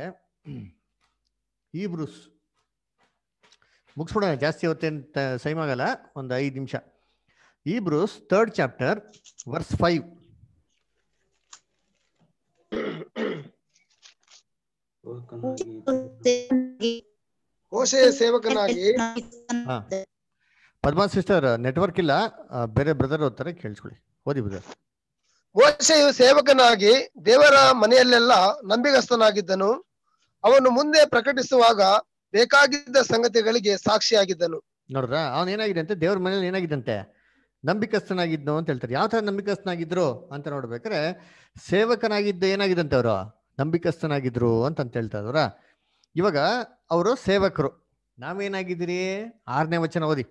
ಈ ಬ್ರೂಸ್ ಮುಗಿಸ್ಬಿಡೋಣ ಜಾಸ್ತಿ ಹೊತ್ತೇನ್ ಸೈಮ್ ಆಗಲ್ಲ ಒಂದು ಐದು ನಿಮಿಷ ಈ Hebrews third chapter verse five ಮೋಶೆಯ ಸೇವಕನಾಗಿ ಹಾ ಪದ್ಮಾ ಸಿಸ್ಟರ್ ನೆಟ್ವರ್ಕ್ ಇಲ್ಲ ಆ, ಬೇರೆ ಬ್ರದರ್ ಓದ್ತಾರೆ ಕೇಳಿಸ್ಕೊಳ್ಳಿ ಓದಿ ಬ್ರದರ್ ಮೋಶೆಯು ಸೇವಕನಾಗಿ ದೇವರ ಮನೆಯಲ್ಲೆಲ್ಲ ನಂಬಿಗಸ್ತನಾಗಿದ್ದನು ಅವನು ಮುಂದೆ ಪ್ರಕಟಿಸುವಾಗ ಬೇಕಾಗಿದ್ದ ಸಂಗತಿಗಳಿಗೆ ಸಾಕ್ಷಿಯಾಗಿದ್ದನು ನೋಡ್ರ ಅವನ್ ಏನಾಗಿದೆ ಅಂತೆ ದೇವ್ರ ಮನೇಲಿ ಏನಾಗಿದ್ದಂತೆ ನಂಬಿಕಸ್ಥನಾಗಿದ್ನು ಅಂತ ಹೇಳ್ತಾರೆ ಯಾವ ತರ ನಂಬಿಕಸ್ಥನಾಗಿದ್ರು ಅಂತ ನೋಡ್ಬೇಕಾರೆ ಸೇವಕನಾಗಿದ್ದ ಏನಾಗಿದಂತೆ ಅವರು ನಂಬಿಕಸ್ಥನಾಗಿದ್ರು ಅಂತ ಅಂತ ಹೇಳ್ತಾ ಇದ್ರ ಇವಾಗ ಅವರು ಸೇವಕರು ನಾವೇನಾಗಿದ್ದೀರಿ ಆರನೇ ವಚನ ಓದಿ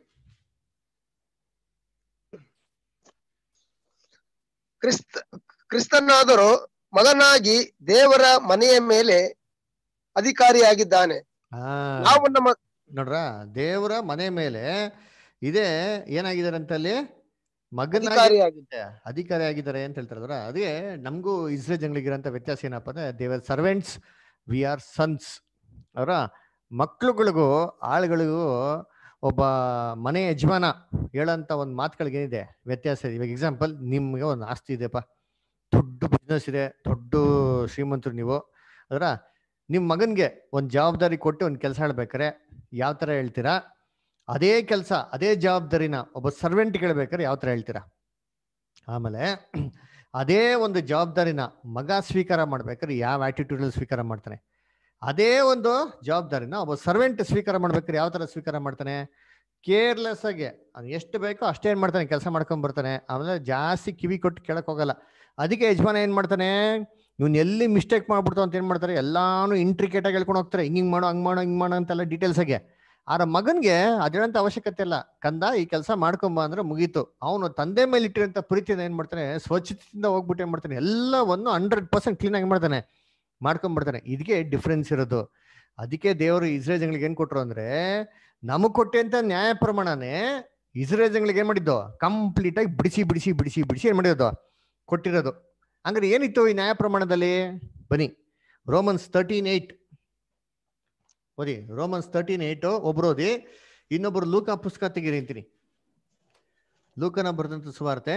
ಕ್ರಿಸ್ತ ಕ್ರಿಸ್ತನಾದರೂ ಮಗನಾಗಿ ದೇವರ ಮನೆಯ ಮೇಲೆ ಅಧಿಕಾರಿಯಾಗಿದ್ದಾನೆ ಆ ನಾವು ನಮ್ಮ ನೋಡ್ರ ದೇವರ ಮನೆ ಮೇಲೆ ಇದೇ ಏನಾಗಿದ್ದಾರೆ ಅಂತ ಅಲ್ಲಿ ಮಗನಾಗಿ ಅಧಿಕಾರಿಯಾಗಿದ್ದ ಅಧಿಕಾರಿ ಆಗಿದ್ದಾರೆ ಅಂತ ಹೇಳ್ತಾರದ್ರ ಅದೇ ನಮಗೂ ಇಸ್ರೇಲ್ ಜನಗಳಿಗಿರೋಂಥ ವ್ಯತ್ಯಾಸ ಏನಪ್ಪ ಅಂದ್ರೆ ದೇವರ್ ಸರ್ವೆಂಟ್ಸ್ ವಿ ಆರ್ ಸನ್ಸ್ ಅವರ ಮಕ್ಳುಗಳಿಗೂ ಆಳುಗಳಿಗೂ ಒಬ್ಬ ಮನೆ ಯಜಮಾನ ಹೇಳೋಂಥ ಒಂದು ಮಾತುಗಳಿಗೇನಿದೆ ವ್ಯತ್ಯಾಸ ಇದೆ ಇವಾಗ ಎಕ್ಸಾಂಪಲ್ ನಿಮ್ಗೆ ಒಂದು ಆಸ್ತಿ ಇದೆಪ್ಪ ದೊಡ್ಡ ಬಿಸ್ನೆಸ್ ಇದೆ ದೊಡ್ಡ ಶ್ರೀಮಂತರು ನೀವು ಅದರ ನಿಮ್ಮ ಮಗನ್ಗೆ ಒಂದು ಜವಾಬ್ದಾರಿ ಕೊಟ್ಟು ಒಂದು ಕೆಲಸ ಹೇಳ್ಬೇಕಾರೆ ಯಾವ ಥರ ಹೇಳ್ತೀರಾ ಅದೇ ಕೆಲಸ ಅದೇ ಜವಾಬ್ದಾರಿನ ಒಬ್ಬ ಸರ್ವೆಂಟ್ ಹೇಳ್ಬೇಕಾದ್ರೆ ಯಾವ ಥರ ಹೇಳ್ತೀರಾ ಆಮೇಲೆ ಅದೇ ಒಂದು ಜವಾಬ್ದಾರಿನ ಮಗ ಸ್ವೀಕಾರ ಮಾಡ್ಬೇಕಾದ್ರೆ ಯಾವ ಆಟಿಟ್ಯೂಡಲ್ಲಿ ಸ್ವೀಕಾರ ಮಾಡ್ತಾನೆ ಅದೇ ಒಂದು ಜವಾಬ್ದಾರಿನ ಒಬ್ಬ ಸರ್ವೆಂಟ್ ಸ್ವೀಕಾರ ಮಾಡ್ಬೇಕಾದ್ರೆ ಯಾವ ಥರ ಸ್ವೀಕಾರ ಮಾಡ್ತಾನೆ ಕೇರ್ಲೆಸ್ ಆಗಿ ಅದು ಎಷ್ಟು ಬೇಕೋ ಅಷ್ಟೇ ಏನು ಮಾಡ್ತಾನೆ ಕೆಲಸ ಮಾಡ್ಕೊಂಡ್ ಬರ್ತಾನೆ ಆಮೇಲೆ ಜಾಸ್ತಿ ಕಿವಿ ಕೊಟ್ಟು ಕೇಳಕ್ ಹೋಗಲ್ಲ ಅದಕ್ಕೆ ಯಜಮಾನ ಏನು ಮಾಡ್ತಾನೆ ಇವ್ನು ಎಲ್ಲಿ ಮಿಸ್ಟೇಕ್ ಮಾಡ್ಬಿಡ್ತು ಅಂತ ಏನು ಮಾಡ್ತಾರೆ ಎಲ್ಲಾನು ಇಂಟ್ರಿಕೇಟ್ ಆಗಿ ಹೇಳ್ಕೊಂಡು ಹೋಗ್ತಾರೆ ಹಿಂಗ್ ಹಿಂಗ್ ಮಾಡೋ ಹಂಗ್ ಮಾಡೋ ಹಿಂಗ್ ಮಾಡೋ ಅಂತೆಲ್ಲ ಡೀಟೇಲ್ಸ್ ಆಗಿ ಆರ ಮಗನ್ಗೆ ಅದೇಳಂತ ಅವಶ್ಯಕತೆ ಇಲ್ಲ ಕಂದ ಈ ಕೆಲಸ ಮಾಡ್ಕೊಂಬ ಅಂದ್ರೆ ಮುಗೀತು ಅವನು ತಂದೆ ಮೇಲೆ ಇಟ್ಟಿರೋಂಥ ಪ್ರೀತಿಯಿಂದ ಏನ್ ಮಾಡ್ತಾನೆ ಸ್ವಚ್ಛತೆಯಿಂದ ಹೋಗ್ಬಿಟ್ಟು ಏನ್ ಮಾಡ್ತಾನೆ ಎಲ್ಲವನ್ನು ಹಂಡ್ರೆಡ್ ಪರ್ಸೆಂಟ್ ಕ್ಲೀನ್ ಆಗಿ ಮಾಡ್ತಾನೆ ಮಾಡ್ಕೊಂಡ್ಬಿಡ್ತಾನೆ ಇದಕ್ಕೆ ಡಿಫ್ರೆನ್ಸ್ ಇರೋದು ಅದಕ್ಕೆ ದೇವರು ಇಸ್ರೇಲ್ ಜನಗಳಿಗೆ ಏನ್ ಕೊಟ್ರು ಅಂದ್ರೆ ನಮಗ್ ಕೊಟ್ಟಂತ ನ್ಯಾಯ ಪ್ರಮಾಣನೇ ಇಸ್ರೇಲ್ ಜನಗಳಿಗೆ ಏನ್ ಮಾಡಿದ್ದು ಕಂಪ್ಲೀಟ್ ಆಗಿ ಬಿಡಿಸಿ ಬಿಡಿಸಿ ಬಿಡಿಸಿ ಬಿಡಿಸಿ ಏನ್ ಮಾಡಿರೋದು ಕೊಟ್ಟಿರೋದು ಹಂಗಾರೆ ಏನಿತ್ತು ಈ ನ್ಯಾಯ ಪ್ರಮಾಣದಲ್ಲಿ ಬನ್ನಿ ರೋಮನ್ಸ್ ತರ್ಟೀನ್ ಏಟ್ ಓದಿ ರೋಮನ್ಸ್ ತರ್ಟೀನ್ ಏಟ್ ಒಬ್ರು ಓದಿ ಇನ್ನೊಬ್ರು ಲೂಕ ಪುಸ್ತಕ ತೆಗೀರಿ ಅಂತೀನಿ ಲೂಕನ ಬರೆದಂತ ಸುವಾರ್ತೆ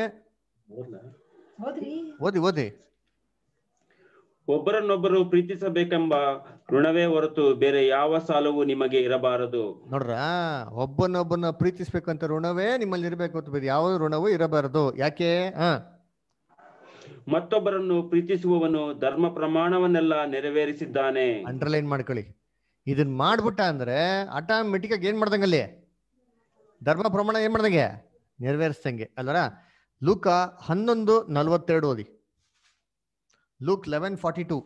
ಓದಿ ಓದಿ ಒಬ್ಬರನ್ನೊಬ್ಬರು ಪ್ರೀತಿಸಬೇಕೆಂಬ ಋಣವೇ ಹೊರತು ಬೇರೆ ಯಾವ ಸಾಲವೂ ನಿಮಗೆ ಇರಬಾರದು ನೋಡ್ರ ಒಬ್ಬನೊಬ್ಬನ ಪ್ರೀತಿಸ್ಬೇಕಂತ ಋಣವೇ ನಿಮ್ಮಲ್ಲಿ ಇರಬೇಕು ಅಂತ ಬೇರೆ ಯಾವ ಋಣವೂ ಇರಬಾರದು ಯಾಕೆ ಹ ಮತ್ತೊಬ್ಬರನ್ನು ಪ್ರೀತಿಸುವವನು ಧರ್ಮ ಪ್ರಮಾಣವನ್ನೆಲ್ಲ ನೆರವೇರಿಸಿದ್ದಾನೆ ಅಂಡರ್ಲೈನ್ ಮಾಡ್ಕೊಳ್ಳಿ ಇದನ್ ಮಾಡ್ಬಿಟ್ಟ ಅಂದ್ರೆ ಆಟೋಮೆಟಿಕ್ ಆಗಿ ಏನ್ ಮಾಡ್ದಂಗಲ್ಲಿ ಧರ್ಮ ಪ್ರಮಾಣ ಏನ್ ಮಾಡ್ದಂಗೆ ನೆರವೇರಿಸ್ದಂಗೆ ಅಲ್ಲರ ಲೂಕ ಹನ್ನೊಂದು ನಲ್ವತ್ತೆರಡು ಓದಿ ಲೂಕ್ ಲೆವೆನ್ ಫಾರ್ಟಿ ಟೂ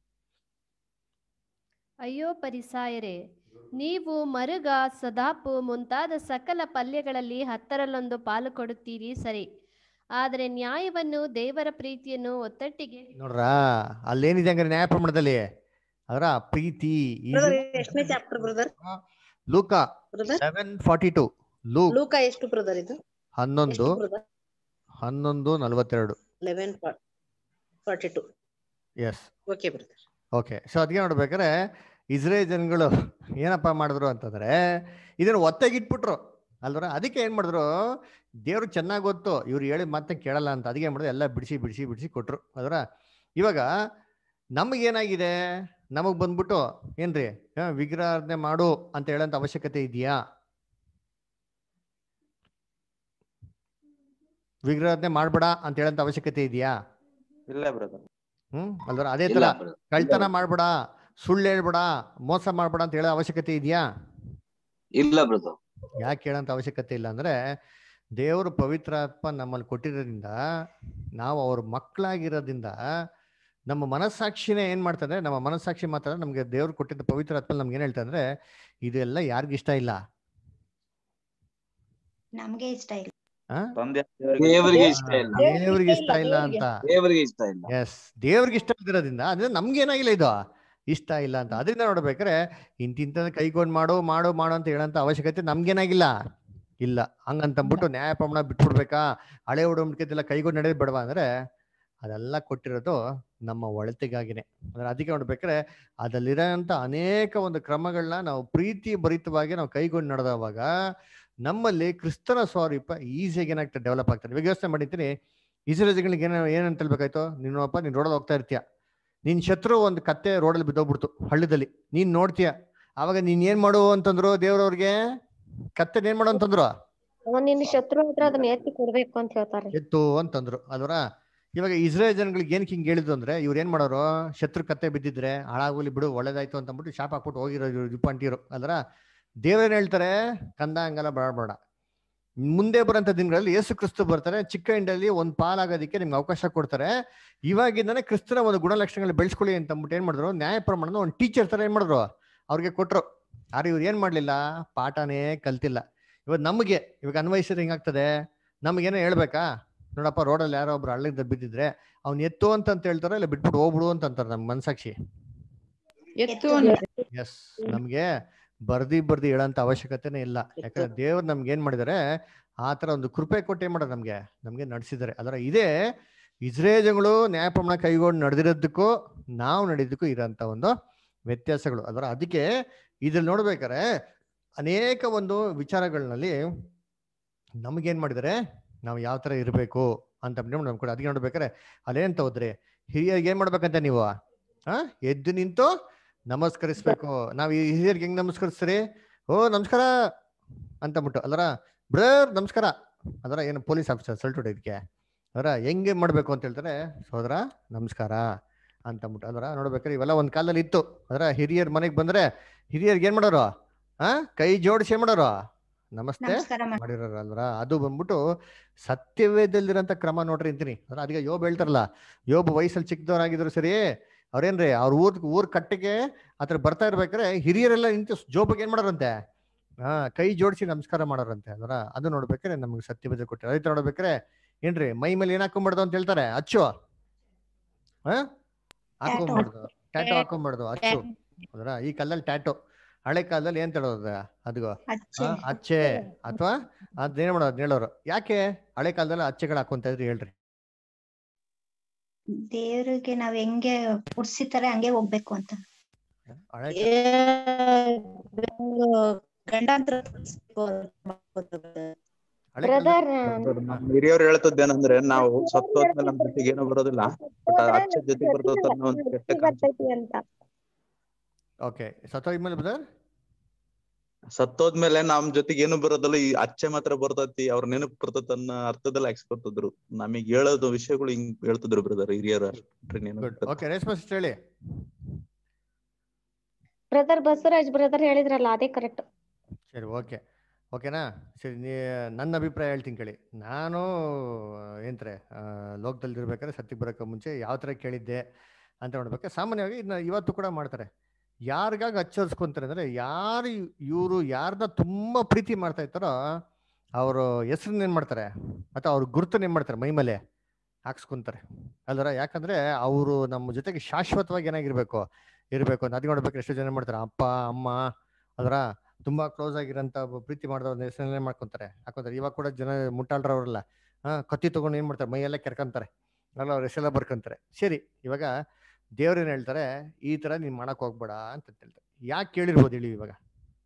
ಅಯ್ಯೋ ಪರಿಸಾಯರೇ ನೀವು ಮರುಗ ಸದಾಪು ಮುಂತಾದ ಸಕಲ ಪಲ್ಯಗಳಲ್ಲಿ ಹತ್ತರಲ್ಲೊಂದು ಪಾಲು ಕೊಡುತ್ತೀರಿ ಸರಿ ಆದರೆ ನ್ಯಾಯವನ್ನು ದೇವರ ಪ್ರೀತಿಯನ್ನು ಒತ್ತಟ್ಟಿಗೆ ನೋಡ್ರಾ ಅಲ್ಲೇನಿದೆ ಹಂಗಾರೆ ನ್ಯಾಯ ಪ್ರಮಾಣದಲ್ಲಿ ಅದರ ಪ್ರೀತಿ ಬ್ರದರ್ ಎಷ್ಟನೇ ಚಾಪ್ಟರ್ ಬ್ರದರ್ ಲೂಕ brother seven forty two Luke ಲೂಕ ಎಷ್ಟು ಬ್ರದರ್ ಇದು ಹನ್ನೊಂದು ಎಷ್ಟು ಬ್ರದರ್ ಹನ್ನೊಂದು ನಲವತ್ತೆರಡು eleven forty two yes okay brother okay so ಅದಕ್ಕೆ ನೋಡ್ಬೇಕಾದ್ರೆ ಇಸ್ರೇಲ್ ಜನಗಳು ಏನಪ್ಪ ಮಾಡಿದ್ರು ಅಂತಂದ್ರೆ ಇದನ್ನ ಒತ್ತಾಗಿಟ್ಬಿಟ್ರು ಅಲ್ವರ ಅದಕ್ಕೆ ಏನ್ ಮಾಡಿದ್ರು ದೇವ್ರು ಚೆನ್ನಾಗಿ ಗೊತ್ತು ಇವ್ರು ಹೇಳಿ ಮತ್ತೆ ಕೇಳಲ್ಲ ಅಂತ ಅದಕ್ಕೆ ಏನ್ ಮಾಡಿದ್ರು ಎಲ್ಲ ಬಿಡಿಸಿ ಬಿಡಿಸಿ ಬಿಡಿಸಿ ಕೊಟ್ರು ಅದರ ಇವಾಗ ನಮಗೇನಾಗಿದೆ ನಮಗ್ ಬಂದ್ಬಿಟ್ಟು ಏನ್ರಿ ಆ, ವಿಗ್ರಹಾರ್ಧನೆ ಮಾಡು ಅಂತ ಹೇಳೋಂಥ ಅವಶ್ಯಕತೆ ಇದೆಯಾ ವಿಗ್ರಹಾರ್ಧನೆ ಮಾಡ್ಬೇಡ ಅಂತ ಹೇಳೋಂಥ ಅವಶ್ಯಕತೆ ಇದೆಯಾ ಇಲ್ಲ ಬ್ರದರ್ ಹ್ಮ್ ಅಲ್ವರ ಅದೇ ಇಲ್ಲ ತರ brother. ಕಳ್ತನ ಮಾಡ್ಬೇಡ ಸುಳ್ಳು ಹೇಳ್ಬೇಡ ಮೋಸ ಮಾಡ್ಬೇಡ ಅಂತ ಹೇಳೋ ಅವಶ್ಯಕತೆ ಇದೆಯಾ ಇಲ್ಲ ಬ್ರದರ್ ಯಾಕೆ ಹೇಳೋಂಥ ಅವಶ್ಯಕತೆ ಇಲ್ಲ ಅಂದ್ರೆ ದೇವರು ಪವಿತ್ರಾತ್ಮ ನಮ್ಮಲ್ಲಿ ಕೊಟ್ಟಿರೋದ್ರಿಂದ ನಾವು ಅವ್ರ ಮಕ್ಕಳಾಗಿರೋದ್ರಿಂದ ನಮ್ಮ ಮನಸ್ಸಾಕ್ಷಿನೇ ಏನ್ ಮಾಡ್ತಂದ್ರೆ ನಮ್ಮ ಮನಸ್ಸಾಕ್ಷಿ ಮಾತ್ರ ನಮ್ಗೆ ದೇವ್ರು ಕೊಟ್ಟಿದ್ದ ಪವಿತ್ರಾತ್ಮ ನಮ್ಗೆ ಏನ್ ಹೇಳ್ತಾ ಅಂದ್ರೆ ಇದೆಲ್ಲ ಯಾರಿಗಿಷ್ಟ ಇಲ್ಲ ನಮ್ಗೆ ಇಷ್ಟ ಇಲ್ಲ ಆ? ದೇವರಿಗೆ ಇಷ್ಟ ಇಲ್ಲ ದೇವ್ರಿಗೆ ಇಷ್ಟ ಇಲ್ಲ ಅಂತ ದೇವರಿಗೆ ಇಷ್ಟ ಇಲ್ಲ ಎಸ್ ದೇವ್ರಿಗೆ ಇಷ್ಟ ಇರೋದ್ರಿಂದ ಅದೇ ನಮ್ಗೆ ಏನಾಗಿಲ್ಲ ಇದು ಇಷ್ಟ ಇಲ್ಲ ಅಂತ ಅದರಿಂದ ನೋಡ್ಬೇಕಾದ್ರೆ ಇಂತಿಂತ ಕೈಗೊಂಡ್ ಮಾಡು ಮಾಡು ಮಾಡು ಅಂತ ಹೇಳೋಂಥ ಅವಶ್ಯಕತೆ ನಮ್ಗೇನಾಗಿಲ್ಲ ಇಲ್ಲ ಹಂಗಂತಂದ್ಬಿಟ್ಟು ನ್ಯಾಯ ಪ್ರಮಾಣ ಬಿಟ್ಬಿಡ್ಬೇಕಾ ಹಳೆ ಉಡಂಬಡಿಕೆಲ್ಲ ಕೈಗೊಂಡು ನಡೆಯೋದು ಬೇಡವಾ ಅಂದ್ರೆ ಅದೆಲ್ಲ ಕೊಟ್ಟಿರೋದು ನಮ್ಮ ಒಳತಿಗಾಗಿನೇ ಅಂದ್ರೆ ಅದಕ್ಕೆ ನೋಡ್ಬೇಕಾದ್ರೆ ಅದರಲ್ಲಿರೋಂಥ ಅನೇಕ ಒಂದು ಕ್ರಮಗಳನ್ನ ನಾವು ಪ್ರೀತಿ ಭರಿತವಾಗಿ ನಾವು ಕೈಗೊಂಡು ನಡೆದವಾಗ ನಮ್ಮಲ್ಲಿ ಕ್ರಿಸ್ತನ ಸ್ವರೂಪ ಈಸಿಯಾಗಿ ಏನಾಗ್ತದೆ ಡೆವಲಪ್ ಆಗ್ತದೆ ಇವಾಗ ಯೋಚನೆ ಮಾಡಿರ್ತೀನಿ ಇಸ್ರೇಲ್ಗಳಿಗೆ ಏನ ಏನಂತ ಹೇಳ್ಬೇಕಾಯ್ತು ನೀನಪ್ಪ ನೀನ್ ರೋಡಲ್ಲಿ ಹೋಗ್ತಾ ಇರ್ತೀಯ ನಿನ್ ಶತ್ರು ಒಂದು ಕತ್ತೆ ರೋಡಲ್ಲಿ ಬಿದ್ದೋಗ್ಬಿಡ್ತು ಹಳ್ಳದಲ್ಲಿ ನೀನ್ ನೋಡ್ತೀಯ ಅವಾಗ ನೀನ್ ಏನ್ ಮಾಡು ಅಂತಂದ್ರು ದೇವ್ರವ್ರಿಗೆ ಕತ್ತೆನ ಏನ್ ಮಾಡು ಅಂತಂದ್ರು ಅವನ್ ನಿನ್ನ ಶತ್ರು ಹತ್ರ ಅದನ್ನ ಎತ್ತಿ ಕೊಡ್ಬೇಕು ಅಂತ ಹೇಳ್ತಾರೆ ಎತ್ತು ಅಂತಂದ್ರು ಅಲ್ವರ ಇವಾಗ ಇಸ್ರೇಲ್ ಜನಗಳಿಗೆ ಏನಕ್ಕೆ ಹಿಂಗೆ ಹೇಳಿದ್ರು ಅಂದ್ರೆ ಇವ್ರು ಏನ್ ಮಾಡೋರು ಶತ್ರು ಕತ್ತೆ ಬಿದ್ದಿದ್ರೆ ಹಾಳಾಗೋಲಿ ಬಿಡು ಒಳ್ಳೇದಾಯ್ತು ಅಂತ ಅಂದ್ಬಿಟ್ಟು ಶಾಪ್ ಹಾಕ್ಬಿಟ್ಟು ಹೋಗಿರೋ ರಿಪಂಟಿರು ಅಲ್ರ ದೇವ್ರೇನ್ ಹೇಳ್ತಾರೆ ಕಂದ ಹಂಗಲ್ಲ ಬೇಡ ಬೇಡ ಮುಂದೆ ಬರೋಂಥ ದಿನಗಳಲ್ಲಿ ಯೇಸು ಕ್ರಿಸ್ತು ಬರ್ತಾರೆ ಚಿಕ್ಕ ಹಿಂಡಲ್ಲಿ ಒಂದು ಪಾಲಾಗೋದಕ್ಕೆ ನಿಮ್ಗೆ ಅವಕಾಶ ಕೊಡ್ತಾರೆ ಇವಾಗಿಂದಾನೆ ಕ್ರಿಸ್ತನ ಒಂದು ಗುಣಲಕ್ಷಣಗಳು ಬೆಳೆಸ್ಕೊಳ್ಳಿ ಅಂತ ಅಂದ್ಬಿಟ್ಟು ಏನ್ ಮಾಡಿದ್ರು ನ್ಯಾಯ ಪ್ರಮಾಣದ ಒಂದು ಟೀಚರ್ ತರ ಏನ್ ಮಾಡಿದ್ರು ಅವ್ರಿಗೆ ಕೊಟ್ರು ಆದ್ರೆ ಇವ್ರು ಏನ್ ಮಾಡ್ಲಿಲ್ಲ ಪಾಠನೇ ಕಲ್ತಿಲ್ಲ ಇವತ್ತು ನಮಗೆ ಇವಾಗ ಅನ್ವಯಿಸಿದ್ರೆ ಹಿಂಗಾಗ್ತದೆ ನಮಗೇನೋ ಹೇಳ್ಬೇಕಾ ನೋಡಪ್ಪ ರೋಡಲ್ಲಿ ಯಾರೋ ಒಬ್ರು ಹಳ್ಳಿಂದ ಬಿದ್ದಿದ್ರೆ ಅವ್ನ್ ಎತ್ತು ಅಂತ ಅಂತ ಹೇಳ್ತಾರ ಇಲ್ಲ ಬಿಟ್ಬಿಟ್ಟು ಹೋಗ್ಬಿಡು ಅಂತ ಅಂತಾರೆ ನಮ್ ಮನ್ಸಾಕ್ಷಿ ಎತ್ತು ಎಸ್ ನಮ್ಗೆ ಬರ್ದಿ ಬರ್ದಿ ಹೇಳೋಂತ ಅವಶ್ಯಕತೆನೇ ಇಲ್ಲ ಯಾಕಂದ್ರೆ ದೇವ್ರು ನಮ್ಗೆ ಏನ್ ಮಾಡಿದಾರೆ ಆ ತರ ಒಂದು ಕೃಪೆ ಕೊಟ್ಟೆ ಮಾಡೋದು ನಮ್ಗೆ ನಮ್ಗೆ ನಡೆಸಿದ್ದಾರೆ ಅದರ ಇದೇ ಇಸ್ರೇಜಗಳು ನ್ಯಾಯ ಪ್ರಮಾಣ ಕೈಗೊಂಡು ನಡೆದಿರೋದಕ್ಕೂ ನಾವು ನಡೆಯೋದಕ್ಕೂ ಇರೋಂಥ ಒಂದು ವ್ಯತ್ಯಾಸಗಳು ಅದರ ಅದಕ್ಕೆ ಇದ್ರಲ್ಲಿ ನೋಡ್ಬೇಕಾರೆ ಅನೇಕ ಒಂದು ವಿಚಾರಗಳಲ್ಲಿ ನಮಗೇನ್ ಮಾಡಿದ್ದಾರೆ ನಾವು ಯಾವ ತರ ಇರಬೇಕು ಅಂತ ನಮ್ ಕೂಡ ಅದಕ್ಕೆ ನೋಡ್ಬೇಕಾರೆ ಅಲ್ಲೇಂತ ಹೋದ್ರೆ ಹಿರಿಯರಿಗೆ ಏನ್ ಮಾಡ್ಬೇಕಂತ ನೀವು ಆ ಎದ್ದು ನಿಂತು ನಮಸ್ಕರಿಸ್ಬೇಕು ನಾವ್ ಈ ಹಿರಿಯರಿಗೆ ಹೆಂಗ್ ನಮಸ್ಕರಿಸ್ತೀರಿ ಓ ನಮಸ್ಕಾರ ಅಂತಬಿಟ್ಟು ಅಲ್ಲರ ಬ್ರರ್ ನಮಸ್ಕಾರ ಅದರ ಏನು ಪೊಲೀಸ್ ಆಫೀಸರ್ ಸಲ್ಟುಡ್ ಇದಕ್ಕೆ ಅದರ ಹೆಂಗೆ ಮಾಡ್ಬೇಕು ಅಂತ ಹೇಳ್ತಾರೆ ಸೋದರ ನಮಸ್ಕಾರ ಅಂತಂದ್ಬಿಟ್ಟು ಅದರ ನೋಡ್ಬೇಕಾದ್ರೆ ಇವೆಲ್ಲ ಒಂದ್ ಕಾಲದಲ್ಲಿ ಇತ್ತು ಅದರ ಹಿರಿಯರ್ ಮನೆಗೆ ಬಂದ್ರೆ ಹಿರಿಯರ್ಗೆ ಏನ್ ಮಾಡೋರು ಆ ಕೈ ಜೋಡಿಸಿ ಏನ್ ಮಾಡೋರು ನಮಸ್ತೆ ನಮಸ್ಕಾರ ಮಾಡ್- ಮಾಡಿರೋರು ಅಲ್ವರ ಅದು ಬಂದ್ಬಿಟ್ಟು ಸತ್ಯವೇದಲ್ಲಿರೋಂಥ ಕ್ರಮ ನೋಡ್ರಿ ಅಂತೀನಿ ಅಂದ್ರೆ ಅದಕ್ಕೆ ಯೋಬ್ ಹೇಳ್ತಾರಲ್ಲ ಯೋಬ್ ವಯಸ್ಸಲ್ಲಿ ಚಿಕ್ಕದವರಾಗಿದ್ರು ಸರಿ ಅವ್ರೇನ್ರಿ ಅವ್ರ ಊರ್ ಊರ್ ಕಟ್ಟಿಗೆ ಆತರ ಬರ್ತಾ ಇರ್ಬೇಕಾದ್ರೆ ಹಿರಿಯರೆಲ್ಲ ನಿಂತು ಜೋಬಿಗೆ ಏನ್ ಮಾಡೋರಂತೆ ಹಾ ಕೈ ಜೋಡಿಸಿ ನಮಸ್ಕಾರ ಮಾಡೋರಂತೆ ಅಲ್ವರ ಅದು ನೋಡ್ಬೇಕಾದ್ರೆ ನಮ್ಗೆ ಸತ್ಯವೇದ ಕೊಟ್ಟಿರೋ ಅದಕ್ಕೆ ನೋಡ್ಬೇಕಾದ್ರೆ ಏನ್ರಿ ಮೈ ಮೇಲೆ ಏನ್ ಹಾಕೊಂಡ್ಬಾರ್ದು ಅಂತ ಹೇಳ್ತಾರೆ ಅಚ್ಚು ಹಾ ಹಾಕೊಂಡ್ಬಾರ್ದು ಟ್ಯಾಟೋ ಹಾಕೊಂಡ್ಬಾರ್ದು ಅಚ್ಚು ಅದರ ಈ ಕಾಲದಲ್ಲಿ ಟ್ಯಾಟೋ ಹಳೆ ಕಾಲದಲ್ಲಿ ಏನ್ ಹೇಳೋದು ಅದು ಅಚ್ಚೆ. ಆ, ಅಚ್ಚೆ ಅಥವಾ ಅದೇನ್ ಮಾಡೋದು ಹೇಳೋರು ಯಾಕೆ ಹಳೆ ಕಾಲದಲ್ಲಿ ಅಚ್ಚೆಗಳು ಹಾಕೊಂತ ಇದ್ರಿ ಹೇಳ್ರಿ ದೇವ್ರಿಗೆ ನಾವ್ ಹೆಂಗೆ ಉಡ್ಸಿತಾರೆ ಹಂಗೆ ಹೋಗ್ಬೇಕು ಅಂತ ಹಳೆ ಗಂಡಾಂತರ ಹಳೆ ಬ್ರದರ್ ನಮ್ ಹಿರಿಯವ್ರು ಹೇಳ್ತದ್ದೇನಂದ್ರೆ ನಾವು ಸತ್ತೋದ್ಮೇಲೆ ನಮ್ ಜೊತೆಗೆ ಏನೂ ಬರೋದಿಲ್ಲ ಬಟ್ ಅಚ್ಚ ಜೊತೆಗೆ ಬರ್ತದ ಅನ್ನೋ ಒಂದು ಕೆಟ್ಟ ಕಾನ್ಸೆಪ್ಟ್ ಅಂತ ಓಕೆ ಸತ್ತೋದ್ಮೇಲೆ ಬ್ರದರ್ ಸತ್ತೋದ್ಮೇಲೆ ನಮ್ ಜೊತೆಗೆ ಏನು ಬರೋದಿಲ್ಲ ಈ ಅಚ್ಚೆ ಮಾತ್ರ ಬರ್ತೈತಿ ಅವ್ರ ನೆನಪು ಬರ್ತೈತಿ ಅನ್ನೋ ಅರ್ಥದಲ್ಲಿ ಹಾಕ್ಸ್ಕೊತಿದ್ರು ನಮಗ್ ಹೇಳೋದು ವಿಷಯಗಳು ಹಿಂಗ್ ಹೇಳ್ತಿದ್ರು ಬ್ರದರ್ ಹಿರಿಯರು ಅಷ್ಟ್ರಿ ನೆನಪು ಓಕೆ ರೇಷ್ಮಾ sister ಹೇಳಿ ಬ್ರದರ್ ಬಸವರಾಜ್ ಬ್ರದರ್ ಹೇಳಿದ್ರಲ್ಲ ಅದೇ ಕರೆಕ್ಟ್ ಸರಿ ಓಕೆ ಓಕೆನಾ ಸರಿ ನೀ ನನ್ನ ಅಭಿಪ್ರಾಯ ಹೇಳ್ತೀನಿ ಕೇಳಿ ನಾನು ಏನಂತಾರೆ ಲೋಕದಲ್ಲಿ ಇರ್ಬೇಕಾದ್ರೆ ಸತ್ಯಕ್ಕೆ ಬರೋಕ್ಕೆ ಮುಂಚೆ ಯಾವ ಥರ ಕೇಳಿದ್ದೆ ಅಂತ ನೋಡ್ಬೇಕು ಸಾಮಾನ್ಯವಾಗಿ ಇದನ್ನ ಇವತ್ತು ಕೂಡ ಮಾಡ್ತಾರೆ ಯಾರಿಗಾಗಿ ಹಚ್ಚರ್ಸ್ಕೊಂತಾರೆ ಅಂದರೆ ಯಾರು ಇವರು ಯಾರನ್ನ ತುಂಬ ಪ್ರೀತಿ ಮಾಡ್ತಾ ಇರ್ತಾರೋ ಅವರು ಹೆಸ್ರನ್ನ ಏನು ಮಾಡ್ತಾರೆ ಅಥವಾ ಅವ್ರ ಗುರುತನ್ನ ಏನು ಮಾಡ್ತಾರೆ ಮೈ ಮೇಲೆ ಹಾಕ್ಸ್ಕೊಂತಾರೆ ಅಲ್ದರ ಯಾಕಂದ್ರೆ ಅವರು ನಮ್ಮ ಜೊತೆಗೆ ಶಾಶ್ವತವಾಗಿ ಏನಾಗಿರ್ಬೇಕು ಇರಬೇಕು ಅಂತ ಅದಕ್ಕೆ ನೋಡ್ಬೇಕು ಎಷ್ಟು ಜನ ಮಾಡ್ತಾರೆ ಅಪ್ಪ ಅಮ್ಮ ಅದರ ತುಂಬಾ ಕ್ಲೋಸ್ ಆಗಿರೋಂಥ ಒಬ್ಬ ಪ್ರೀತಿ ಮಾಡಿದವ್ರ ಹೆಸರನ್ನೇ ಮಾಡ್ಕೊಂತಾರೆ ಹಾಕೊಂತಾರೆ ಇವಾಗ ಕೂಡ ಜನ ಮುಟ್ಟಾಳ್ರವ್ರಲ್ಲ ಹಾ ಕತ್ತಿ ತಗೊಂಡು ಏನ್ ಮಾಡ್ತಾರೆ ಮೈಯೆಲ್ಲ ಕೆರ್ಕೊಂತಾರೆ ಅಲ್ಲ ಅವ್ರ ಹೆಸರೆಲ್ಲ ಬರ್ಕೊಂತಾರೆ ಸರಿ ಇವಾಗ ದೇವ್ರೇನ್ ಹೇಳ್ತಾರೆ ಈ ತರ ನೀನ್ ಮಾಡಕ್ ಹೋಗ್ಬೇಡ ಅಂತ ಹೇಳ್ತಾರೆ ಯಾಕೆ ಕೇಳಿರ್ಬೋದು ಹೇಳಿ ಇವಾಗ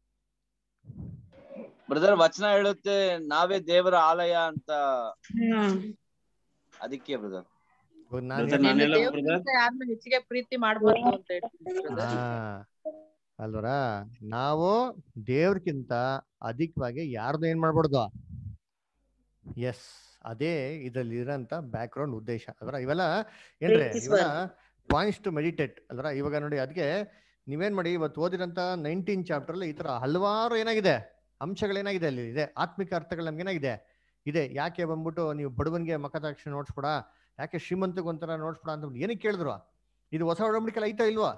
ಬ್ರದರ್ ವಚನ ಹೇಳುತ್ತೆ ನಾವೇ ದೇವರ ಆಲಯ ಅಂತ ಅದಕ್ಕೆ ಬ್ರದರ್ ಇವಾಗ ನಾನ್ Brother, ಏನ್- ನಾನ್ ಹೇಳೋದು ದೇವ್ರ brother? ಮುಂದೆ ಯಾರನ್ನ ಹೆಚ್ಚಿಗೆ ಪ್ರೀತಿ ಮಾಡ್ಬಾರ್ದು ಅಂತ ಹೇಳ್ತೀನಿ brother. ಹಾ ಅಲ್ವರ ನಾವು ದೇವ್ರಕ್ಕಿಂತ ಅಧಿಕವಾಗಿ ಯಾರ್ದು ಏನ್ ಮಾಡ್ಬಾರ್ದು ಎಸ್ ಅದೇ ಇದ್ರಲ್ಲಿ ಇರೋಂಥ ಬ್ಯಾಕ್ ಗ್ರೌಂಡ್ ಉದ್ದೇಶ ಅದರ ಇವೆಲ್ಲ ಏನ್ರಿ ಇವೆಲ್ಲ ಪಾಯಿಂಟ್ಸ್ ಟು ಮೆಡಿಟೇಟ್ ಅಲ್ರ ಇವಾಗ ನೋಡಿ ಅದಕ್ಕೆ ನೀವೇನ್ ಮಾಡಿ ಇವತ್ತು ಓದಿರೋಂಥ ನೈನ್ಟೀನ್ ಚಾಪ್ಟರ್ ಅಲ್ಲಿ ಈ ತರ ಹಲವಾರು ಏನಾಗಿದೆ ಅಂಶಗಳೇನಾಗಿದೆ ಅಲ್ಲಿ ಇದೆ ಆತ್ಮಿಕ ಅರ್ಥಗಳು ನಮ್ಗೆ ಏನಾಗಿದೆ ಇದೆ ಯಾಕೆ ಬಂದ್ಬಿಟ್ಟು ನೀವು ಬಡವನಿಗೆ ಮಖದಾಕ್ಷಿ ನೋಡ್ಸ್ಕೊಡ ಯಾಕೆ ಶ್ರೀಮಂತಗೆ ಒಂಥರ ನೋಡ್ಸ್ಕೊಡ ಅಂತ ಏನಕ್ಕೆ ಕೇಳಿದ್ರು ಇದು ಹೊಸ ಒಡಂಬಡಿಕೆಲ್ಲ ಐತಾ ಇಲ್ವಾ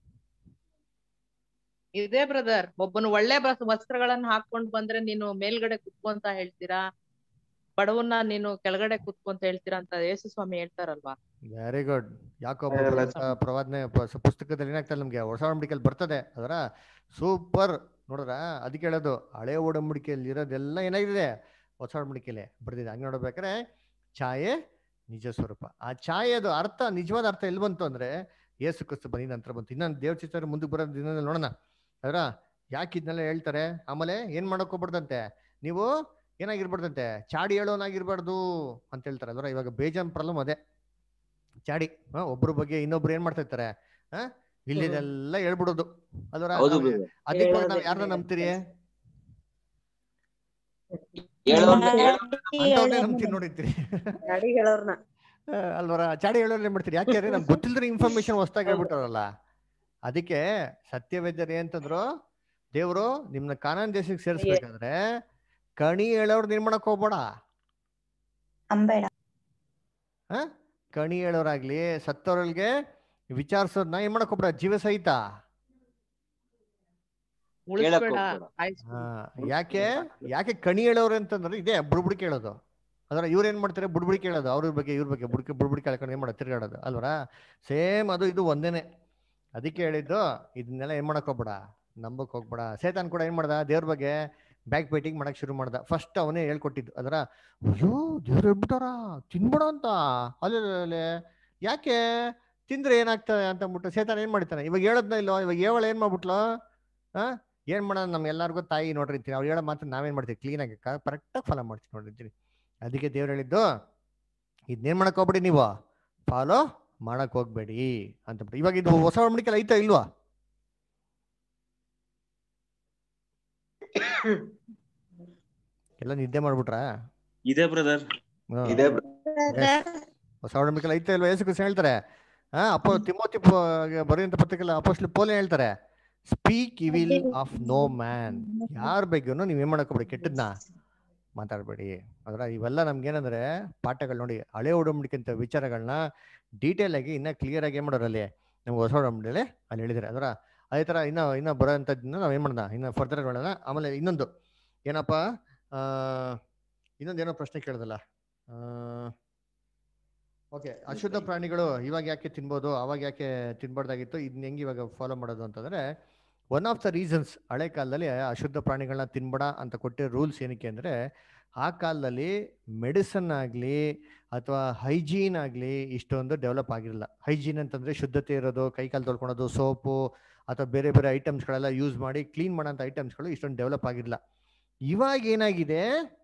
ಇದೇ ಬ್ರದರ್ ಒಬ್ಬನು ಒಳ್ಳೆ ಬಸ್ ವಸ್ತ್ರಗಳನ್ನ ಹಾಕೊಂಡ್ ಬಂದ್ರೆ ನೀನು ಮೇಲ್ಗಡೆ ಕುತ್ಕೊಂತ ಹೇಳ್ತೀರಾ ಬಡವನ್ನ ನೀನು ಕೆಳಗಡೆ ಕೂತ್ಕೊಂತ ಹೇಳ್ತೀರಾ ಅಂತ ಯೇಸು ಸ್ವಾಮಿ ಹೇಳ್ತಾರಲ್ವಾ ವೆರಿ ಗುಡ್ ಯಾಕೊಬ್ಬ ಪ್ರವಾದನೆ ಪ- ಪುಸ್ತಕದಲ್ಲಿ ಏನಾಗ್ತದೆ ನಮ್ಗೆ ಹೊಸ ಒಡಂಬಡಿಕೆಯಲ್ಲಿ ಬರ್ತದೆ ಅದರ ಸೂಪರ್ ನೋಡ್ರ ಅದಕ್ಕೆ ಹೇಳೋದು ಹಳೆ ಒಡಂಬಡಿಕೆಯಲ್ಲಿ ಇರೋದೆಲ್ಲ ಏನಾಗಿದೆ ಹೊಸ ಒಡಂಬಡಿಕೆಯಲ್ಲಿ ಬರ್ದಿದೆ ಹಂಗೆ ನೋಡ್ಬೇಕಾದ್ರೆ ಛಾಯೆ ನಿಜ ಸ್ವರೂಪ ಆ ಛಾಯೆದು ಅರ್ಥ ನಿಜವಾದ ಅರ್ಥ ಎಲ್ಲಿ ಬಂತು ಅಂದ್ರೆ ಯೇಸು ಕ್ರಿಸ್ತು ಬನ್ನಿ ನಂತರ ಬಂತು ಇನ್ನೊಂದು ದೇವ್ರ ಚಿತ್ರ ಮುಂದಕ್ಕೆ ಬರೋ ದಿನದಲ್ಲಿ ನೋಡೋಣ ಅದರ ಯಾಕೆ ಇದನ್ನೆಲ್ಲ ಹೇಳ್ತಾರೆ ಆಮೇಲೆ ಏನ್ ಮಾಡಕ್ ಹೋಗ್ಬಾರ್ದಂತೆ ನೀವು ಏನಾಗಿರ್ಬಾರ್ದಂತೆ ಚಾಡಿ ಹೇಳೋನಾಗಿರ್ಬಾರ್ದು ಅಂತ ಹೇಳ್ತಾರೆ ಅಲ್ವರ ಇವಾಗ ಬೇಜಾನ್ ಪ್ರಾಬ್ಲಮ್ ಅದೇ ಚಾಡಿ ಹಾ ಒಬ್ರ ಬಗ್ಗೆ ಇನ್ನೊಬ್ರು ಏನ್ ಮಾಡ್ತಾ ಇರ್ತಾರೆ ಹಾ ಇಲ್ಲಿದೆಲ್ಲ ಹೇಳ್ಬಿಡೋದು ಅಲ್ವರ ಹೌದು ನಾವ್- brother. ಅದಕ್ಕೆ ಇವಾಗ ನಾವ್ ಯಾರನ್ನ ನಂಬ್ತೀರಿ ಅಂತವ್ರನ್ನೇ ನಂಬ್ತೀರಿ ನೋಡಿರ್ತೀರಿ ಗಾಡಿ ಹೇಳೋರ್ನ ಆ, ಅಲ್ವರ ಚಾಡಿ ಹೇಳೋರ್ ಏನ್ ಮಾಡ್ತೀರಿ ಯಾಕೆ ನಮ್ಗೆ ಗೊತ್ತಿಲ್ದ್ರೆ ಇನ್ಫಾರ್ಮೇಶನ್ ಹೊಸ್ದಾಗಿ ಹೇಳ್ಬಿಟ್ಟಾರಲ್ಲ ಅದಕ್ಕೆ ಸತ್ಯವೇದ್ಯರು ಅಂತಂದ್ರು ದೇವ್ರು ನಿಮ್ನ ಕಾನಾನ್ ದೇಶಕ್ಕೆ ಸೇರಿಸ್ಬೇಕಾದ್ರೆ ಕಣಿ ಹೇಳೋರ್ ಏನ್ ಮಾಡಕ್ ಹೋಗ್ಬೇಡ ಅಂಬೇಡ ಹ ಕಣಿ ಹೇಳೋರಾಗ್ಲಿ ಸತ್ತವ್ರಲ್ಗೆ ವಿಚಾರಿಸೋದ್ನ ಏನ್ ಮಾಡಕ್ ಹೋಗ್ಬೇಡ ಜೀವ ಸಹಿತ ಉಳಿಸ್ಬೇಡ ಆ, ಯಾಕೆ ಯಾಕೆ ಕಣಿ ಹೇಳೋರು ಅಂತಂದ್ರೆ ಇದೆ ಬುಡ್ಬುಡಿ ಕೇಳೋದು ಅದರ ಇವ್ರು ಏನ್ ಮಾಡ್ತಾರೆ ಬುಡ್ಬುಡಿ ಕೇಳೋದು ಅವ್ರ ಬಗ್ಗೆ ಇವ್ರ ಬಗ್ಗೆ ಬುಡ್ಕೆ ಬುಡ್ಬುಡಿ ಕೇಳ್ಕೊಂಡು ಏನ್ ಮಾಡೋದು ತಿರ್ಗಾಡೋದು ಅಲ್ವರ ಸೇಮ್ ಅದು ಇದು ಒಂದೇನೆ ಅದಕ್ಕೆ ಹೇಳಿದ್ದು ಇದನ್ನೆಲ್ಲ ಏನ್ ಮಾಡಕ್ ಹೋಗ್ಬೇಡ ನಂಬಕ್ ಹೋಗ್ಬೇಡ ಸೇತಾನ್ ಕೂಡ ಏನ್ ಮಾಡ್ದ ದೇವ್ರ ಬಗ್ಗೆ ಬ್ಯಾಕ್ ಬೈಟಿಂಗ್ ಮಾಡಕ್ ಶುರು ಮಾಡ್ದ ಫಸ್ಟ್ ಅವನೇ ಹೇಳ್ಕೊಟ್ಟಿದ್ದು ಅದರ ಅಯ್ಯೋ ದೇವ್ರು ಹೇಳ್ಬಿಟ್ಟಾರ ತಿನ್ಬೇಡ ಅಂತ ಅಲ್ಲೇ ಯಾಕೆ ತಿಂದ್ರೆ ಏನಾಗ್ತದೆ ಅಂತ ಅಂದ್ಬಿಟ್ಟು ಸೇತಾನ್ ಏನ್ ಮಾಡ್ತಾನೆ ಇವಾಗ ಹೇಳದ್ನ ಇಲ್ಲೋ ಇವಾಗ ಏವಳ ಏನ್ ಮಾಡ್ಬಿಟ್ಲು ಆ ಏನ್ ಮಾಡೋಣ ನಮ್ ಎಲ್ಲಾರ್ಗು ತಾಯಿ ನೋಡಿರ್ತೀವಿ ಅವ್ರು ಹೇಳೋ ಮಾತ್ರ ನಾವೇನ್ ಮಾಡ್ತೀವಿ ಕ್ಲೀನ್ ಆಗಿ ಕರೆಕ್ಟಾಗಿ ಫಾಲೋ ಮಾಡ್ತೀವಿ ನೋಡಿರ್ತೀವಿ ಅದಕ್ಕೆ ದೇವ್ರು ಹೇಳಿದ್ದು ಇದನ್ನೇನ್ ಮಾಡಕ್ ಹೋಗ್ಬೇಡಿ ನೀವು ಫಾಲೋ ಮಾಡಕ್ ಹೋಗ್ಬೇಡಿ ಅಂತ ಬಿಟ್ಟು ಇವಾಗ ಇದು ಹೊಸ ಒಡಂಬಡಿಕೆ ಐತಾ ಇಲ್ವಾ ಎಲ್ಲ ನಿದ್ದೆ ಮಾಡ್ಬಿಟ್ರಾ ಇದೆ ಬ್ರದರ್ ಹಾ. ಇದೆ Yes. ಹೊಸ ಒಡಂಬಡಿಕೆ ಐತಾ ಇಲ್ವಾ ಯೇಸು ಕ್ರಿಸ್ತ ಹೇಳ್ತಾರೆ ಹಾ ಅಪ್ಪೋ ತಿಮೋತಿ ಬರೆಯುವಂತ ಪತ್ರಿಕೆಲ್ಲ ಅಪೋಸ್ಟ್ಲಿ ಪೋಲೆ ಹೇಳ್ತಾರೆ speak evil of no man ಯಾರ ಬಗ್ಗೆನೂ ನೀವ್ ಏನ್ ಮಾಡಕ್ ಹೋಗ್ಬೇಡಿ ಕೆಟ್ಟದ್ನ ಮಾತಾಡ್ಬೇಡಿ ಅದ್ರ ಇವೆಲ್ಲ ನಮ್ಗೇನಂದ್ರೆ ಪಾಠಗಳು ನೋಡಿ ಹಳೆ ಒಡಂಬಡಿಕೆಂತ ವಿಚಾರಗಳನ್ನ ಡೀಟೇಲ್ ಆಗಿ ಇನ್ನ ಕ್ಲಿಯರ್ ಆಗಿ ಏನ್ ಮಾಡೋರು ಅಲ್ಲಿ ನಮ್ಗೆ ಹೊಸ ಒಡಂಬಡಿಕೆಯಲ್ಲಿ ಅಲ್ಲಿ ಹೇಳಿದ್ದಾರೆ ಅದರ ಅದೇ ತರ ಇನ್ನ ಇನ್ನ ಬರೋಂಥದ್ದನ್ನ ನಾವ್ ಏನ್ ಮಾಡೋಣ ಇನ್ನ ಫರ್ದರ್ ಹೇಳೋಣ ಆಮೇಲೆ ಇನ್ನೊಂದು ಏನಪ್ಪ ಆ ಇನ್ನೊಂದೇನೋ ಪ್ರಶ್ನೆ ಕೇಳ್ದಲ್ಲ ಆ ಓಕೆ ಅಶುದ್ಧ ಪ್ರಾಣಿಗಳು ಇವಾಗ ಯಾಕೆ ತಿನ್ಬೋದು ಅವಾಗ ಯಾಕೆ ತಿನ್ಬಾರ್ದಾಗಿತ್ತು ಇದನ್ನ ಹೆಂಗೆ ಇವಾಗ ಫಾಲೋ ಮಾಡೋದು ಅಂತಂದ್ರೆ ಒನ್ ಆಫ್ ದ ರೀಸನ್ಸ್ ಹಳೆ ಕಾಲದಲ್ಲಿ ಅಶುದ್ಧ ಪ್ರಾಣಿಗಳನ್ನ ತಿನ್ಬೇಡ ಅಂತ ಕೊಟ್ಟಿರೋ ರೂಲ್ಸ್ ಏನಕ್ಕೆ ಅಂದ್ರೆ ಆ ಕಾಲದಲ್ಲಿ ಮೆಡಿಸನ್ ಆಗಲಿ ಅಥವಾ ಹೈಜೀನ್ ಆಗಲಿ ಇಷ್ಟೊಂದು ಡೆವಲಪ್ ಆಗಿರಲಿಲ್ಲ ಹೈಜೀನ್ ಅಂತಂದ್ರೆ ಶುದ್ಧತೆ ಇರೋದು ಕೈ ಕಾಲು ತೊಳ್ಕೊಳೋದು ಸೋಪು ಅಥವಾ ಬೇರೆ ಬೇರೆ ಐಟಮ್ಸ್ಗಳೆಲ್ಲ ಯೂಸ್ ಮಾಡಿ ಕ್ಲೀನ್ ಮಾಡೋಂಥ ಐಟಮ್ಸ್ಗಳು ಇಷ್ಟೊಂದು ಡೆವಲಪ್ ಆಗಿರಲಿಲ್ಲ ಇವಾಗ ಏನಾಗಿದೆ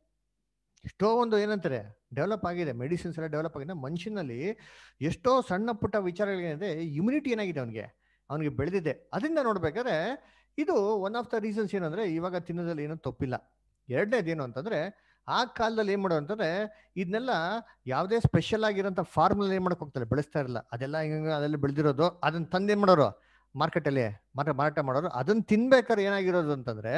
ಎಷ್ಟೋ ಒಂದು ಏನಂತಾರೆ ಡೆವಲಪ್ ಆಗಿದೆ ಮೆಡಿಸಿನ್ಸ್ ಎಲ್ಲ ಡೆವಲಪ್ ಆಗಿದೆ ಮನುಷ್ಯನಲ್ಲಿ ಎಷ್ಟೋ ಸಣ್ಣ ಪುಟ್ಟ ವಿಚಾರಗಳೇನಿದೆ ಇಮ್ಯುನಿಟಿ ಏನಾಗಿದೆ ಅವನಿಗೆ ಅವನಿಗೆ ಬೆಳೆದಿದೆ ಅದರಿಂದ ನೋಡ್ಬೇಕಾದ್ರೆ ಇದು ಒನ್ ಆಫ್ ದ ರೀಸನ್ಸ್ ಏನಂದ್ರೆ ಇವಾಗ ತಿನ್ನೋದ್ರಲ್ಲಿ ಏನೂ ತಪ್ಪಿಲ್ಲ ಎರಡನೇದು ಏನು ಅಂತಂದ್ರೆ ಆ ಕಾಲದಲ್ಲಿ ಏನ್ ಮಾಡೋದು ಅಂತಂದ್ರೆ ಇದನ್ನೆಲ್ಲ ಯಾವುದೇ ಸ್ಪೆಷಲ್ ಆಗಿರೋಂಥ ಫಾರ್ಮಲ್ಲಿ ಏನ್ ಮಾಡಕ್ ಹೋಗ್ತಾರೆ ಬೆಳೆಸ್ತಾ ಇರಲ್ಲ ಅದೆಲ್ಲ ಹಿಂಗ ಅದೆಲ್ಲ ಬೆಳೆದಿರೋದು ಅದನ್ನ ತಂದು ಏನ್ ಮಾಡೋರು ಮಾರ್ಕೆಟಲ್ಲಿ ಮಾರಾಟ ಮಾರಾಟ ಮಾಡೋರು ಅದನ್ನ ತಿನ್ಬೇಕಾದ್ರೆ ಏನಾಗಿರೋದು ಅಂತಂದ್ರೆ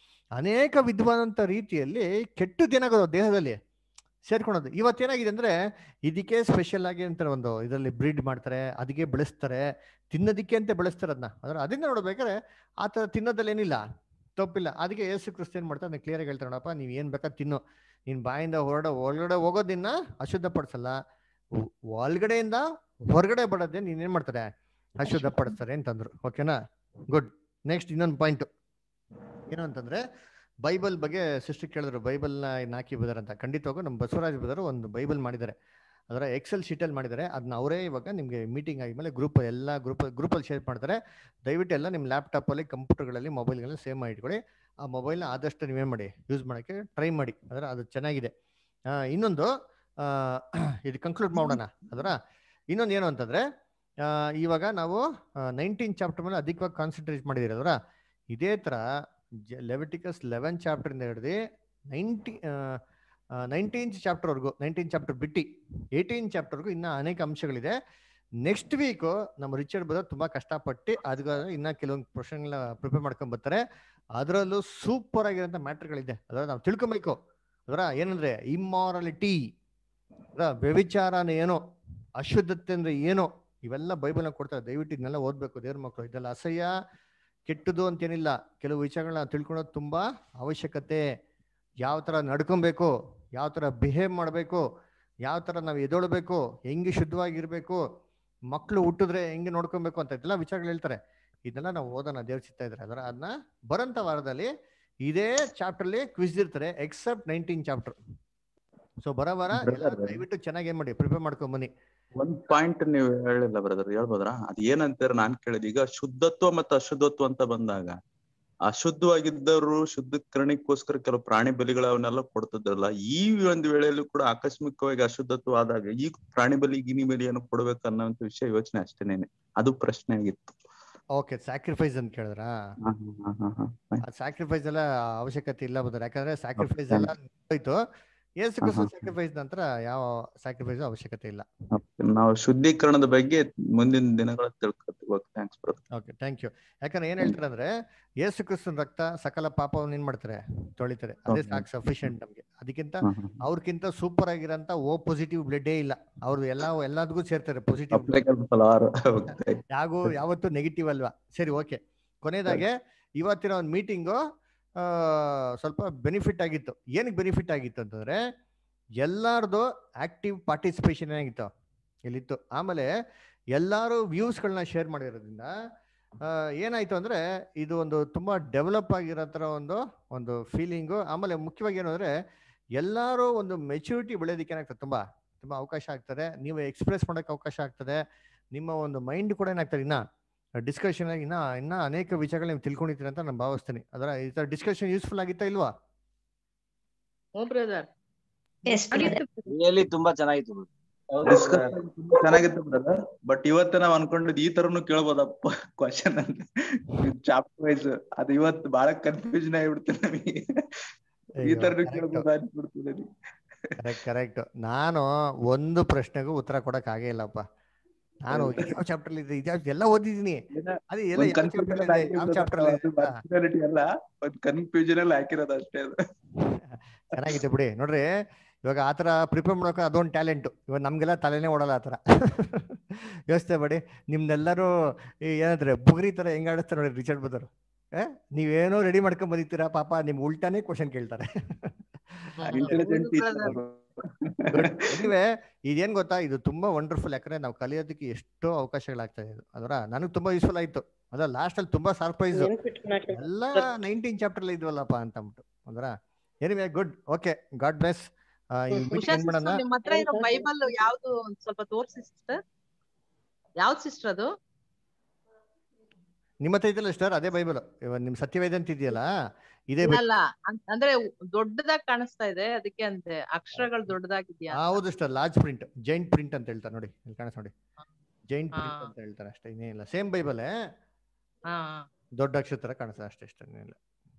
ಅನೇಕ ವಿಧವಾದಂಥ ರೀತಿಯಲ್ಲಿ ಕೆಟ್ಟದ್ದೇನಾಗೋದು ದೇಹದಲ್ಲಿ ಸೇರ್ಕೊಳೋದು ಇವತ್ತೇನಾಗಿದೆ ಅಂದ್ರೆ ಇದಕ್ಕೆ ಸ್ಪೆಷಲ್ ಆಗಿ ಅಂತ ಒಂದು ಇದರಲ್ಲಿ ಬ್ರೀಡ್ ಮಾಡ್ತಾರೆ ಅದಕ್ಕೆ ಬೆಳೆಸ್ತಾರೆ ತಿನ್ನೋದಿಕ್ಕೆ ಅಂತ ಬೆಳೆಸ್ತಾರೆ ಅದನ್ನ ಅಂದ್ರೆ ಅದನ್ನ ನೋಡ್ಬೇಕಾದ್ರೆ ಆ ಥರ ತಿನ್ನೋದ್ರಲ್ಲಿ ಏನಿಲ್ಲ ತಪ್ಪಿಲ್ಲ ಅದಕ್ಕೆ ಯೇಸು ಕ್ರಿಸ್ತ ಏನ್ ಮಾಡ್ತಾರೆ ಅದನ್ನ ಕ್ಲಿಯರ್ ಆಗಿ ಹೇಳ್ತಾರೆ ನೋಡಪ್ಪ ನೀವ್ ಏನ್ ಬೇಕಾದ್ ತಿನ್ನು ನಿನ್ ಬಾಯಿಂದ ಹೊರಡ ಒಳಗಡೆ ಹೋಗೋದನ್ನ ಅಶುದ್ಧಪಡಿಸಲ್ಲ ಒ- ಒಳಗಡೆಯಿಂದ ಹೊರಗಡೆ ಬರೋದೇ ನೀನ್ ಏನ್ ಮಾಡ್ತಾರೆ ಅಶುದ್ಧಪಡಿಸ್ತಾರೆ ಅಂತಂದ್ರು ಓಕೆನಾ ಗುಡ್ ನೆಕ್ಸ್ಟ್ ಇನ್ನೊಂದು ಪಾಯಿಂಟ್ ಏನು ಅಂತಂದ್ರೆ ಬೈಬಲ್ ಬಗ್ಗೆ ಸಿಸ್ಟರ್ ಕೇಳಿದ್ರು ಬೈಬಲ್ನ ಇನ್ನು ಹಾಕಿ ಬದಾರ ಅಂತ ಖಂಡಿತವಾಗೂ ನಮ್ಮ ಬಸವರಾಜ್ ಬದರು ಒಂದು ಬೈಬಲ್ ಮಾಡಿದ್ದಾರೆ ಅದರ ಎಕ್ಸೆಲ್ ಶೀಟಲ್ಲಿ ಮಾಡಿದ್ದಾರೆ ಅದನ್ನ ಅವರೇ ಇವಾಗ ನಿಮಗೆ ಮೀಟಿಂಗ್ ಆಗಿದ್ಮೇಲೆ ಗ್ರೂಪ್ ಎಲ್ಲ ಗ್ರೂಪ್ ಗ್ರೂಪಲ್ಲಿ ಶೇರ್ ಮಾಡ್ತಾರೆ ದಯವಿಟ್ಟು ಎಲ್ಲ ನಿಮ್ಮ ಲ್ಯಾಪ್ಟಾಪಲ್ಲಿ ಕಂಪ್ಯೂಟರ್ಗಳಲ್ಲಿ ಮೊಬೈಲ್ಗಳಲ್ಲಿ ಸೇವ್ ಮಾಡಿ ಇಟ್ಕೊಳ್ಳಿ ಆ ಮೊಬೈಲ್ನ ಆದಷ್ಟು ನೀವೇನು ಮಾಡಿ ಯೂಸ್ ಮಾಡೋಕ್ಕೆ ಟ್ರೈ ಮಾಡಿ ಅದರ ಅದು ಚೆನ್ನಾಗಿದೆ ಆ, ಇನ್ನೊಂದು ಆ, ಇದು ಕನ್ಕ್ಲೂಡ್ ಮಾಡೋಣ ಅದರ ಇನ್ನೊಂದು ಏನು ಅಂತಂದ್ರೆ ಆ, ಇವಾಗ ನಾವು ನೈನ್ಟೀನ್ ಚಾಪ್ಟರ್ ಮೇಲೆ ಅಧಿಕವಾಗಿ ಕಾನ್ಸಂಟ್ರೇಟ್ ಮಾಡಿದ್ದೀರಿ ಅದರ ಇದೇ ಥರ ಲೆವೆಟಿಕಸ್ ಲೆವೆನ್ ಚಾಪ್ಟರಿಂದ ಹಿಡಿದು ನೈಂಟಿ ನೈನ್ಟೀನ್ ಚಾಪ್ಟರ್ವರೆಗೂ ನೈನ್ಟೀನ್ ಚಾಪ್ಟರ್ ಬಿಟ್ಟು ಏಯ್ಟೀನ್ ಚಾಪ್ಟರ್ವರೆಗೂ ಇನ್ನೂ ಅನೇಕ ಅಂಶಗಳಿದೆ ನೆಕ್ಸ್ಟ್ ವೀಕು ನಮ್ಮ ರಿಚರ್ಡ್ ಬರೋ ತುಂಬ ಕಷ್ಟಪಟ್ಟು ಅದಕ್ಕೆ ಇನ್ನೂ ಕೆಲವೊಂದು ಕ್ವಶನ್ಗಳ ಪ್ರಿಪೇರ್ ಮಾಡ್ಕೊಂಡ್ ಬರ್ತಾರೆ ಅದರಲ್ಲೂ ಸೂಪರ್ ಆಗಿರೋಂಥ ಮ್ಯಾಟ್ರ್ಗಳಿದೆ ಅದರ ನಾವು ತಿಳ್ಕೊಬೇಕು ಅದರ ಏನಂದ್ರೆ ಇಮ್ಮಾರಲಿಟಿ ಅದರ ವ್ಯವಿಚಾರನ ಏನೋ ಅಶುದ್ಧತೆ ಅಂದ್ರೆ ಏನೋ ಇವೆಲ್ಲ ಬೈಬಲ್ನ ಕೊಡ್ತಾರೆ ದಯವಿಟ್ಟು ಇದನ್ನೆಲ್ಲ ಓದ್ಬೇಕು ದೇವ್ರ ಮಕ್ಕಳು ಇದೆಲ್ಲ ಅಸಹ್ಯ ಕೆಟ್ಟದು ಅಂತೇನಿಲ್ಲ ಕೆಲವು ವಿಷಯಗಳನ್ನ ತಿಳ್ಕೊಳ್ಳೋದು ತುಂಬಾ ಅವಶ್ಯಕತೆ ಯಾವ ತರ ನಡ್ಕೊಬೇಕು ಯಾವ ಥರ ಬಿಹೇವ್ ಮಾಡಬೇಕು ಯಾವ ಥರ ನಾವು ಎದೊಳ್ಬೇಕು ಹೆಂಗೆ ಶುದ್ಧವಾಗಿರ್ಬೇಕು ಮಕ್ಕಳು ಹುಟ್ಟಿದ್ರೆ ಹೆಂಗೆ ನೋಡ್ಕೊಬೇಕು ಅಂತ ಇದೆಲ್ಲ ವಿಚಾರಗಳು ಹೇಳ್ತಾರೆ ಇದೆಲ್ಲ ನಾವು ಓದೋಣ ದೇವ್ರ ಚಿತ್ತ ಇದ್ರೆ ಅದರ ಅದನ್ನ ಬರೋಂಥ ವಾರದಲ್ಲಿ ಇದೇ ಚಾಪ್ಟರ್ಲಿ ಕ್ವಿಜ್ ಇರ್ತಾರೆ ಎಕ್ಸೆಪ್ಟ್ ನೈನ್ಟೀನ್ ಚಾಪ್ಟರ್ ಸೊ ಬರೋ ವಾರ ಎಲ್ಲ ದಯವಿಟ್ಟು ಚೆನ್ನಾಗಿ ಏನ್ ಮಾಡಿ ಪ್ರಿಪೇರ್ ಮಾಡ್ಕೊಂಡ್ ಬನ್ನಿ ಒಂದ್ ಪಾಯಿಂಟ್ ನೀವು ಹೇಳಿಲ್ಲ ಬ್ರದರ್ ಹೇಳ್ಬೋದ್ರಾ ಅದ್ ಏನಂತೀರ ನಾನ್ ಕೇಳಿದ್ ಈಗ ಶುದ್ಧತ್ವ ಮತ್ತು ಅಶುದ್ಧತ್ವ ಅಂತ ಬಂದಾಗ ಅಶುದ್ಧವಾಗಿದ್ದವರು ಶುದ್ಧೀಕರಣಕ್ಕೋಸ್ಕರ ಕೆಲವು ಪ್ರಾಣಿ ಬಲಿಗಳು ಅವನ್ನೆಲ್ಲ ಕೊಡ್ತಿದ್ರಲ್ಲ ಈ ಒಂದು ವೇಳೆಯಲ್ಲೂ ಕೂಡ ಆಕಸ್ಮಿಕವಾಗಿ ಅಶುದ್ಧತ್ವ ಆದಾಗ ಈಗ ಪ್ರಾಣಿ ಬಲಿ ಗಿನಿ ಬಲಿಯನ್ನು ಕೊಡ್ಬೇಕು ಅನ್ನೋಂಥ ವಿಷಯ ಯೋಚನೆ ಅಷ್ಟೇನೇನೆ ಅದು ಪ್ರಶ್ನೆ ಆಗಿತ್ತು ಓಕೆ ಸ್ಯಾಕ್ರಿಫೈಸ್ ಅಂತ ಕೇಳಿದ್ರಾ ಹಾ, ಹಾ, ಹಾ, ಹಾ, ಹಾ. ಸ್ಯಾಕ್ರಿಫೈಸ್ ಎಲ್ಲ ಅವಶ್ಯಕತೆ ಇಲ್ಲ ಬದರ್ ಯಾಕಂದ್ರೆ ಸ್ಯಾಕ್ರಿಫೈಸ್ ಎಲ್ಲ ಹೋಯ್ತು ಏಸು ಕ್ರಿಸ್ತು ಸ್ಯಾಕ್ರಿಫೈಸ್ ನಂತರ ಯಾವ ಸ್ಯಾಕ್ರಿಫೈಸ್ ಅವಶ್ಯಕತೆ ಇಲ್ಲ Okay, ನಾವು ಶುದ್ಧೀಕರಣದ ಬಗ್ಗೆ ಮುಂದಿನ ದಿನಗಳ ತಿಳ್ಕೊತೀವಿ thanks brother okay thank you ಯಾಕಂದ್ರೆ ಏನ್ ಹೇಳ್ತಾರೆ ಅಂದ್ರೆ ಯೇಸು ಕ್ರಿಸ್ತನ ರಕ್ತ ಸಕಲ ಪಾಪವನ್ನು ಏನ್ ಮಾಡ್ತಾರೆ ತೊಳಿತಾರೆ ಅದೇ Okay. ಸಾಕು ಸಫಿಶಿಯಂಟ್ ನಮ್ಗೆ ಅದಕ್ಕಿಂತ ಹಾ, ಹಾ. ಅವ್ರಕ್ಕಿಂತ ಸೂಪರ್ ಆಗಿರೋಂತ ಓ ಪಾಸಿಟಿವ್ ಬ್ಲಡ್ ಇಲ್ಲ ಅವ್ರು ಎಲ್ಲ ಎಲ್ಲದಕ್ಕೂ ಸೇರ್ತಾರೆ ಪಾಸಿಟಿವ್ Applicable ಫಲಾಹಾರ. Okay. ಯಾಗೂ ಯಾವತ್ತು ನೆಗೆಟಿವ್ ಅಲ್ವಾ ಸರಿ ಓಕೆ ಕೊನೆಯದಾಗೆ ಇವತ್ತಿನ ಒಂದು ಮೀಟಿಂಗು ಸ್ವಲ್ಪ ಬೆನಿಫಿಟ್ ಆಗಿತ್ತು ಏನಕ್ಕೆ ಬೆನಿಫಿಟ್ ಆಗಿತ್ತು ಅಂತಂದ್ರೆ ಎಲ್ಲಾರ್ದು ಆಕ್ಟಿವ್ ಪಾರ್ಟಿಸಿಪೇಷನ್ ಏನಾಗಿತ್ತು ಇಲ್ಲಿತ್ತು ಆಮೇಲೆ ಎಲ್ಲರೂ ವ್ಯೂಸ್ಗಳನ್ನ ಶೇರ್ ಮಾಡಿರೋದ್ರಿಂದ ಆ, ಏನಾಯ್ತು ಅಂದ್ರೆ ಇದು ಒಂದು ತುಂಬಾ ಡೆವಲಪ್ ಆಗಿರೋ ಥರ ಒಂದು ಒಂದು ಫೀಲಿಂಗು ಆಮೇಲೆ ಮುಖ್ಯವಾಗಿ ಏನು ಅಂದ್ರೆ ಎಲ್ಲರೂ ಒಂದು ಮೆಚುರಿಟಿ ಬೆಳೆಯೋದಕ್ಕೆ ಏನಾಗ್ತದೆ ತುಂಬಾ ತುಂಬಾ ಅವಕಾಶ ಆಗ್ತದೆ ನೀವು ಎಕ್ಸ್ಪ್ರೆಸ್ ಮಾಡೋಕೆ ಅವಕಾಶ ಆಗ್ತದೆ ನಿಮ್ಮ ಒಂದು ಮೈಂಡ್ ಕೂಡ ಏನಾಗ್ತದೆ ಇನ್ನ ಡಿಸ್ಕಷನ್ ಇನ್ನ ಇನ್ನ ಅನೇಕ ವಿಷಯಗಳು ನೀವು ತಿಳ್ಕೊಂಡಿರ್ತೀರಿ ಅಂತ ನಾನು ಭಾವಿಸ್ತೀನಿ ಅದರ ಈ ತರ ಡಿಸ್ಕಷನ್ ಯೂಸ್ಫುಲ್ ಆಗಿತ್ತಾ ಇಲ್ವಾ ಹ್ಞೂ ಬ್ರದರ್ ರಿಯಲಿ ತುಂಬಾ ಚೆನ್ನಾಗಿತ್ತು brother. Discussion ತುಂಬಾ ಚೆನ್ನಾಗಿತ್ತು ಬ್ರದರ್ ಬಟ್ ಇವತ್ತು ನಾವ್ ಅನ್ಕೊಂಡಿದ್ ಈ ತರನು ಕೇಳ್ಬೋದಪ್ಪ ಕ್ವಶನ್ ಅಂತ ಚಾಪ್ಟರ್ ವೈಸ್ ಅದು ಇವತ್ತು ಬಹಳ ಕನ್ಫ್ಯೂಷನ್ ಆಗಿಬಿಡ್ತದೆ ನಮಗೆ ಈ ಅಯ್ಯೋ, ತರನು correct. ಕೇಳ್ಬೋದಾ ಅನ್ಸ್ಬಿಡ್ತದೆ ನನಗೆ. ಕರೆಕ್ಟ್ ಕರೆಕ್ಟ್ ನಾನು ಒಂದು ಪ್ರಶ್ನೆಗೂ ಉತ್ತರ ಕೊಡಕ್ ಆಗೇ ಇಲ್ಲಪ್ಪ ನಾನು ಯಾವ ಚಾಪ್ಟರ್ ಇದೆ ಇದ್ಯಾವ್ ಎಲ್ಲ ಓದಿದೀನಿ ಅದೇ ಎಲ್ಲ ಒಂದ್ ಯಾವ confusion ಚಾಪ್ಟರ್ ಅಲ್ಲಿ ಇದೆ ಯಾವ ಹಾಕಿರೋದು ಚಾಪ್ಟರ್ ಅದು ಇದೆ ಅಂತ. personality ಅಲ್ಲ ಒಂದ್ ಕನ್ಫ್ಯೂಷನ್ ಅಲ್ಲಿ ಹಾಕಿರೋದು ಅಷ್ಟೇ ಅದು ಚೆನ್ನಾಗಿದೆ ಬಿಡಿ ನೋಡ್ರಿ ಇವಾಗ ಆತರ ಪ್ರಿಪೇರ್ ಮಾಡೋಕೆ ಅದೊಂದು ಟ್ಯಾಲೆಂಟ್ ಇವಾಗ ನಮ್ಗೆಲ್ಲ ತಲೆನೇ ಓಡಲ್ಲ ಆತರ ಯೋಚನೆ ಮಾಡಿ ನಿಮ್ನೆಲ್ಲರೂ ಈ ಏನಂದ್ರೆ ಬುಗುರಿ ತರ ಹೆಂಗ್ ಆಡಿಸ್ತಾರೆ ನೋಡಿ ರಿಚರ್ಡ್ ಬದರ್ ನೀವೇನೋ ರೆಡಿ ಮಾಡ್ಕೊಂಡ್ ಬಂದಿರ್ತೀರಾ ಪಾಪ ನಿಮ್ಗೆ ಉಲ್ಟಾನೇ ಕ್ವಶನ್ ಕೇಳ್ತಾರೆ ಇಂಟೆಲಿಜೆಂಟ್ ಎನಿವೆ ಇದೇನ್ ಗೊತ್ತಾ ಇದು ತುಂಬಾ ವಂಡರ್ಫುಲ್ ಯಾಕಂದ್ರೆ ನಾವು ಕಲಿಯೋದಕ್ಕೆ ಎಷ್ಟೋ ಅವಕಾಶಗಳಾಗ್ತಾ ಇದೆ ಅದರ ನನಗೆ ತುಂಬಾ ಯೂಸ್ಫುಲ್ ಆಯ್ತು ಅದ ಲಾಸ್ಟ್ ಅಲ್ಲಿ ತುಂಬಾ ಸರ್ಪ್ರೈಸ್ ಎಲ್ಲ ನೈನ್ಟೀನ್ ಚಾಪ್ಟರ್ ಇದ್ವಲ್ಲಪ್ಪ ಅಂತ ಅಂದ್ಬಿಟ್ಟು ಅದರ anyway good okay God bless ಈ ಉಷಾ ಮೀಟಿಂಗ್ ಏನ್ ಮಾಡೋಣ ಸಿಸ್ಟರ್ ನಿಮ್ ಹತ್ರ ಇರೋ ಬೈಬಲ್ ಯಾವ್ದು ಒಂದ್ ಸ್ವಲ್ಪ ತೋರ್ಸಿ ಸಿಸ್ಟರ್ ಯಾವ್ದ್ ಸಿಸ್ಟರ್ ಅದು ನಿಮ್ಮ ಹತ್ರ ಇದೆಯಲ್ಲ ಸ್ಟಾರ್ ಅದೇ ಬೈಬಲ್ ಇವಾಗ ನಿಮ್ ಸತ್ಯವೇದ ಅಂತ ಇದೆಯಲ್ಲ ಇದೇ ಇಲ್ಲ ಬೈಬಲ್ ಅಲ್ಲ ಅನ್- ಅಂದ್ರೆ ದೊಡ್ಡದಾಗಿ ಕಾಣಿಸ್ತಾ ಇದೆ ಅದಕ್ಕೆ ಅಂತೆ ಅಕ್ಷರಗಳು ದೊಡ್ಡದಾಗಿದ್ಯಾ ಅಂತ. ಹೌದು star large print giant print ಅಂತ ಹೇಳ್ತಾರೆ ನೋಡಿ ಇಲ್ಲಿ ಕಾಣಿಸ್ ನೋಡಿ ಜೈಂಟ್ ಪ್ರಿಂಟ್ ಹಾ. ಅಂತ ಹೇಳ್ತಾರೆ ಅಷ್ಟೇ ಇನ್ನೇನಿಲ್ಲ ಸೇಮ್ ಬೈಬಲ್ ಹಾ ದೊಡ್ಡ ಅಕ್ಷರ ತರ ಕಾಣಿಸ್ತದೆ ಅಷ್ಟೇ ಅಷ್ಟೇ ಇನ್ನೇನಿಲ್ಲ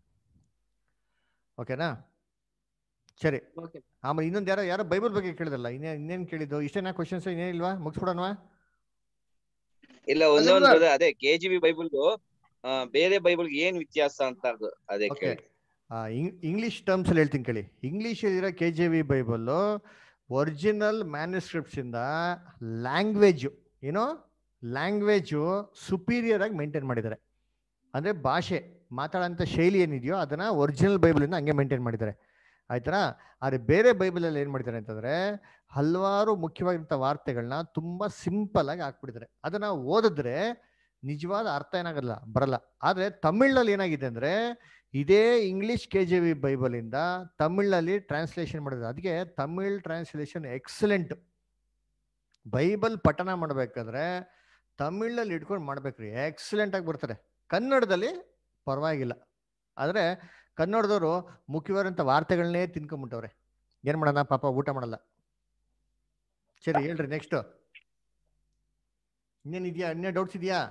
ಓಕೆನಾ ಸರಿ ಓಕೆ ಆಮೇಲೆ ಇನ್ನೊಂದು ಯಾರೋ ಯಾರೋ ಬೈಬಲ್ ಬಗ್ಗೆ ಕೇಳಿದಲ್ಲ ಇನ್ನೇ ಇನ್ನೇನ್ ಕೇಳಿದ್ದು ಇಷ್ಟೇನಾ ಕ್ವಶನ್ಸ್ ಇನ್ನೇನಿಲ್ವಾ ಮುಗಿಸ್ಬಿಡೋಣವಾ ಇಲ್ಲ ಒಂದೇ ಒಂದು brother, ಅದೇ ಕೆ ಜಿ ಬಿ ಬೈಬಲ್ಗೂ ಬೇರೆ ಬೈಬಲ್ಗೆ ಏನ್ ವ್ಯತ್ಯಾಸ ಅಂತ ಅದು ಅದೇ ಓಕೆ ಕೇಳಿ ಇಂಗ್ಲಿಷ್ ಟರ್ಮ್ಸ್ ಅಲ್ಲಿ ಹೇಳ್ತೀನಿ ಕೇಳಿ ಇಂಗ್ಲಿಷ್ ಇರೋ K J V Bible original manuscripts ಇಂದ ಲ್ಯಾಂಗ್ವೇಜ್ ಏನೋ ಲ್ಯಾಂಗ್ವೇಜು ಸುಪೀರಿಯರ್ ಆಗಿ ಮೇಂಟೈನ್ ಮಾಡಿದ್ದಾರೆ ಅಂದ್ರೆ ಭಾಷೆ ಮಾತಾಡೋಂಥ ಶೈಲಿ ಏನಿದೆಯೋ ಅದನ್ನ ಒರಿಜಿನಲ್ ಬೈಬಲ್ ಇಂದ ಹಂಗೆ ಮೇಂಟೈನ್ ಮಾಡಿದ್ದಾರೆ ಆಯ್ತಾ ಆದ್ರೆ ಬೇರೆ ಬೈಬಲ್ ಅಲ್ಲಿ ಏನ್ ಮಾಡಿದ್ದಾರೆ ಅಂತಂದ್ರೆ ಹಲವಾರು ಮುಖ್ಯವಾಗಿರುವಂಥ ವಾರ್ತೆಗಳನ್ನ ತುಂಬಾ ಸಿಂಪಲ್ ಆಗಿ ಹಾಕ್ಬಿಟ್ಟಿದ್ದಾರೆ ಅದನ್ನ ಓದಿದ್ರೆ ನಿಜವಾದ ಅರ್ಥ ಏನಾಗಲ್ಲ ಬರಲ್ಲ ಆದ್ರೆ ತಮಿಳ್ನಲ್ಲಿ ಏನಾಗಿದೆ ಅಂದ್ರೆ ಇದೇ English K J V Bible ಇಂದ ತಮಿಳ್ನಲ್ಲಿ ಟ್ರಾನ್ಸ್ಲೇಷನ್ ಮಾಡಿದ್ರು ಅದಕ್ಕೆ ತಮಿಳ್ ಟ್ರಾನ್ಸ್ಲೇಷನ್ ಎಕ್ಸಲೆಂಟ್ ಬೈಬಲ್ ಪಠನ ಮಾಡ್ಬೇಕಾದ್ರೆ ತಮಿಳಲ್ಲಿ ಇಟ್ಕೊಂಡು ಮಾಡ್ಬೇಕ್ರಿ ಎಕ್ಸಲೆಂಟ್ ಆಗಿ ಬರ್ತಾರೆ ಕನ್ನಡದಲ್ಲಿ ಪರವಾಗಿಲ್ಲ ಆದ್ರೆ ಕನ್ನಡದವರು ಮುಖ್ಯವಾದಂಥ ವಾರ್ತೆಗಳನ್ನೇ ತಿನ್ಕೊಂಬಿಟ್ಟವ್ರೆ ಏನ್ ಮಾಡೋಣ ಪಾಪ ಊಟ ಮಾಡಲ್ಲ ಸರಿ ಹೇಳ್ರಿ ನೆಕ್ಸ್ಟ್ ಇನ್ನೇನಿದ್ಯಾ ಇನ್ನೇ ಡೌಟ್ಸ್ ಇದೆಯಾ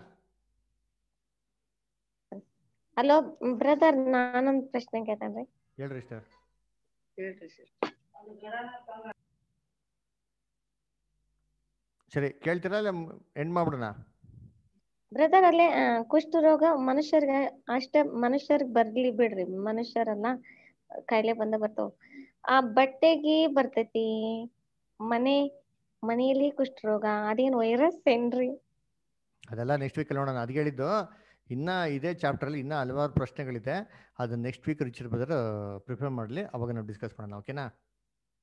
ಹಲೋ ಬ್ರದರ್ ನಾನೊಂದ್ ಪ್ರಶ್ನೆ ಕೇಳ್ತೇನ್ರಿ ಹೇಳ್ರಿ ಸರ್ ಸರಿ ಕೇಳ್ತೀರಾ ಇಲ್ಲ ಎಂಡ್ ಮಾಡ್ಬಿಡೋಣ ಬ್ರದರ್ ಅಲ್ಲೇ ಆ, ಕುಷ್ಠರೋಗ ಮನುಷ್ಯರ್ಗ ಅಷ್ಟೇ ಮನುಷ್ಯರ್ಗ್ ಬರ್ಲಿ ಬಿಡ್ರಿ ಮನುಷ್ಯರಲ್ಲ ಕಾಯಿಲೆ ಬಂದ ಬರ್ತಾವ ಆ ಬಟ್ಟೆಗೆ ಬರ್ತೈತಿ ಮನೆ ಮನೆಯಲ್ಲಿ ಕುಷ್ಠರೋಗ ಅದೇನ್ ವೈರಸ್ ಏನ್ರಿ ಅದೆಲ್ಲ ನೆಕ್ಸ್ಟ್ ವೀಕ್ ನೋಡೋಣ ಅದು ಹೇಳಿದ್ದು ಇನ್ನ ಇದೇ ಚಾಪ್ಟರ್ ಅಲ್ಲಿ ಇನ್ನ ಹಲವಾರು ಪ್ರಶ್ನೆಗಳಿದೆ ಅದನ್ನ next week Richard brother prepare ಮಾಡಲಿ ಅವಾಗ ನಾವು ಡಿಸ್ಕಸ್ ಮಾಡೋಣ ಓಕೆನಾ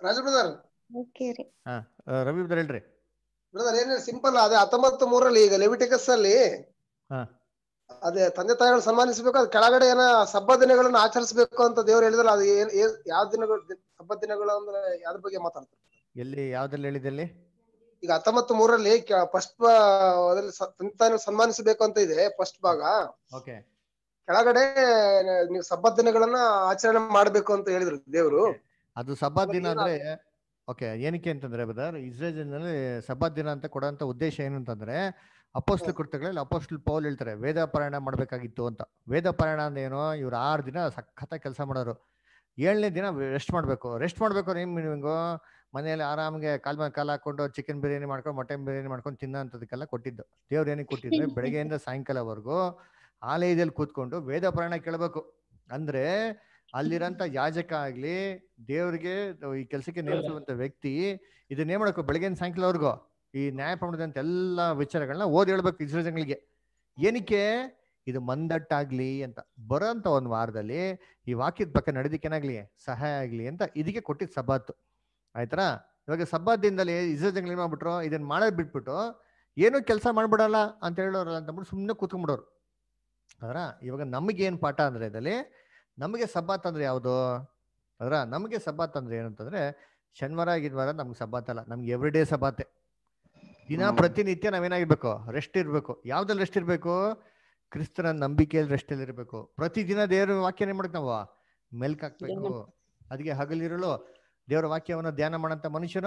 ರಾಜ ಬ್ರದರ್ ಓಕೆ ರೀ ಹಾ ಆ, ರವಿ ಬ್ರದರ್ ಹೇಳ್ರಿ ಬ್ರದರ್ ಏನಿಲ್ಲ ಸಿಂಪಲ್ ಅದೇ ಹತ್ತೊಂಬತ್ತು ಮೂರಲ್ಲಿ ಈಗ ಲೆವಿಟಿಕಸ್ ಅಲ್ಲಿ ಹಾ ಅದೇ ತಂದೆ ತಾಯಿಗಳು ಸನ್ಮಾನಿಸಬೇಕು ಅದ್ ಕೆಳಗಡೆ ಏನ ಸಬ್ಬ ದಿನಗಳನ್ನ ಆಚರಿಸಬೇಕು ಅಂತ ದೇವ್ರು ಹೇಳಿದ್ರಲ್ಲ ಅದು ಏನ್ ಏನ್- ಯಾವ ದಿನಗಳು ಸಬ್ಬ ದಿನಗಳು ಅಂದ್ರೆ ಯಾವ್ದ್ರ ಬಗ್ಗೆ ಮಾತಾಡ್ತಾರೆ ಎಲ್ಲಿ ಯಾವ್ದ್ರಲ್ಲಿ ಹೇಳಿದಲ್ಲಿ ಈಗ ಹತ್ತೊಂಬತ್ತು ಮೂರಲ್ಲಿ ಫಸ್ಟ್ ತಂದೆ ತಾಯಿಗಳು ಸನ್ಮಾನಿಸಬೇಕು ಅಂತ ಇದೆ ಫಸ್ಟ್ ಭಾಗ ಓಕೆ ಕೆಳಗಡೆ ನೀವು ಸಬ್ಬ ದಿನಗಳನ್ನ ಆಚರಣೆ ಮಾಡ್ಬೇಕು ಅಂತ ಹೇಳಿದ್ರು ದೇವ್ರು ಅದು ಸಬ್ಬತ್ ದಿನ ಅಂದ್ರೆ ಓಕೆ ಏನಕ್ಕೆ ಅಂತಂದ್ರೆ ಬದರ್ ಇಸ್ರೇಲ್ನಲ್ಲಿ ಸಬ್ಬತ್ ದಿನ ಅಂತ ಕೊಡೋಂಥ ಉದ್ದೇಶ ಏನು ಅಂತಂದ್ರೆ ಅಪೋಸ್ಟ್ಲ ಕೃತ್ಯಗಳಲ್ಲಿ ಅಪೋಸ್ಟ್ಲ್ ಪೌಲ್ ಹೇಳ್ತಾರೆ ವೇದ ಪಾರಾಯಣ ಮಾಡ್ಬೇಕಾಗಿತ್ತು ಅಂತ ವೇದ ಪಾರಾಯಣ ಅಂದ್ರೆ ಏನು ಇವ್ರು ಆರು ದಿನ ಸಖತ್ತ ಕೆಲಸ ಮಾಡೋರು ಏಳನೇ ದಿನ ರೆಸ್ಟ್ ಮಾಡ್ಬೇಕು ರೆಸ್ಟ್ ಮಾಡ್ಬೇಕು ಏನ್ ನಿಮ್ಗು ಮನೆಯಲ್ಲಿ ಆರಾಮ್ಗೆ ಕಾಲ್ ಮೇಲೆ ಕಾಲ್ ಹಾಕೊಂಡು ಚಿಕನ್ ಬಿರಿಯಾನಿ ಮಾಡ್ಕೊಂಡು ಮಟನ್ ಬಿರಿಯಾನಿ ಮಾಡ್ಕೊಂಡು ತಿನ್ನೋಂಥದಕ್ಕೆಲ್ಲ ಕೊಟ್ಟಿದ್ದು ದೇವ್ರು ಏನಕ್ಕೆ ಕೊಟ್ಟಿದ್ರೆ ಬೆಳಗ್ಗೆಯಿಂದ ಸಾಯಂಕಾಲವರೆಗೂ ಆಲಯದಲ್ಲಿ ಕೂತ್ಕೊಂಡು ವೇದ ಪಾರಾಯಣ ಕೇಳಬೇಕು ಅಂದ್ರೆ ಅಲ್ಲಿರಂತ ಯಾಜಕ ಆಗ್ಲಿ ದೇವ್ರಿಗೆ ಈ ಕೆಲಸಕ್ಕೆ ನೇಮಿಸುವಂತ ವ್ಯಕ್ತಿ ಇದನ್ನೇ ಮಾಡಬೇಕು ಬೆಳಗಿನ ಸಾಯಂಕಾಲವರೆಗೂ ಈ ನ್ಯಾಯ ಪ್ರಮಾಣದಂತ ಎಲ್ಲ ವಿಚಾರಗಳನ್ನ ಓದಿ ಹೇಳ್ಬೇಕು ಇಸ್ರೇಲ್ ಜನಗಳಿಗೆ ಏನಕ್ಕೆ ಇದು ಮಂದಟ್ಟಾಗ್ಲಿ ಅಂತ ಬರೋಂತ ಒಂದು ವಾರದಲ್ಲಿ ಈ ವಾಕ್ಯದ ಪಕ್ಕ ನಡೆದಿಕ್ಕೆ ಏನಾಗ್ಲಿ ಸಹಾಯ ಆಗ್ಲಿ ಅಂತ ಇದಕ್ಕೆ ಕೊಟ್ಟಿದ್ ಸಬ್ಬಾತು ಆಯ್ತಾ ಇವಾಗ ಸಬ್ಬಾತ್ ದಿನದಲ್ಲಿ ಇಸ್ರೇಲ್ ಜನಗಳು ಏನ್ ಮಾಡ್ಬಿಟ್ರು ಇದನ್ನ ಮಾಡೋದ್ ಬಿಟ್ಬಿಟ್ಟು ಏನು ಕೆಲಸ ಮಾಡ್ಬಿಡಲ್ಲ ಅಂತ ಹೇಳೋರಲ್ಲ ಅಂತಂದ್ಬಿಟ್ಟು ಸುಮ್ಮನೆ ಕೂತ್ಕೊಂಡ್ಬಿಡೋರು ಅದರ ಇವಾಗ ನಮಗೇನ್ ಪಾಠ ಅಂದ್ರೆ ಇದರಲ್ಲಿ ನಮಗೆ ಸಬ್ಬಾತ್ ಅಂದ್ರೆ ಯಾವುದು ಅದರ ನಮಗೆ ಸಬ್ಬಾತ್ ಅಂದ್ರೆ ಏನಂತಂದ್ರೆ ಶನಿವಾರ ಗಿನ್ವಾರ ನಮ್ಗೆ ಸಬ್ಬಾತ್ ಅಲ್ಲ ನಮ್ಗೆ ಎವ್ರಿ ಡೇ ಸಬ್ಬಾತೆ ದಿನ ಪ್ರತಿನಿತ್ಯ ನಾವೇನಾಗಿರ್ಬೇಕು ರೆಸ್ಟ್ ಇರ್ಬೇಕು ಯಾವ್ದ್ರಲ್ಲಿ ರೆಸ್ಟ್ ಇರ್ಬೇಕು ಕ್ರಿಸ್ತನ ನಂಬಿಕೆಯಲ್ಲಿ ರೆಸ್ಟ್ ಅಲ್ಲಿ ಇರ್ಬೇಕು ಪ್ರತಿದಿನ ದೇವರ ವಾಕ್ಯನ ಏನ್ ಮಾಡ್ಬೇಕು ನಾವು ಮೆಲ್ಕ್ ಹಾಕ್ಬೇಕು ಅದಕ್ಕೆ ಹಗಲಿರಲು ದೇವರ ವಾಕ್ಯವನ್ನು ಧ್ಯಾನ ಮಾಡಂತ ಮನುಷ್ಯನು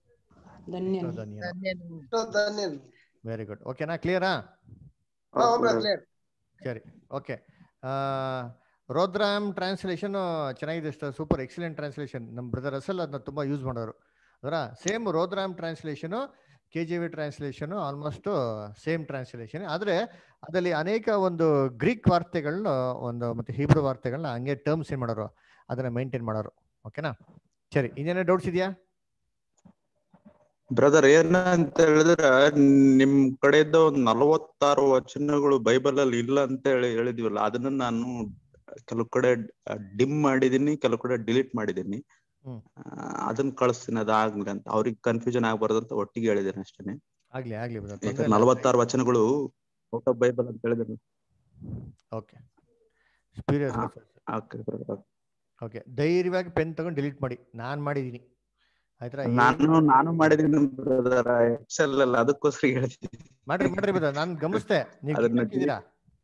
ವೆರಿ ಗುಡ್ ಓಕೆನಾ ಕ್ಲಿಯರಾ ಸರಿ ಓಕೆ ರೋದ್ರಾಮ್ ಟ್ರಾನ್ಸ್ಲೇಷನ್ ಚೆನ್ನಾಗಿದೆ ಸೂಪರ್ ಎಕ್ಸಲೆಂಟ್ ಟ್ರಾನ್ಸ್ಲೇಷನ್ ನಮ್ಮ ಬ್ರದರ್ ಅಸಲ್ ಅದನ್ನ ತುಂಬಾ ಯೂಸ್ ಮಾಡೋರು ಅದರ same Rotherham translation K G V translation almost same translation ಆದರೆ ಅದರಲ್ಲಿ ಅನೇಕ ಒಂದು ಗ್ರೀಕ್ ವಾರ್ತೆಗಳನ್ನ ಒಂದು ಮತ್ತೆ ಹೀಬ್ರು ವಾರ್ತೆಗಳನ್ನ ಹಂಗೆ ಟರ್ಮ್ಸ್ ಏನ್ ಮಾಡೋರು ಅದನ್ನ ಮೇಂಟೈನ್ ಮಾಡೋರು ಓಕೆನಾ ಸರಿ ಇನ್ನೇನೋ ಡೌಟ್ಸ್ ಇದೆಯಾ ಬ್ರದರ್ ಏನಂತ ಹೇಳಿದ್ರ ನಿಮ್ ಕಡೆಯಿಂದ ಒಂದ್ ನಲವತ್ತಾರು ವಚನಗಳು ಬೈಬಲ್ ಅಲ್ಲಿ ಇಲ್ಲ ಅಂತ ಹೇಳಿ ಹೇಳಿದ್ವಲ್ಲ ಅದನ್ನ ನಾನು ಕೆಲವು ಕಡೆ ಡಿಮ್ ಮಾಡಿದೀನಿ ಕೆಲವು ಕಡೆ ಡಿಲೀಟ್ ಮಾಡಿದೀನಿ ಹ್ಮ್. ಆ, ಅದನ್ನ ಕಳಿಸ್ತೀನಿ ಅದಾಗ್ಲಿ ಅಂತ ಅವ್ರಿಗೆ ಕನ್ಫ್ಯೂಷನ್ ಆಗ್ಬಾರ್ದು ಅಂತ ಒಟ್ಟಿಗೆ ಹೇಳಿದ್ದೇನೆ ಅಷ್ಟೇನೆ ಆಗ್ಲಿ ಆಗ್ಲಿ brother, ತೊಂದ್ರೆ ಯಾಕಂದ್ರೆ ಇಲ್ಲ. ನಲವತ್ತಾರು ವಚನಗಳು ಔಟ್ ಆಫ್ ಬೈಬಲ್ ಅಂತ ಹೇಳಿದ್ರು okay spurious okay brother. Okay ಧೈರ್ಯವಾಗಿ ಪೆನ್ ತಗೊಂಡು ಡಿಲೀಟ್ ಮಾಡಿ ನಾನ್ ಮಾಡಿದೀನಿ ಆಯ್ತಾ ನಾನು ನಾನು ಮಾಡಿದೀನಿ ಬ್ರದರ್ ಎಕ್ಸೆಲ್ ಅಲ್ಲ ಅದಕ್ಕೋಸ್ಕರ ಹೇಳ್ತೀನಿ ಮಾಡ್ರಿ ಮಾಡ್ರಿ ಬ್ರದರ್ ನಾನು ಗಮನಿಸ್ದೆ ನೀವು ಅದನ್ನ ಹಾಕಿದ್ದೀರಾ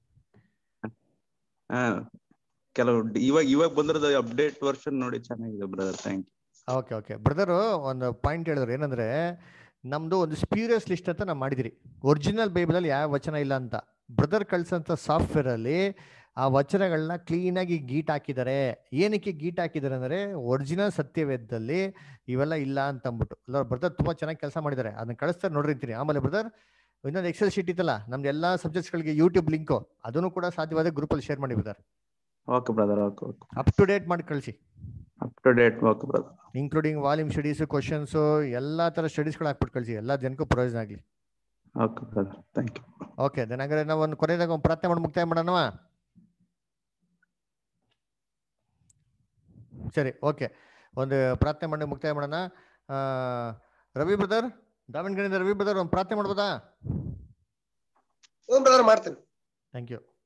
ಹಾ ಕೆಲವು ಡ್- ಇವಾಗ ಇವಾಗ ಬಂದಿರೋದು ಅಪ್ಡೇಟ್ ವರ್ಷನ್ ನೋಡಿ ಚೆನ್ನಾಗಿದೆ brother thank you okay okay brother ಒಂದು ಪಾಯಿಂಟ್ ಹೇಳಿದ್ರು ಏನಂದ್ರೆ ನಮ್ದು ಒಂದು ಸ್ಪೀರಿಯಸ್ ಲಿಸ್ಟ್ ಅಂತ ನಾವು ಮಾಡಿದಿರಿ ಒರಿಜಿನಲ್ ಬೈಬಲಲ್ಲಿ ಯಾವ ವಚನ ಇಲ್ಲ ಅಂತ ಬ್ರದರ್ ಕಳ್ಸಂತ ಸಾಫ್ಟ್ವೇರ್ ಅಲ್ಲಿ ಆ ವಚನಗಳನ್ನ ಕ್ಲೀನಾಗಿ ಗೀಟ್ ಹಾಕಿದ್ದಾರೆ ಏನಕ್ಕೆ ಗೀಟ್ ಹಾಕಿದ್ದಾರೆ ಅಂದ್ರೆ ಒರಿಜಿನಲ್ ಸತ್ಯವೇದದಲ್ಲಿ ಇವೆಲ್ಲ ಇಲ್ಲ ಅಂತ ಅಂದ್ಬಿಟ್ಟು ಅಲ್ಲ ಬ್ರದರ್ ತುಂಬಾ ಚೆನ್ನಾಗಿ ಕೆಲಸ ಮಾಡಿದ್ದಾರೆ ಅದನ್ನ ಕಳಿಸ್ತಾರೆ ನೋಡ್ರಿ ಅಂತೀನಿ ಆಮೇಲೆ ಬ್ರದರ್ ಇನ್ನೊಂದು ಎಕ್ಸೆಲ್ ಶೀಟ್ ಇತ್ತಲ್ಲ ನಮ್ದು ಎಲ್ಲಾ ಸಬ್ಜೆಕ್ಟ್ಸ್ಗಳಿಗೆ ಯೂಟ್ಯೂಬ್ ಲಿಂಕು ಅದನ್ನು ಕೂಡ ಸಾಧ್ಯವಾದ ಗ್ರೂಪಲ್ಲಿ ಶೇರ್ ಮಾಡಿ brother okay brother okay okay up to date ಮಾಡಿ ಕಳಿಸಿ up to date okay brother including volume studies questions ಎಲ್ಲಾ ತರ ಸ್ಟಡೀಸ್ಗಳು ಹಾಕ್ಬಿಟ್ಟು ಕಳಿಸಿ ಎಲ್ಲಾ ಜನಕ್ಕೂ ಪ್ರಯೋಜನ ಆಗ್ಲಿ okay brother thank you okay then ಹಾಗಾದ್ರೆ ನಾವು ಒಂದು ಕೊನೆಯದಾಗ ಒಂದು ಪ್ರಾರ್ಥನೆ ಮಾಡಿ ಮುಕ್ತಾಯ ಮಾಡೋಣವಾ ಸರಿ ಓಕೆ ಒಂದು ಪ್ರಾರ್ಥನೆ ಮಾಡಿ ಮುಕ್ತಾಯ ಮಾಡೋಣ ಆ, ರವಿ ಬ್ರದರ್ ದಾವಣಗೆರೆಯಿಂದ ರವಿ ಬ್ರದರ್ ಒಂದು ಪ್ರಾರ್ಥನೆ ಮಾಡ್ಬೋದಾ ಹ್ಞೂ ಬ್ರದರ್ ಮಾಡ್ತೀನಿ ಥ್ಯಾಂಕ್ ಯು